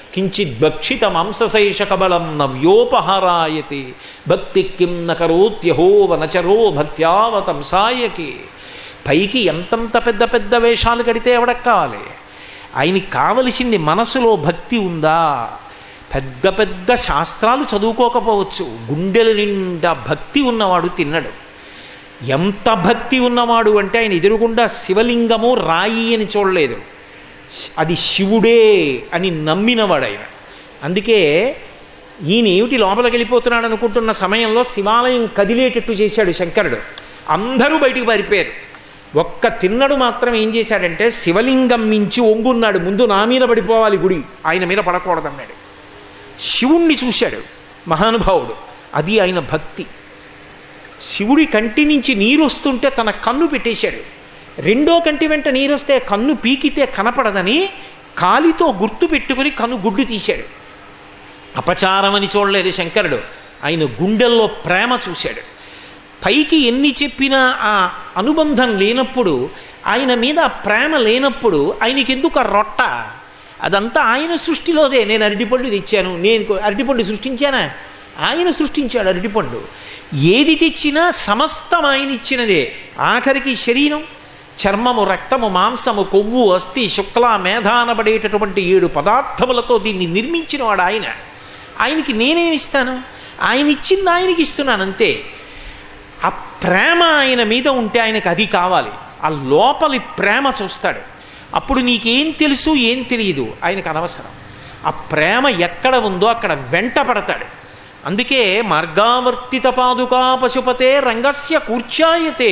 కించిత్ భక్షిత మాంసశేష కబలం నవ్యోపహారాయతే భక్తి కిం నకరోత్యహో వనచరో భక్త్యావతంసాయకి పైకి ఎంతంత పెద్ద పెద్ద వేషాలు కడితే ఎవడకు కావాలి ఆయనకి కావలసింది మనసులో భక్తి ఉందా పెద్ద పెద్ద శాస్త్రాలు చదువుకోకపోవచ్చు గుండెల నిండా భక్తి ఉన్నవాడు తిన్నడు ఎంత భక్తి ఉన్నవాడు అంటే ఆయన ఎదురుగుండా శివలింగము రాయి అని చూడలేదు అది శివుడే అని నమ్మినవాడు ఆయన అందుకే ఈయన ఏమిటి లోపలికి వెళ్ళిపోతున్నాడు అనుకుంటున్న సమయంలో శివాలయం కదిలేటట్టు చేశాడు శంకరుడు అందరూ బయటికి పారిపోయారు ఒక్క తిన్నడు మాత్రం ఏం చేశాడంటే శివలింగం మించి ఒంగున్నాడు ముందు నా మీద పడిపోవాలి గుడి ఆయన మీద పడకూడదన్నాడు శివుణ్ణి చూశాడు మహానుభావుడు అది ఆయన భక్తి శివుడి కంటి నుంచి నీరు వస్తుంటే తన కన్ను పెట్టేశాడు రెండో కంటి వెంట నీరు వస్తే కన్ను పీకితే కనపడదని కాలితో గుర్తు పెట్టుకుని కన్ను గుడ్డు తీశాడు అపచారమని చూడలేదు శంకరుడు ఆయన గుండెల్లో ప్రేమ చూశాడు పైకి ఎన్ని చెప్పినా ఆ అనుబంధం లేనప్పుడు ఆయన మీద ఆ ప్రేమ లేనప్పుడు ఆయనకి ఎందుకు ఆ రొట్ట అదంతా ఆయన సృష్టిలోదే నేను అరటిపండు తెచ్చాను నేను అరటిపండు సృష్టించానా ఆయన సృష్టించాడు అరటిపండు ఏది తెచ్చినా సమస్తం ఆయన ఇచ్చినదే ఆఖరికి శరీరం చర్మము రక్తము మాంసము కొవ్వు అస్థి శుక్ల మేధానబడేటటువంటి ఏడు పదార్థములతో దీన్ని నిర్మించినవాడు ఆయన ఆయనకి నేనేమిస్తాను ఆయన ఇచ్చింది ఆయనకి ఇస్తున్నాను అంతే ఆ ప్రేమ ఆయన మీద ఉంటే ఆయనకు అది కావాలి ఆ లోపలి ప్రేమ చూస్తాడు అప్పుడు నీకేం తెలుసు ఏం తెలియదు ఆయనకు అనవసరం ఆ ప్రేమ ఎక్కడ ఉందో అక్కడ వెంట పడతాడు అందుకే మార్గావర్తిత పాదుకా పశుపతే రంగస్య కూర్చాయతే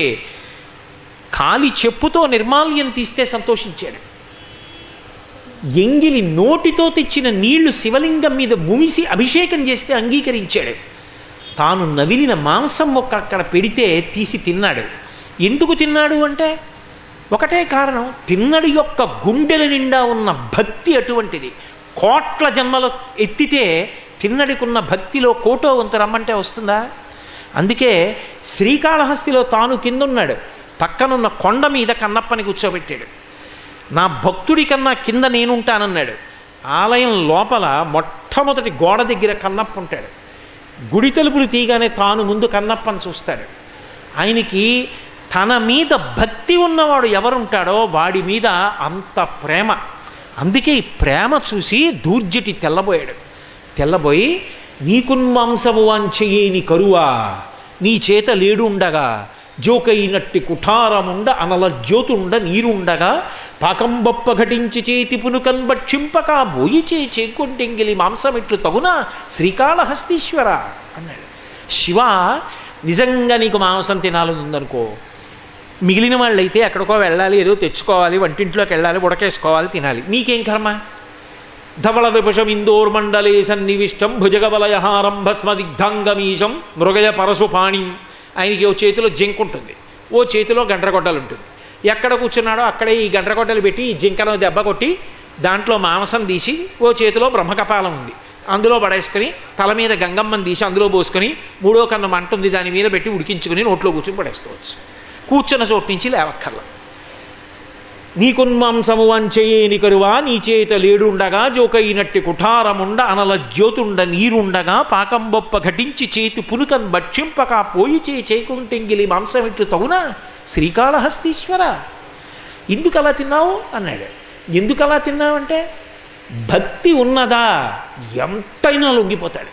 కాలి చెప్పుతో నిర్మాల్యం తీస్తే సంతోషించాడు ఎంగిలి నోటితో తెచ్చిన నీళ్లు శివలింగం మీద ముమిసి అభిషేకం చేస్తే అంగీకరించాడు తాను నవిలిన మాంసం మొక్క అక్కడ పెడితే తీసి తిన్నాడు ఎందుకు తిన్నాడు అంటే ఒకటే కారణం తిన్నడి యొక్క గుండెల నిండా ఉన్న భక్తి అటువంటిది కోట్ల జన్మలు ఎత్తితే తిన్నడికున్న భక్తిలో కోటో వంతు రమ్మంటే వస్తుందా అందుకే శ్రీకాళహస్తిలో తాను కిందున్నాడు పక్కనున్న కొండ మీద కన్నప్పని కూర్చోబెట్టాడు నా భక్తుడి కన్నా కింద నేనుంటానన్నాడు ఆలయం లోపల మొట్టమొదటి గోడ దగ్గర కన్నప్ప ఉంటాడు గుడి తలుపులు తీయగానే తాను ముందు కన్నప్పని చూస్తాడు ఆయనకి తన మీద భక్తి ఉన్నవాడు ఎవరుంటాడో వాడి మీద అంత ప్రేమ అందుకే ఈ ప్రేమ చూసి దూర్జటి తెల్లబోయాడు తెల్లబోయి నీకున్మాంసము వాంచయేని కరువా నీ చేత లేడు ఉండగా జోకైనట్టి కుఠారముండ అనల జ్యోతుండ నీరుండగా పాకంబొప్ప ఘటించి చేతి పునుకన్ భక్షింపక బోయి చే చేకొంటెంగిలి మాంసమిట్లు తగునా శ్రీకాళహస్తీశ్వర అన్నాడు శివ నిజంగా నీకు మాంసం తినాలని ఉందనుకో మిగిలిన వాళ్ళైతే ఎక్కడికో వెళ్ళాలి ఏదో తెచ్చుకోవాలి వంటింట్లోకి వెళ్ళాలి ఉడకేసుకోవాలి తినాలి నీకేం కర్మ ధవళ విభషం ఇందోర్మండలే సన్నివిష్టం భుజగబలయహారం భస్మదిగ్ధాంగమీశం మృగయ పరశుపాణి ఆయనకి ఓ చేతిలో జింక ఉంటుంది ఓ చేతిలో గండ్రగొడ్డలు ఉంటుంది ఎక్కడ కూర్చున్నాడో అక్కడే ఈ గండ్రగొడ్డలు పెట్టి ఈ జింకను దెబ్బ కొట్టి దాంట్లో మాంసం తీసి ఓ చేతిలో బ్రహ్మకపాలం ఉంది అందులో పడేసుకొని తల మీద గంగమ్మని తీసి అందులో పోసుకొని మూడో కన్ను మంట ఉంది దాని మీద పెట్టి ఉడికించుకుని నోట్లో కూర్చొని పడేసుకోవచ్చు కూర్చున్న చోటు నుంచి లేవక్కర్లా నీకున్మాంసము వంచేయేని కరువా నీ చేత లేడుండగా జోకైనట్టి కుఠారముండ అనల జ్యోతుండ నీరుండగా పాకంబొప్ప ఘటించి చేతి పునుకన్ భక్షింపక పోయి చే చేకుంటెంగిలి మాంసమిట్టు తగునా శ్రీకాళహస్తీశ్వర ఎందుకు అలా తిన్నావు అన్నాడు ఎందుకు అలా తిన్నావంటే భక్తి ఉన్నదా ఎంతైనా లొంగిపోతాడు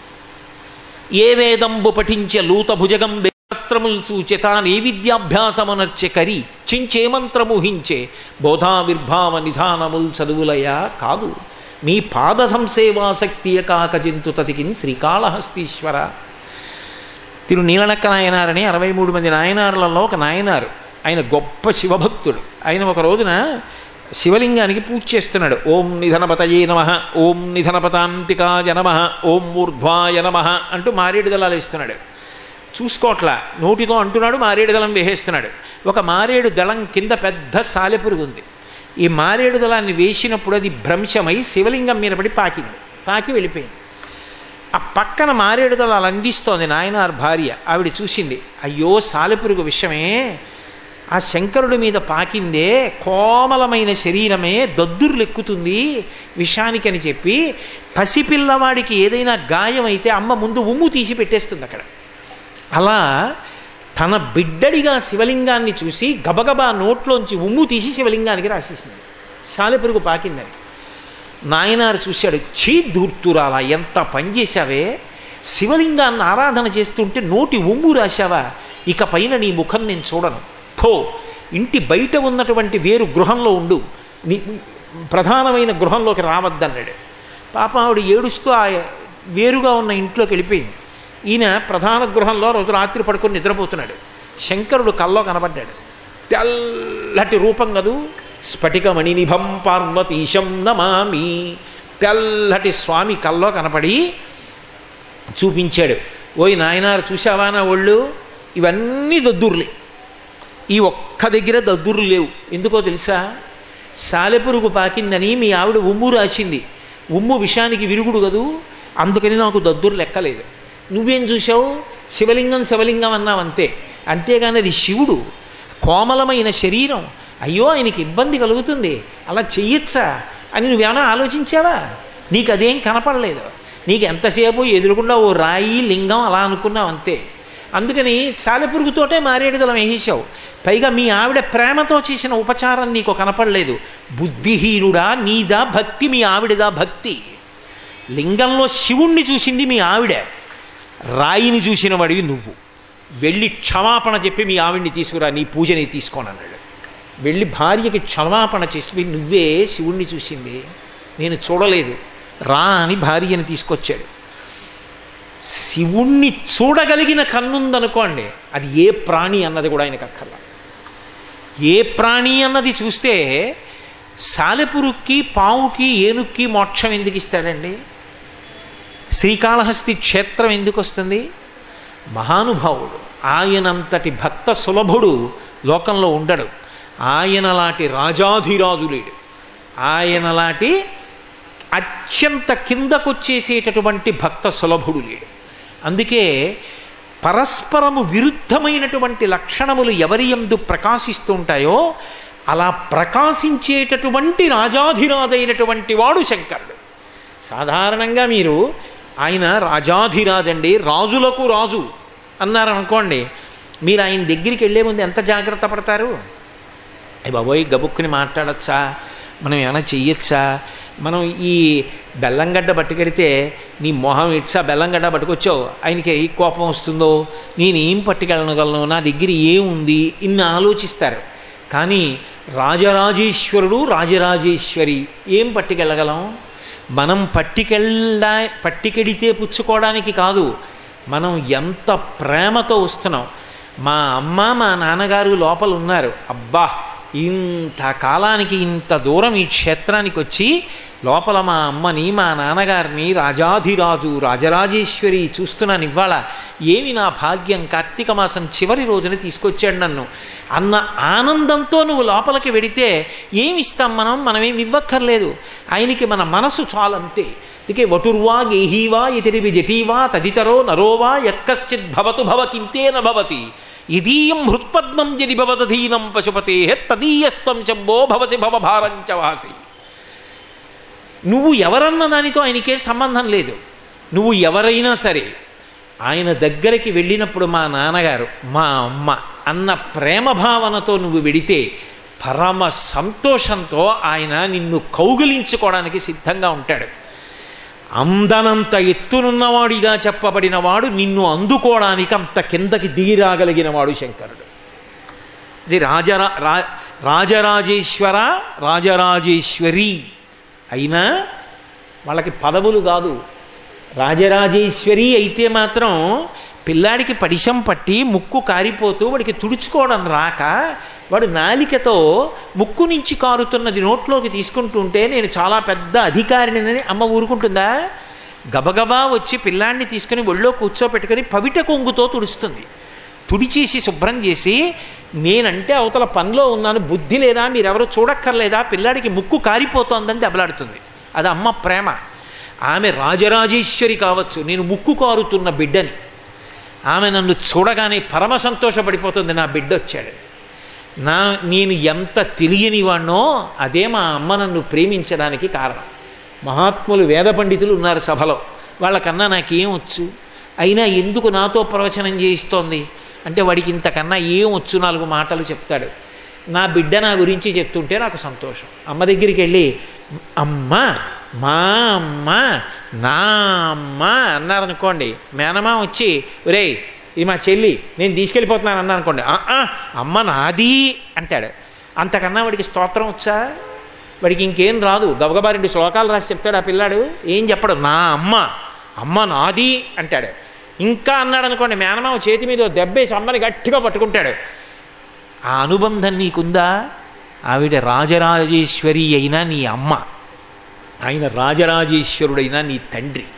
ఏ వేదంబు పఠించ లూత భుజగం శాస్త్రముల్ సూచిత నే విద్యాభ్యాసమనర్చె కరి చించే మంత్రము హించే బోధావిర్భావ నిధానముల్ చదువులయ కాదు మీ పాద సంసేవాసక్తియ కాక జంతు తతికిన్ శ్రీకాళహస్తీశ్వర తిరు నీలనక్క నాయనారని అరవై మూడు మంది నాయనారులలో ఒక నాయనారు ఆయన గొప్ప శివభక్తుడు ఆయన ఒక రోజున శివలింగానికి పూజ చేస్తున్నాడు ఓం నిధనపతయే నమ ఓం నిధనపతాంతికాయ నమ ఓం ఊర్ధ్వాయ నమ అంటూ మారేడు దళాలు ఇస్తున్నాడు చూసుకోట్లా నోటితో అంటున్నాడు మారేడు దళం వేసేస్తున్నాడు ఒక మారేడు దళం కింద పెద్ద సాలెపురుగు ఉంది ఈ మారేడు దళాన్ని వేసినప్పుడు అది భ్రంశమై శివలింగం మీద పడి పాకింది పాకి వెళ్ళిపోయింది ఆ పక్కన మారేడు దళాలు అందిస్తోంది నాయనార్ భార్య ఆవిడ చూసింది అయ్యో సాలెపురుగు విషయమే ఆ శంకరుడి మీద పాకిందే కోమలమైన శరీరమే దద్దుర్లెక్కుతుంది విషానికి అని చెప్పి పసిపిల్లవాడికి ఏదైనా గాయం అయితే అమ్మ ముందు ఉమ్ము తీసి పెట్టేస్తుంది అక్కడ అలా తన బిడ్డడిగా శివలింగాన్ని చూసి గబగబా నోట్లోంచి ఉమ్ము తీసి శివలింగానికి రాసేసింది సాలెపురుగు పాకిందని నాయనారు చూశాడు చీ దూర్తురాలా ఎంత పని చేశావే శివలింగాన్ని ఆరాధన చేస్తుంటే నోటి ఉమ్ము రాశావా ఇక పైన నీ ముఖం నేను చూడను పో ఇంటి బయట ఉన్నటువంటి వేరు గృహంలో ఉండు నీ ప్రధానమైన గృహంలోకి రావద్దన్నాడు పాపం ఆవిడ ఏడుస్తూ ఆ వేరుగా ఉన్న ఇంట్లోకి వెళ్ళిపోయింది ఈయన ప్రధాన గృహంలో రోజు రాత్రి పడుకొని నిద్రపోతున్నాడు శంకరుడు కల్లో కనబడ్డాడు తెల్లటి రూపం కదూ స్ఫటికమణి నిభం పార్వతీశం నమామి తెల్లటి స్వామి కల్లో కనపడి చూపించాడు ఓయ్ నాయనారు చూశావా నా ఒళ్ళు ఇవన్నీ దద్దుర్లే ఈ ఒక్క దగ్గర దద్దుర్లు లేవు ఎందుకో తెలుసా సాలెపురుగు పాకిందని మీ ఆవిడ ఉమ్ము రాసింది ఉమ్ము విషానికి విరుగుడు కదూ అందుకని నాకు దద్దురు లెక్కలేదు నువ్వేం చూసావు శివలింగం శివలింగం అన్నావు అంతే అంతేగాని అది శివుడు కోమలమైన శరీరం అయ్యో ఆయనకి ఇబ్బంది కలుగుతుంది అలా చెయ్యొచ్చా అని నువ్వేమైనా ఆలోచించావా నీకు అదేం కనపడలేదు నీకు ఎంతసేపు ఎదురుకుండా ఓ రాయి లింగం అలా అనుకున్నావు అంతే అందుకని సాలెపురుగుతోటే మారేడుదలం వేసేసావు పైగా మీ ఆవిడ ప్రేమతో చేసిన ఉపచారం నీకు కనపడలేదు బుద్ధిహీనుడా నీదా భక్తి మీ ఆవిడదా భక్తి లింగంలో శివుణ్ణి చూసింది మీ ఆవిడ రాయిని చూసిన వాడివి నువ్వు వెళ్ళి క్షమాపణ చెప్పి మీ ఆవిడ్ని తీసుకురా నీ పూజని తీసుకోను అన్నాడు వెళ్ళి భార్యకి క్షమాపణ చేసి నువ్వే శివుణ్ణి చూసింది నేను చూడలేదు రా అని భార్యని తీసుకొచ్చాడు శివుణ్ణి చూడగలిగిన కన్నుందనుకోండి అది ఏ ప్రాణి అన్నది కూడా ఆయనకు అక్కర్లా ఏ ప్రాణి అన్నది చూస్తే సాలెపురుక్కి పావుకి ఏనుక్కి మోక్షం ఎందుకు ఇస్తాడండి శ్రీకాళహస్తి క్షేత్రం ఎందుకు వస్తుంది మహానుభావుడు ఆయనంతటి భక్త సులభుడు లోకంలో ఉండడు ఆయనలాంటి రాజాధిరాజు లేడు ఆయనలాంటి అత్యంత కిందకొచ్చేసేటటువంటి భక్త సులభుడు లేడు అందుకే పరస్పరము విరుద్ధమైనటువంటి లక్షణములు ఎవరి ఎందు ప్రకాశిస్తుంటాయో అలా ప్రకాశించేటటువంటి రాజాధిరాజైనటువంటి వాడు శంకరుడు సాధారణంగా మీరు ఆయన రాజాధిరాజండి రాజులకు రాజు అన్నారనుకోండి మీరు ఆయన దగ్గరికి వెళ్ళే ముందు ఎంత జాగ్రత్త పడతారు అయ్య బాబోయ్ గబుక్కుని మాట్లాడచ్చా మనం ఏమైనా చెయ్యొచ్చా మనం ఈ బెల్లంగడ్డ పట్టుకెడితే నీ మొహం ఇచ్చా బెల్లంగడ్డ పట్టుకొచ్చావు ఆయనకి ఏ కోపం వస్తుందో నేను ఏం పట్టుకెళ్ళగలను నా దగ్గర ఏముంది ఇన్ని ఆలోచిస్తారు కానీ రాజరాజేశ్వరుడు రాజరాజేశ్వరి ఏం పట్టుకెళ్ళగలం మనం పట్టుకెళ్ళ పట్టుకెడితే పుచ్చుకోవడానికి కాదు మనం ఎంత ప్రేమతో వస్తున్నాం మా అమ్మ మా నాన్నగారు లోపల ఉన్నారు అబ్బా ఇంత కాలానికి ఇంత దూరం ఈ క్షేత్రానికి వచ్చి లోపల మా అమ్మని మా నాన్నగారిని రాజాధిరాజు రాజరాజేశ్వరి చూస్తున్నాను ఇవాళ ఏమి నా భాగ్యం కార్తీక మాసం చివరి రోజున తీసుకొచ్చాడు నన్ను అన్న ఆనందంతో నువ్వు లోపలికి వెడితే ఏమి ఇస్తాం మనం మనం ఏమి ఇవ్వక్కర్లేదు ఆయనకి మన మనసు చాలంతే అందుకే వటుర్వా గేహీవా ఇతిరివి జటీవా తదితరో నరోవా ఎక్కశ్చిత్ భవతు భవ కింతేన భవతి ఇదీయం హృత్పద్మం జని భవదధీనం పశుపతే తదీయస్త్వం శంభో భవసి భవభారంచ వాసి నువ్వు ఎవరన్న దానితో ఆయనకే సంబంధం లేదు నువ్వు ఎవరైనా సరే ఆయన దగ్గరికి వెళ్ళినప్పుడు మా నాన్నగారు మా అమ్మ అన్న ప్రేమ భావనతో నువ్వు వెడితే పరమ సంతోషంతో ఆయన నిన్ను కౌగిలించుకోవడానికి సిద్ధంగా ఉంటాడు అందనంత ఎత్తునున్నవాడిగా చెప్పబడిన వాడు నిన్ను అందుకోవడానికి అంత కిందకి దిగిరాగలిగిన వాడు శంకరుడు ఇది రాజరా రా రాజరాజేశ్వర రాజరాజేశ్వరి అయినా వాళ్ళకి పదవులు కాదు రాజరాజేశ్వరి అయితే మాత్రం పిల్లాడికి పడిశం పట్టి ముక్కు కారిపోతూ వాడికి తుడుచుకోవడం రాక వాడు నాలికతో ముక్కు నుంచి కారుతున్నది నోట్లోకి తీసుకుంటుంటే నేను చాలా పెద్ద అధికారిని అమ్మ ఊరుకుంటుందా గబగబా వచ్చి పిల్లాడిని తీసుకుని ఒళ్ళో కూర్చోపెట్టుకొని పవిట కొంగుతో తుడుస్తుంది తుడిచేసి శుభ్రం చేసి నేనంటే అవతల పనిలో ఉన్నాను బుద్ధి లేదా మీరెవరో చూడక్కర్లేదా పిల్లాడికి ముక్కు కారిపోతోందని దెబ్బలాడుతుంది అది అమ్మ ప్రేమ ఆమె రాజరాజేశ్వరి కావచ్చు నేను ముక్కు కారుతున్న బిడ్డని ఆమె నన్ను చూడగానే పరమ సంతోషపడిపోతుంది నా బిడ్డ వచ్చాడు నా నేను ఎంత తెలియని వాణ్ణో అదే మా అమ్మ నన్ను ప్రేమించడానికి కారణం మహాత్ములు వేద పండితులు ఉన్నారు సభలో వాళ్ళకన్నా నాకేం వచ్చు అయినా ఎందుకు నాతో ప్రవచనం చేయిస్తోంది అంటే వాడికి ఇంతకన్నా ఏం వచ్చు నాలుగు మాటలు చెప్తాడు నా బిడ్డ నా గురించి చెప్తుంటే నాకు సంతోషం అమ్మ దగ్గరికి వెళ్ళి అమ్మ మా అమ్మ నా అమ్మ అన్నారనుకోండి మేనమా వచ్చి ఒరేయ్ ఇది మా చెల్లి నేను తీసుకెళ్ళిపోతున్నాను అన్నా అనుకోండి "ఆ, ఆ, అమ్మ నాది అంటాడు అంతకన్నా వాడికి స్తోత్రం వచ్చా వాడికి ఇంకేం రాదు గబగబా రెండు శ్లోకాలు రాసి చెప్తాడు ఆ పిల్లాడు ఏం చెప్పడు నా అమ్మ అమ్మ నాది అంటాడు ఇంకా అన్నాడు అనుకోండి మేనమామ చేతి మీద ఓ దెబ్బేసి అమ్మని గట్టిగా పట్టుకుంటాడు ఆ అనుబంధం నీకుందా ఆవిడ రాజరాజేశ్వరి అయినా నీ అమ్మ ఆయన రాజరాజేశ్వరుడైనా నీ తండ్రి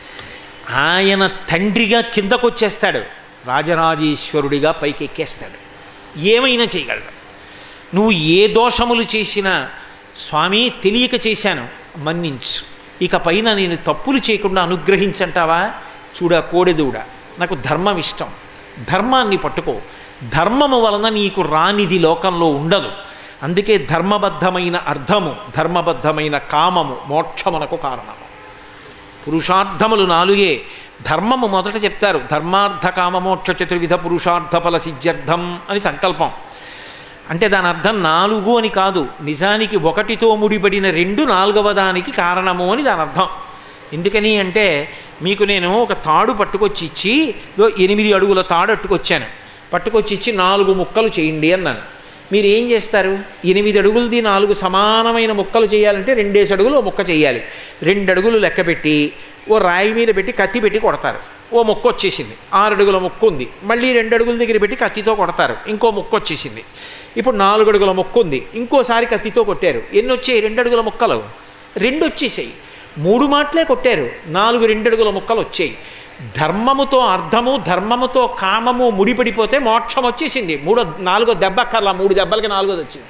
ఆయన తండ్రిగా కిందకు వచ్చేస్తాడు రాజరాజేశ్వరుడిగా పైకి ఎక్కేస్తాడు ఏమైనా చేయగలడు నువ్వు ఏ దోషములు చేసినా స్వామి తెలియక చేశాను మన్నించు ఇక పైన నేను తప్పులు చేయకుండా అనుగ్రహించంటావా చూడ కోడెదూడ నాకు ధర్మం ఇష్టం ధర్మాన్ని పట్టుకో ధర్మము వలన నీకు రానిది లోకంలో ఉండదు అందుకే ధర్మబద్ధమైన అర్థము ధర్మబద్ధమైన కామము మోక్షమునకు కారణము పురుషార్థములు నాలుగే ధర్మము మొదట చెప్తారు ధర్మార్థ కామమోక్ష చతుర్విధ పురుషార్థ ఫల సిద్ధ్యర్థం అని సంకల్పం అంటే దాని అర్థం నాలుగు అని కాదు నిజానికి ఒకటితో ముడిపడిన రెండు నాలుగవ దానికి కారణము అని దాని అర్థం ఎందుకని అంటే మీకు నేను ఒక తాడు పట్టుకొచ్చి ఇచ్చి ఇదో ఎనిమిది అడుగుల తాడు పట్టుకొచ్చాను పట్టుకొచ్చి ఇచ్చి నాలుగు ముక్కలు చేయండి అన్నాను మీరు ఏం చేస్తారు ఎనిమిది అడుగులది నాలుగు సమానమైన ముక్కలు చేయాలంటే రెండేసి అడుగులు ఓ ముక్క చేయాలి రెండు అడుగులు లెక్క పెట్టి ఓ రాయి మీద పెట్టి కత్తి పెట్టి కొడతారు ఓ ముక్క వచ్చేసింది ఆరు అడుగుల ముక్క ఉంది మళ్ళీ రెండు అడుగుల దగ్గర పెట్టి కత్తితో కొడతారు ఇంకో ముక్క వచ్చేసింది ఇప్పుడు నాలుగు అడుగుల ముక్క ఉంది ఇంకోసారి కత్తితో కొట్టారు ఎన్ని వచ్చాయి రెండు అడుగుల ముక్కలు రెండు వచ్చేసాయి మూడు మాటలే కొట్టారు నాలుగు రెండు అడుగుల ముక్కలు వచ్చాయి ధర్మముతో అర్థము ధర్మముతో కామము ముడిపడిపోతే మోక్షం వచ్చేసింది మూడో నాలుగో దెబ్బ అక్కర్లా మూడు దెబ్బలకి నాలుగోది వచ్చింది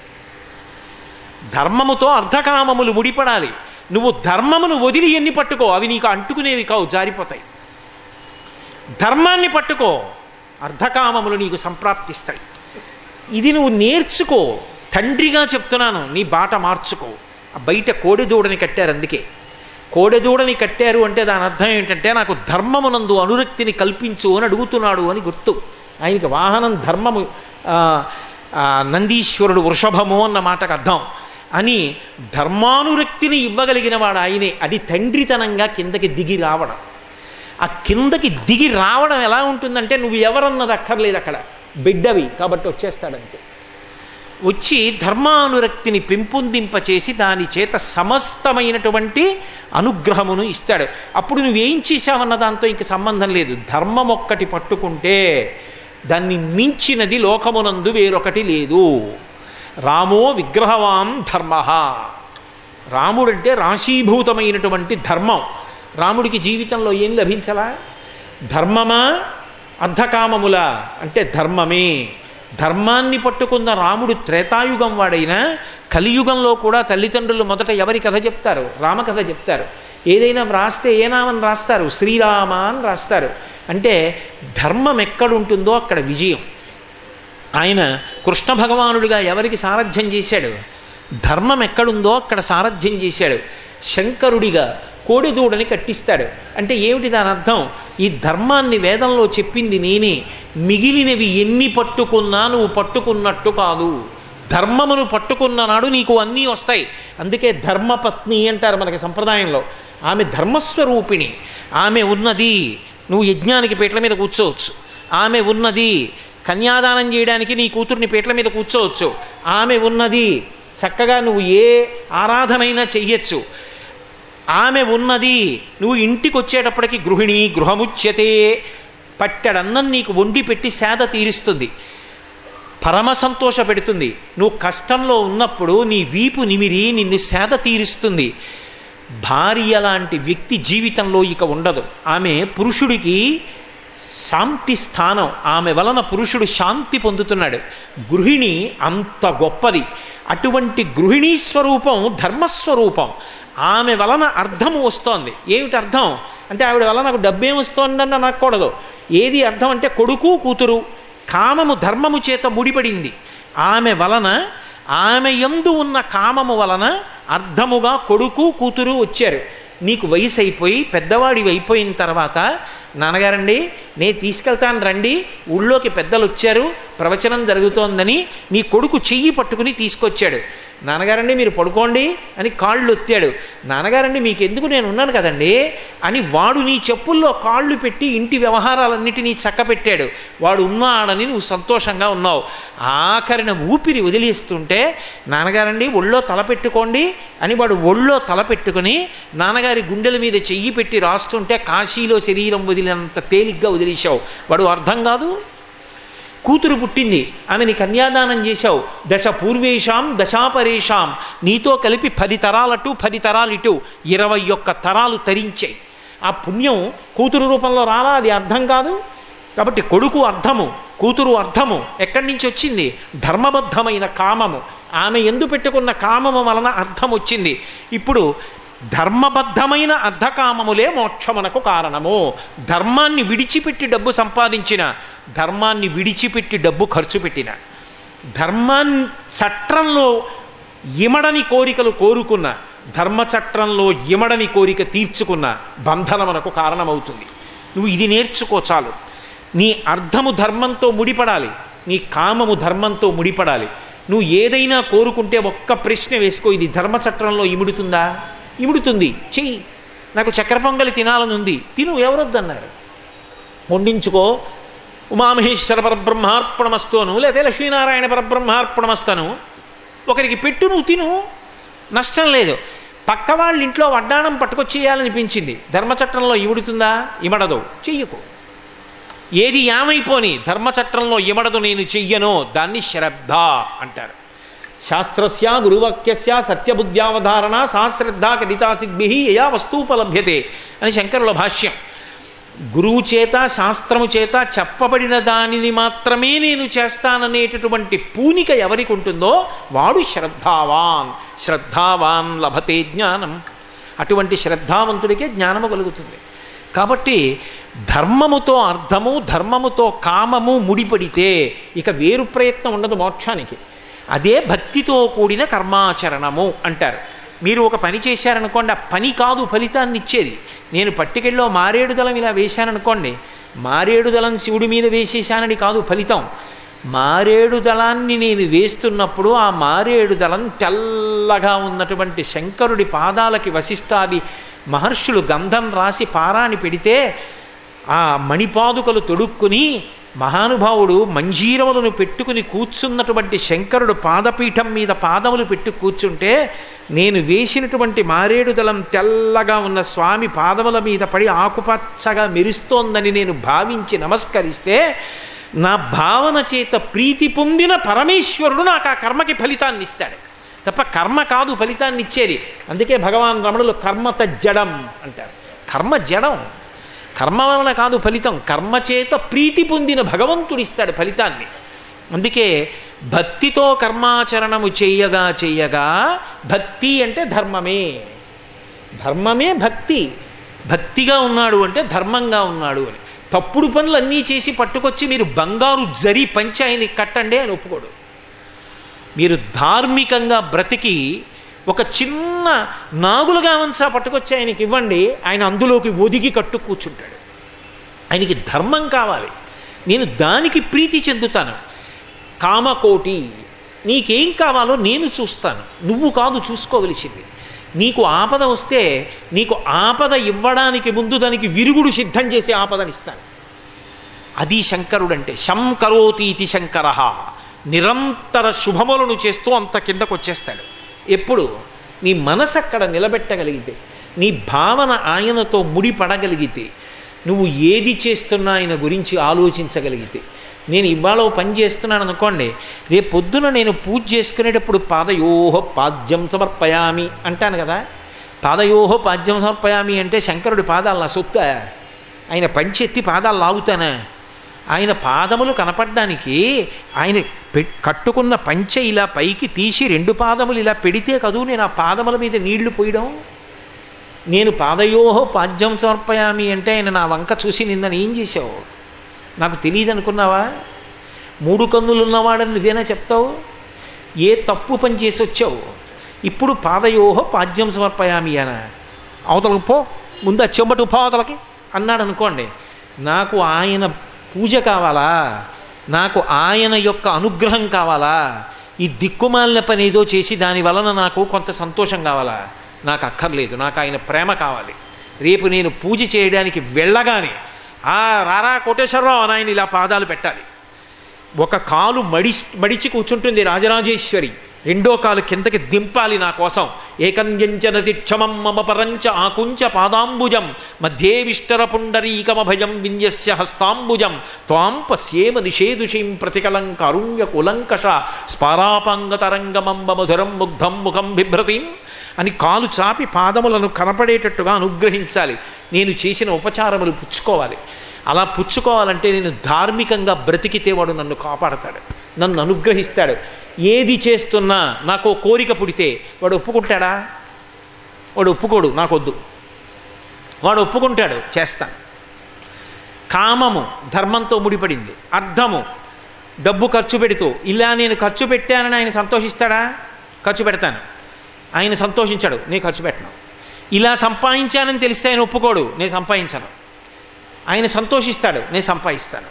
ధర్మముతో అర్ధకామములు ముడిపడాలి నువ్వు ధర్మమును వదిలి ఎన్ని పట్టుకో అవి నీకు అంటుకునేవి కావు జారిపోతాయి ధర్మాన్ని పట్టుకో అర్ధకామములు నీకు సంప్రాప్తిస్తాయి ఇది నువ్వు నేర్చుకో తండ్రిగా చెప్తున్నాను నీ బాట మార్చుకో ఆ బయట కోడెదూడని కట్టారు అందుకే కోడెదూడని కట్టారు అంటే దాని అర్థం ఏంటంటే నాకు ధర్మమునందు అనురక్తిని కల్పించు అని అడుగుతున్నాడు అని గుర్తు ఆయనకి వాహనం ధర్మము ఆ, ఆ, నందీశ్వరుడు వృషభము అన్న మాటకు అర్థం అని ధర్మానురక్తిని ఇవ్వగలిగిన వాడు ఆయనే అది తండ్రితనంగా కిందకి దిగి రావడం ఆ కిందకి దిగి రావడం ఎలా ఉంటుందంటే నువ్వు ఎవరన్నది అక్కర్లేదు అక్కడ బిడ్డవి కాబట్టి వచ్చేస్తాడంతే వచ్చి ధర్మానురక్తిని పెంపొందింపచేసి దాని చేత సమస్తమైనటువంటి అనుగ్రహమును ఇస్తాడు అప్పుడు నువ్వేం చేశావన్న దాంతో ఇంక సంబంధం లేదు ధర్మం ఒక్కటి పట్టుకుంటే దాన్ని మించినది లోకమునందు వేరొకటి లేదు రామో విగ్రహవాం ధర్మ రాముడంటే రాశీభూతమైనటువంటి ధర్మం రాముడికి జీవితంలో ఏం లభించలా ధర్మమా అర్ధకామముల అంటే ధర్మమే ధర్మాన్ని పట్టుకున్న రాముడు త్రేతాయుగం వాడైనా కలియుగంలో కూడా తల్లిదండ్రులు మొదట ఎవరి కథ చెప్తారు రామకథ చెప్తారు ఏదైనా వ్రాస్తే ఏ నామని రాస్తారు శ్రీరామ అని రాస్తారు అంటే ధర్మం ఎక్కడుంటుందో అక్కడ విజయం ఆయన కృష్ణ భగవానుడిగా ఎవరికి సారథ్యం చేశాడు ధర్మం ఎక్కడుందో అక్కడ సారథ్యం చేశాడు శంకరుడిగా కోడిదూడని కట్టిస్తాడు అంటే ఏమిటి దాని అర్థం ఈ ధర్మాన్ని వేదంలో చెప్పింది నేనే మిగిలినవి ఎన్ని పట్టుకున్నా నువ్వు పట్టుకున్నట్టు కాదు ధర్మమును పట్టుకున్న నాడు నీకు అన్నీ వస్తాయి అందుకే ధర్మపత్ని అంటారు మనకి సంప్రదాయంలో ఆమె ధర్మస్వరూపిణి ఆమె ఉన్నది నువ్వు యజ్ఞానికి పీటల మీద కూర్చోవచ్చు ఆమె ఉన్నది కన్యాదానం చేయడానికి నీ కూతుర్ని పీటల మీద కూర్చోవచ్చు ఆమె ఉన్నది చక్కగా నువ్వు ఏ ఆరాధనైనా చెయ్యొచ్చు ఆమె ఉన్నది నువ్వు ఇంటికి వచ్చేటప్పటికి గృహిణి గృహముచ్యతే పట్టెడన్నం నీకు వండి పెట్టి సేద తీరుస్తుంది పరమ సంతోష పెడుతుంది నువ్వు కష్టంలో ఉన్నప్పుడు నీ వీపు నిమిరి నిన్ను సేద తీరుస్తుంది భార్య లాంటి వ్యక్తి జీవితంలో ఇక ఉండదు ఆమె పురుషుడికి శాంతి స్థానం ఆమె వలన పురుషుడు శాంతి పొందుతున్నాడు గృహిణి అంత గొప్పది అటువంటి గృహిణీ స్వరూపం ధర్మస్వరూపం ఆమె వలన అర్థము వస్తోంది ఏమిటి అర్థం అంటే ఆవిడ వలన నాకు డబ్బేం వస్తోందని అనకూడదు ఏది అర్థం అంటే కొడుకు కూతురు కామము ధర్మము చేత ముడిపడింది ఆమె వలన ఆమె యందు ఉన్న కామము వలన అర్ధముగా కొడుకు కూతురు వచ్చారు నీకు వయసు అయిపోయి పెద్దవాడివి అయిపోయిన తర్వాత నాన్నగారండి నేను తీసుకెళ్తాను రండి ఊళ్ళోకి పెద్దలు వచ్చారు ప్రవచనం జరుగుతోందని నీ కొడుకు చెయ్యి పట్టుకుని తీసుకొచ్చాడు నాన్నగారండి మీరు పడుకోండి అని కాళ్ళు ఒత్తాడు నాన్నగారండి మీకు ఎందుకు నేను ఉన్నాను కదండి అని వాడు నీ చెప్పుల్లో కాళ్ళు పెట్టి ఇంటి వ్యవహారాలన్నిటినీ చక్కపెట్టాడు వాడు ఉన్నాడని నువ్వు సంతోషంగా ఉన్నావు ఆఖరిన ఊపిరి వదిలేస్తుంటే నాన్నగారండి ఒళ్ళో తల పెట్టుకోండి అని వాడు ఒళ్ళో తల పెట్టుకుని నాన్నగారి గుండెల మీద చెయ్యి పెట్టి రాస్తుంటే కాశీలో శరీరం వదిలినంత తేలిగ్గా వదిలేశావు వాడు అర్థం కాదు కూతురు పుట్టింది ఆమెని కన్యాదానం చేశావు దశ పూర్వేషాం దశాపరేషాం నీతో కలిపి పది తరాలటు పది తరాలిటు ఇరవై ఒక్క తరాలు తరించాయి ఆ పుణ్యం కూతురు రూపంలో రాలా అది అర్థం కాదు కాబట్టి కొడుకు అర్థము కూతురు అర్థము ఎక్కడి నుంచి వచ్చింది ధర్మబద్ధమైన కామము ఆమె ఎందు పెట్టుకున్న కామము వలన అర్థం వచ్చింది ఇప్పుడు ధర్మబద్ధమైన అర్ధకామములే మోక్షమునకు కారణము ధర్మాన్ని విడిచిపెట్టి డబ్బు సంపాదించిన ధర్మాన్ని విడిచిపెట్టి డబ్బు ఖర్చు పెట్టిన ధర్మాన్ని చట్రంలో ఇమడని కోరికలు కోరుకున్న ధర్మచట్రంలో ఇమడని కోరిక తీర్చుకున్న బంధనమునకు కారణమవుతుంది నువ్వు ఇది నేర్చుకో చాలు నీ అర్థము ధర్మంతో ముడిపడాలి నీ కామము ధర్మంతో ముడిపడాలి నువ్వు ఏదైనా కోరుకుంటే ఒక్క ప్రశ్న వేసుకో ఇది ధర్మచట్రంలో ఇముడుతుందా ఇముడుతుంది చెయ్యి నాకు చక్కెర పొంగలి తినాలని ఉంది తిను ఎవరొద్దన్నారు వండించుకో ఉమామహేశ్వర పరబ్రహ్మార్పణమస్తోను లేకపోతే లక్ష్మీనారాయణ పరబ్రహ్మార్పణమస్తను ఒకరికి పెట్టు నువ్వు తిను నష్టం లేదు పక్క వాళ్ళ ఇంట్లో వడ్డాణం పట్టుకొచ్చేయాలనిపించింది ధర్మచట్రంలో ఇముడుతుందా ఇమడదు చెయ్యకు ఏది ఏమైపోని ధర్మచట్రంలో ఇమడదు నేను చెయ్యను దాన్ని శ్రద్ధ అంటారు శాస్త్రస్య గురువాక్యస్య సత్యబుద్ధ్యావధారణ సాశ్రద్ధ కదితాసిద్భి యయా వస్తూపలభ్యతే అని శంకరుల భాష్యం గురువు చేత శాస్త్రము చేత చెప్పబడిన దానిని మాత్రమే నేను చేస్తాననేటటువంటి పూనిక ఎవరికి ఉంటుందో వాడు శ్రద్ధావాన్ శ్రద్ధావాన్ లభతే జ్ఞానం అటువంటి శ్రద్ధావంతుడికే జ్ఞానము కలుగుతుంది కాబట్టి ధర్మముతో అర్థము ధర్మముతో కామము ముడిపడితే ఇక వేరు ప్రయత్నం ఉండదు మోక్షానికి అదే భక్తితో కూడిన కర్మాచరణము అంటారు మీరు ఒక పని చేశారనుకోండి ఆ పని కాదు ఫలితాన్ని ఇచ్చేది నేను పట్టికెళ్ళలో మారేడు దళం ఇలా వేశాననుకోండి మారేడు దళం శివుడి మీద వేసేశానని కాదు ఫలితం మారేడు దళాన్ని నేను వేస్తున్నప్పుడు ఆ మారేడు దళం తెల్లగా ఉన్నటువంటి శంకరుడి పాదాలకి వశిష్టాది మహర్షులు గంధం రాసి పారాని పెడితే ఆ మణిపాదుకలు తొడుక్కుని మహానుభావుడు మంజీరములను పెట్టుకుని కూర్చున్నటువంటి శంకరుడు పాదపీఠం మీద పాదములు పెట్టు కూర్చుంటే నేను వేసినటువంటి మారేడు దళం తెల్లగా ఉన్న స్వామి పాదముల మీద పడి ఆకుపచ్చగా మెరుస్తోందని నేను భావించి నమస్కరిస్తే నా భావన చేత ప్రీతి పొందిన పరమేశ్వరుడు నాకు ఆ కర్మకి ఫలితాన్ని ఇస్తాడు తప్ప కర్మ కాదు ఫలితాన్ని ఇచ్చేది అందుకే భగవాన్ రమణులు కర్మత జడం అంటారు కర్మ జడం కర్మ వలన కాదు ఫలితం కర్మ చేత ప్రీతి పొందిన భగవంతుడు ఇస్తాడు ఫలితాన్ని అందుకే భక్తితో కర్మాచరణము చెయ్యగా చెయ్యగా భక్తి అంటే ధర్మమే ధర్మమే భక్తి భక్తిగా ఉన్నాడు అంటే ధర్మంగా ఉన్నాడు అని తప్పుడు పనులు అన్నీ చేసి పట్టుకొచ్చి మీరు బంగారు జరి పంచి ఆయనకి కట్టండి అని ఒప్పుకోడు మీరు ధార్మికంగా బ్రతికి ఒక చిన్న నాగులుగా వంశా పట్టుకొచ్చి ఆయనకి ఇవ్వండి ఆయన అందులోకి ఒదిగి కట్టు కూర్చుంటాడు ఆయనకి ధర్మం కావాలి నేను దానికి ప్రీతి చెందుతాను కామకోటి నీకేం కావాలో నేను చూస్తాను నువ్వు కాదు చూసుకోవలసింది నీకు ఆపద వస్తే నీకు ఆపద ఇవ్వడానికి ముందు దానికి విరుగుడు సిద్ధం చేసి ఆపదనిస్తాను అది శంకరుడంటే శంకరోతీతి శంకర నిరంతర శుభములను చేస్తూ అంత కిందకు వచ్చేస్తాడు ఎప్పుడు నీ మనసు అక్కడ నిలబెట్టగలిగితే నీ భావన ఆయనతో ముడిపడగలిగితే నువ్వు ఏది చేస్తున్నా ఆయన గురించి ఆలోచించగలిగితే నేను ఇవాళ ఓ పని చేస్తున్నాను అనుకోండి రేపు పొద్దున నేను పూజ చేసుకునేటప్పుడు పాదయోహ పాద్యం సమర్పయామి అంటాను కదా పాదయోహ పాద్యం సమర్పయామి అంటే శంకరుడి పాదాలు నా సొత్త ఆయన పంచెత్తి పాదాలు లాగుతానా ఆయన పాదములు కనపడడానికి ఆయన పె- కట్టుకున్న పంచె ఇలా పైకి తీసి రెండు పాదములు ఇలా పెడితే కదూ నేను ఆ పాదముల మీద నీళ్లు పోయడం నేను పాదయోహో పాద్యం సమర్పయామి అంటే ఆయన నా వంక చూసి నిన్న ఏం చేశావు నాకు తెలియదు అనుకున్నావా మూడు కన్నులు ఉన్నవాడని నువ్వేనా చెప్తావు ఏ తప్పు పని చేసి వచ్చావు ఇప్పుడు పాదయోహ పాద్యం సమర్పయామి అన అవతలకు పో ముందు ఆ చెంబటు పో అవతలకి అన్నాడు అనుకోండి నాకు ఆయన పూజ కావాలా నాకు ఆయన యొక్క అనుగ్రహం కావాలా ఈ దిక్కుమాలిన పని ఏదో చేసి దాని వలన నాకు కొంత సంతోషం కావాలా నాకు అక్కర్లేదు నాకు ఆయన ప్రేమ కావాలి రేపు నేను పూజ చేయడానికి వెళ్ళగానే ఆ రారా కోటేశ్వరరావు అని ఆయన ఇలా పాదాలు పెట్టాలి ఒక కాలు మడి మడిచి కూర్చుంటుంది రాజరాజేశ్వరి రెండో కాలు కిందకి దింపాలి నా కోసం ఏకంజనతి క్షమం మమ పరంచ ఆకుంచ పాదాంబుజం మధ్యే విష్టర పుండరీకమ భయం విన్యస్య హస్తాంబుజం త్వాం పశ్యేమ నిషేదుషీం ప్రతికలం కారుణ్య కులంకష స్పారాపాంగతరంగమంబ మధురం ముగ్ధం ముఖం బిభ్రతిం అని కాలు చాపి పాదములను కనపడేటట్టుగా అనుగ్రహించాలి నేను చేసిన ఉపచారములు పుచ్చుకోవాలి అలా పుచ్చుకోవాలంటే నేను ధార్మికంగా బ్రతికితే వాడు నన్ను కాపాడతాడు నన్ను అనుగ్రహిస్తాడు ఏది చేస్తున్నా నాకు ఓ కోరిక పుడితే వాడు ఒప్పుకుంటాడా వాడు ఒప్పుకోడు నాకొద్దు వాడు ఒప్పుకుంటాడు చేస్తాను కామము ధర్మంతో ముడిపడింది అర్థము డబ్బు ఖర్చు పెడుతూ ఇలా నేను ఖర్చు పెట్టానని ఆయన సంతోషిస్తాడా ఖర్చు పెడతాను ఆయన సంతోషించాడు నేను ఖర్చు పెట్టను ఇలా సంపాదించానని తెలిస్తే ఆయన ఒప్పుకోడు నేను సంపాదించను ఆయన సంతోషిస్తాడు నేను సంపాదిస్తాను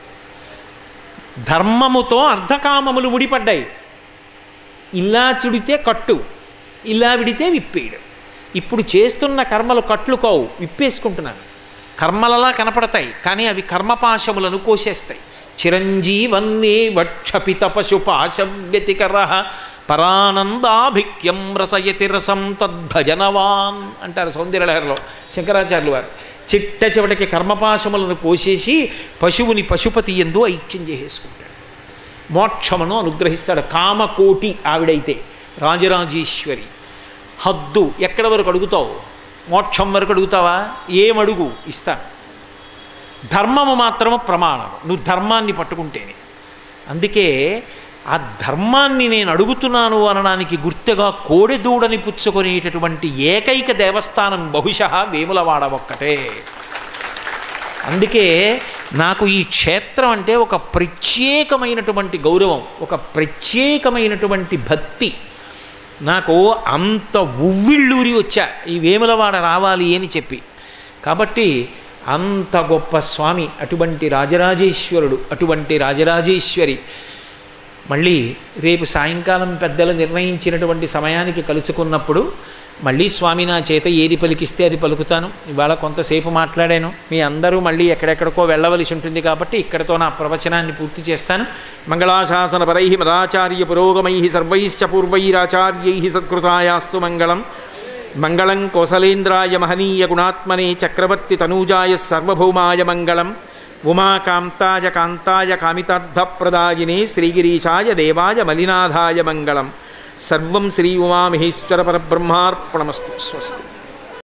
ధర్మముతో అర్ధకామములు ముడిపడ్డాయి ఇలా చుడితే కట్టు ఇలా విడితే విప్పేయడు ఇప్పుడు చేస్తున్న కర్మలు కట్లు కావు విప్పేసుకుంటున్నాను కర్మలలా కనపడతాయి కానీ అవి కర్మపాశములను కోసేస్తాయి చిరంజీవన్నే వక్షపిత పశుపాశం వ్యతికర పరానందాభిక్యం రసయతి రసం తద్భజనవాన్ అంటారు సౌందర్యలహరిలో శంకరాచార్యులు వారు చిట్ట చివటికి కర్మపాశములను కోసేసి పశువుని పశుపతి ఎందు ఐక్యం చేసేసుకుంటాడు మోక్షమును అనుగ్రహిస్తాడు కామకోటి ఆవిడైతే రాజరాజేశ్వరి హద్దు ఎక్కడ వరకు అడుగుతావు మోక్షం వరకు అడుగుతావా ఏమడుగు ఇస్తాను ధర్మము మాత్రము ప్రమాణం నువ్వు ధర్మాన్ని పట్టుకుంటేనే అందుకే ఆ ధర్మాన్ని నేను అడుగుతున్నాను అనడానికి గుర్తుగా కోడెదూడని పుచ్చుకునేటటువంటి ఏకైక దేవస్థానం బహుశः వేములవాడ ఒక్కటే అందుకే నాకు ఈ క్షేత్రం అంటే ఒక ప్రత్యేకమైనటువంటి గౌరవం ఒక ప్రత్యేకమైనటువంటి భక్తి నాకు అంత ఉవ్విళ్ళూరి వచ్చా ఈ వేములవాడ రావాలి అని చెప్పి కాబట్టి అంత గొప్ప స్వామి అటువంటి రాజరాజేశ్వరుడు అటువంటి రాజరాజేశ్వరి మళ్ళీ రేపు సాయంకాలం పెద్దలు నిర్ణయించినటువంటి సమయానికి కలుసుకున్నప్పుడు మళ్ళీ స్వామి నా చేత ఏది పలికిస్తే అది పలుకుతాను ఇవాళ కొంతసేపు మాట్లాడాను మీ అందరూ మళ్ళీ ఎక్కడెక్కడికో వెళ్ళవలసి ఉంటుంది కాబట్టి ఇక్కడతో నా ప్రవచనాన్ని పూర్తి చేస్తాను మంగళాశాసన పరై మదాచార్య పురోగమై సర్వైశ్చ పూర్వైరాచార్యై సత్కృతాయాస్తు మంగళం మంగళం కోసలేంద్రాయ మహనీయ గుణాత్మనే చక్రవర్తి తనూజాయ సర్వభౌమాయ మంగళం ఉమాకాంతాయ కాంతాయ కామితార్థప్రదాయినే శ్రీగిరీశాయ దేవాయ మలినాథాయ మంగళం సర్వం శ్రీ ఉమామహేశ్వర పరబ్రహ్మార్పణమస్తు స్వస్తి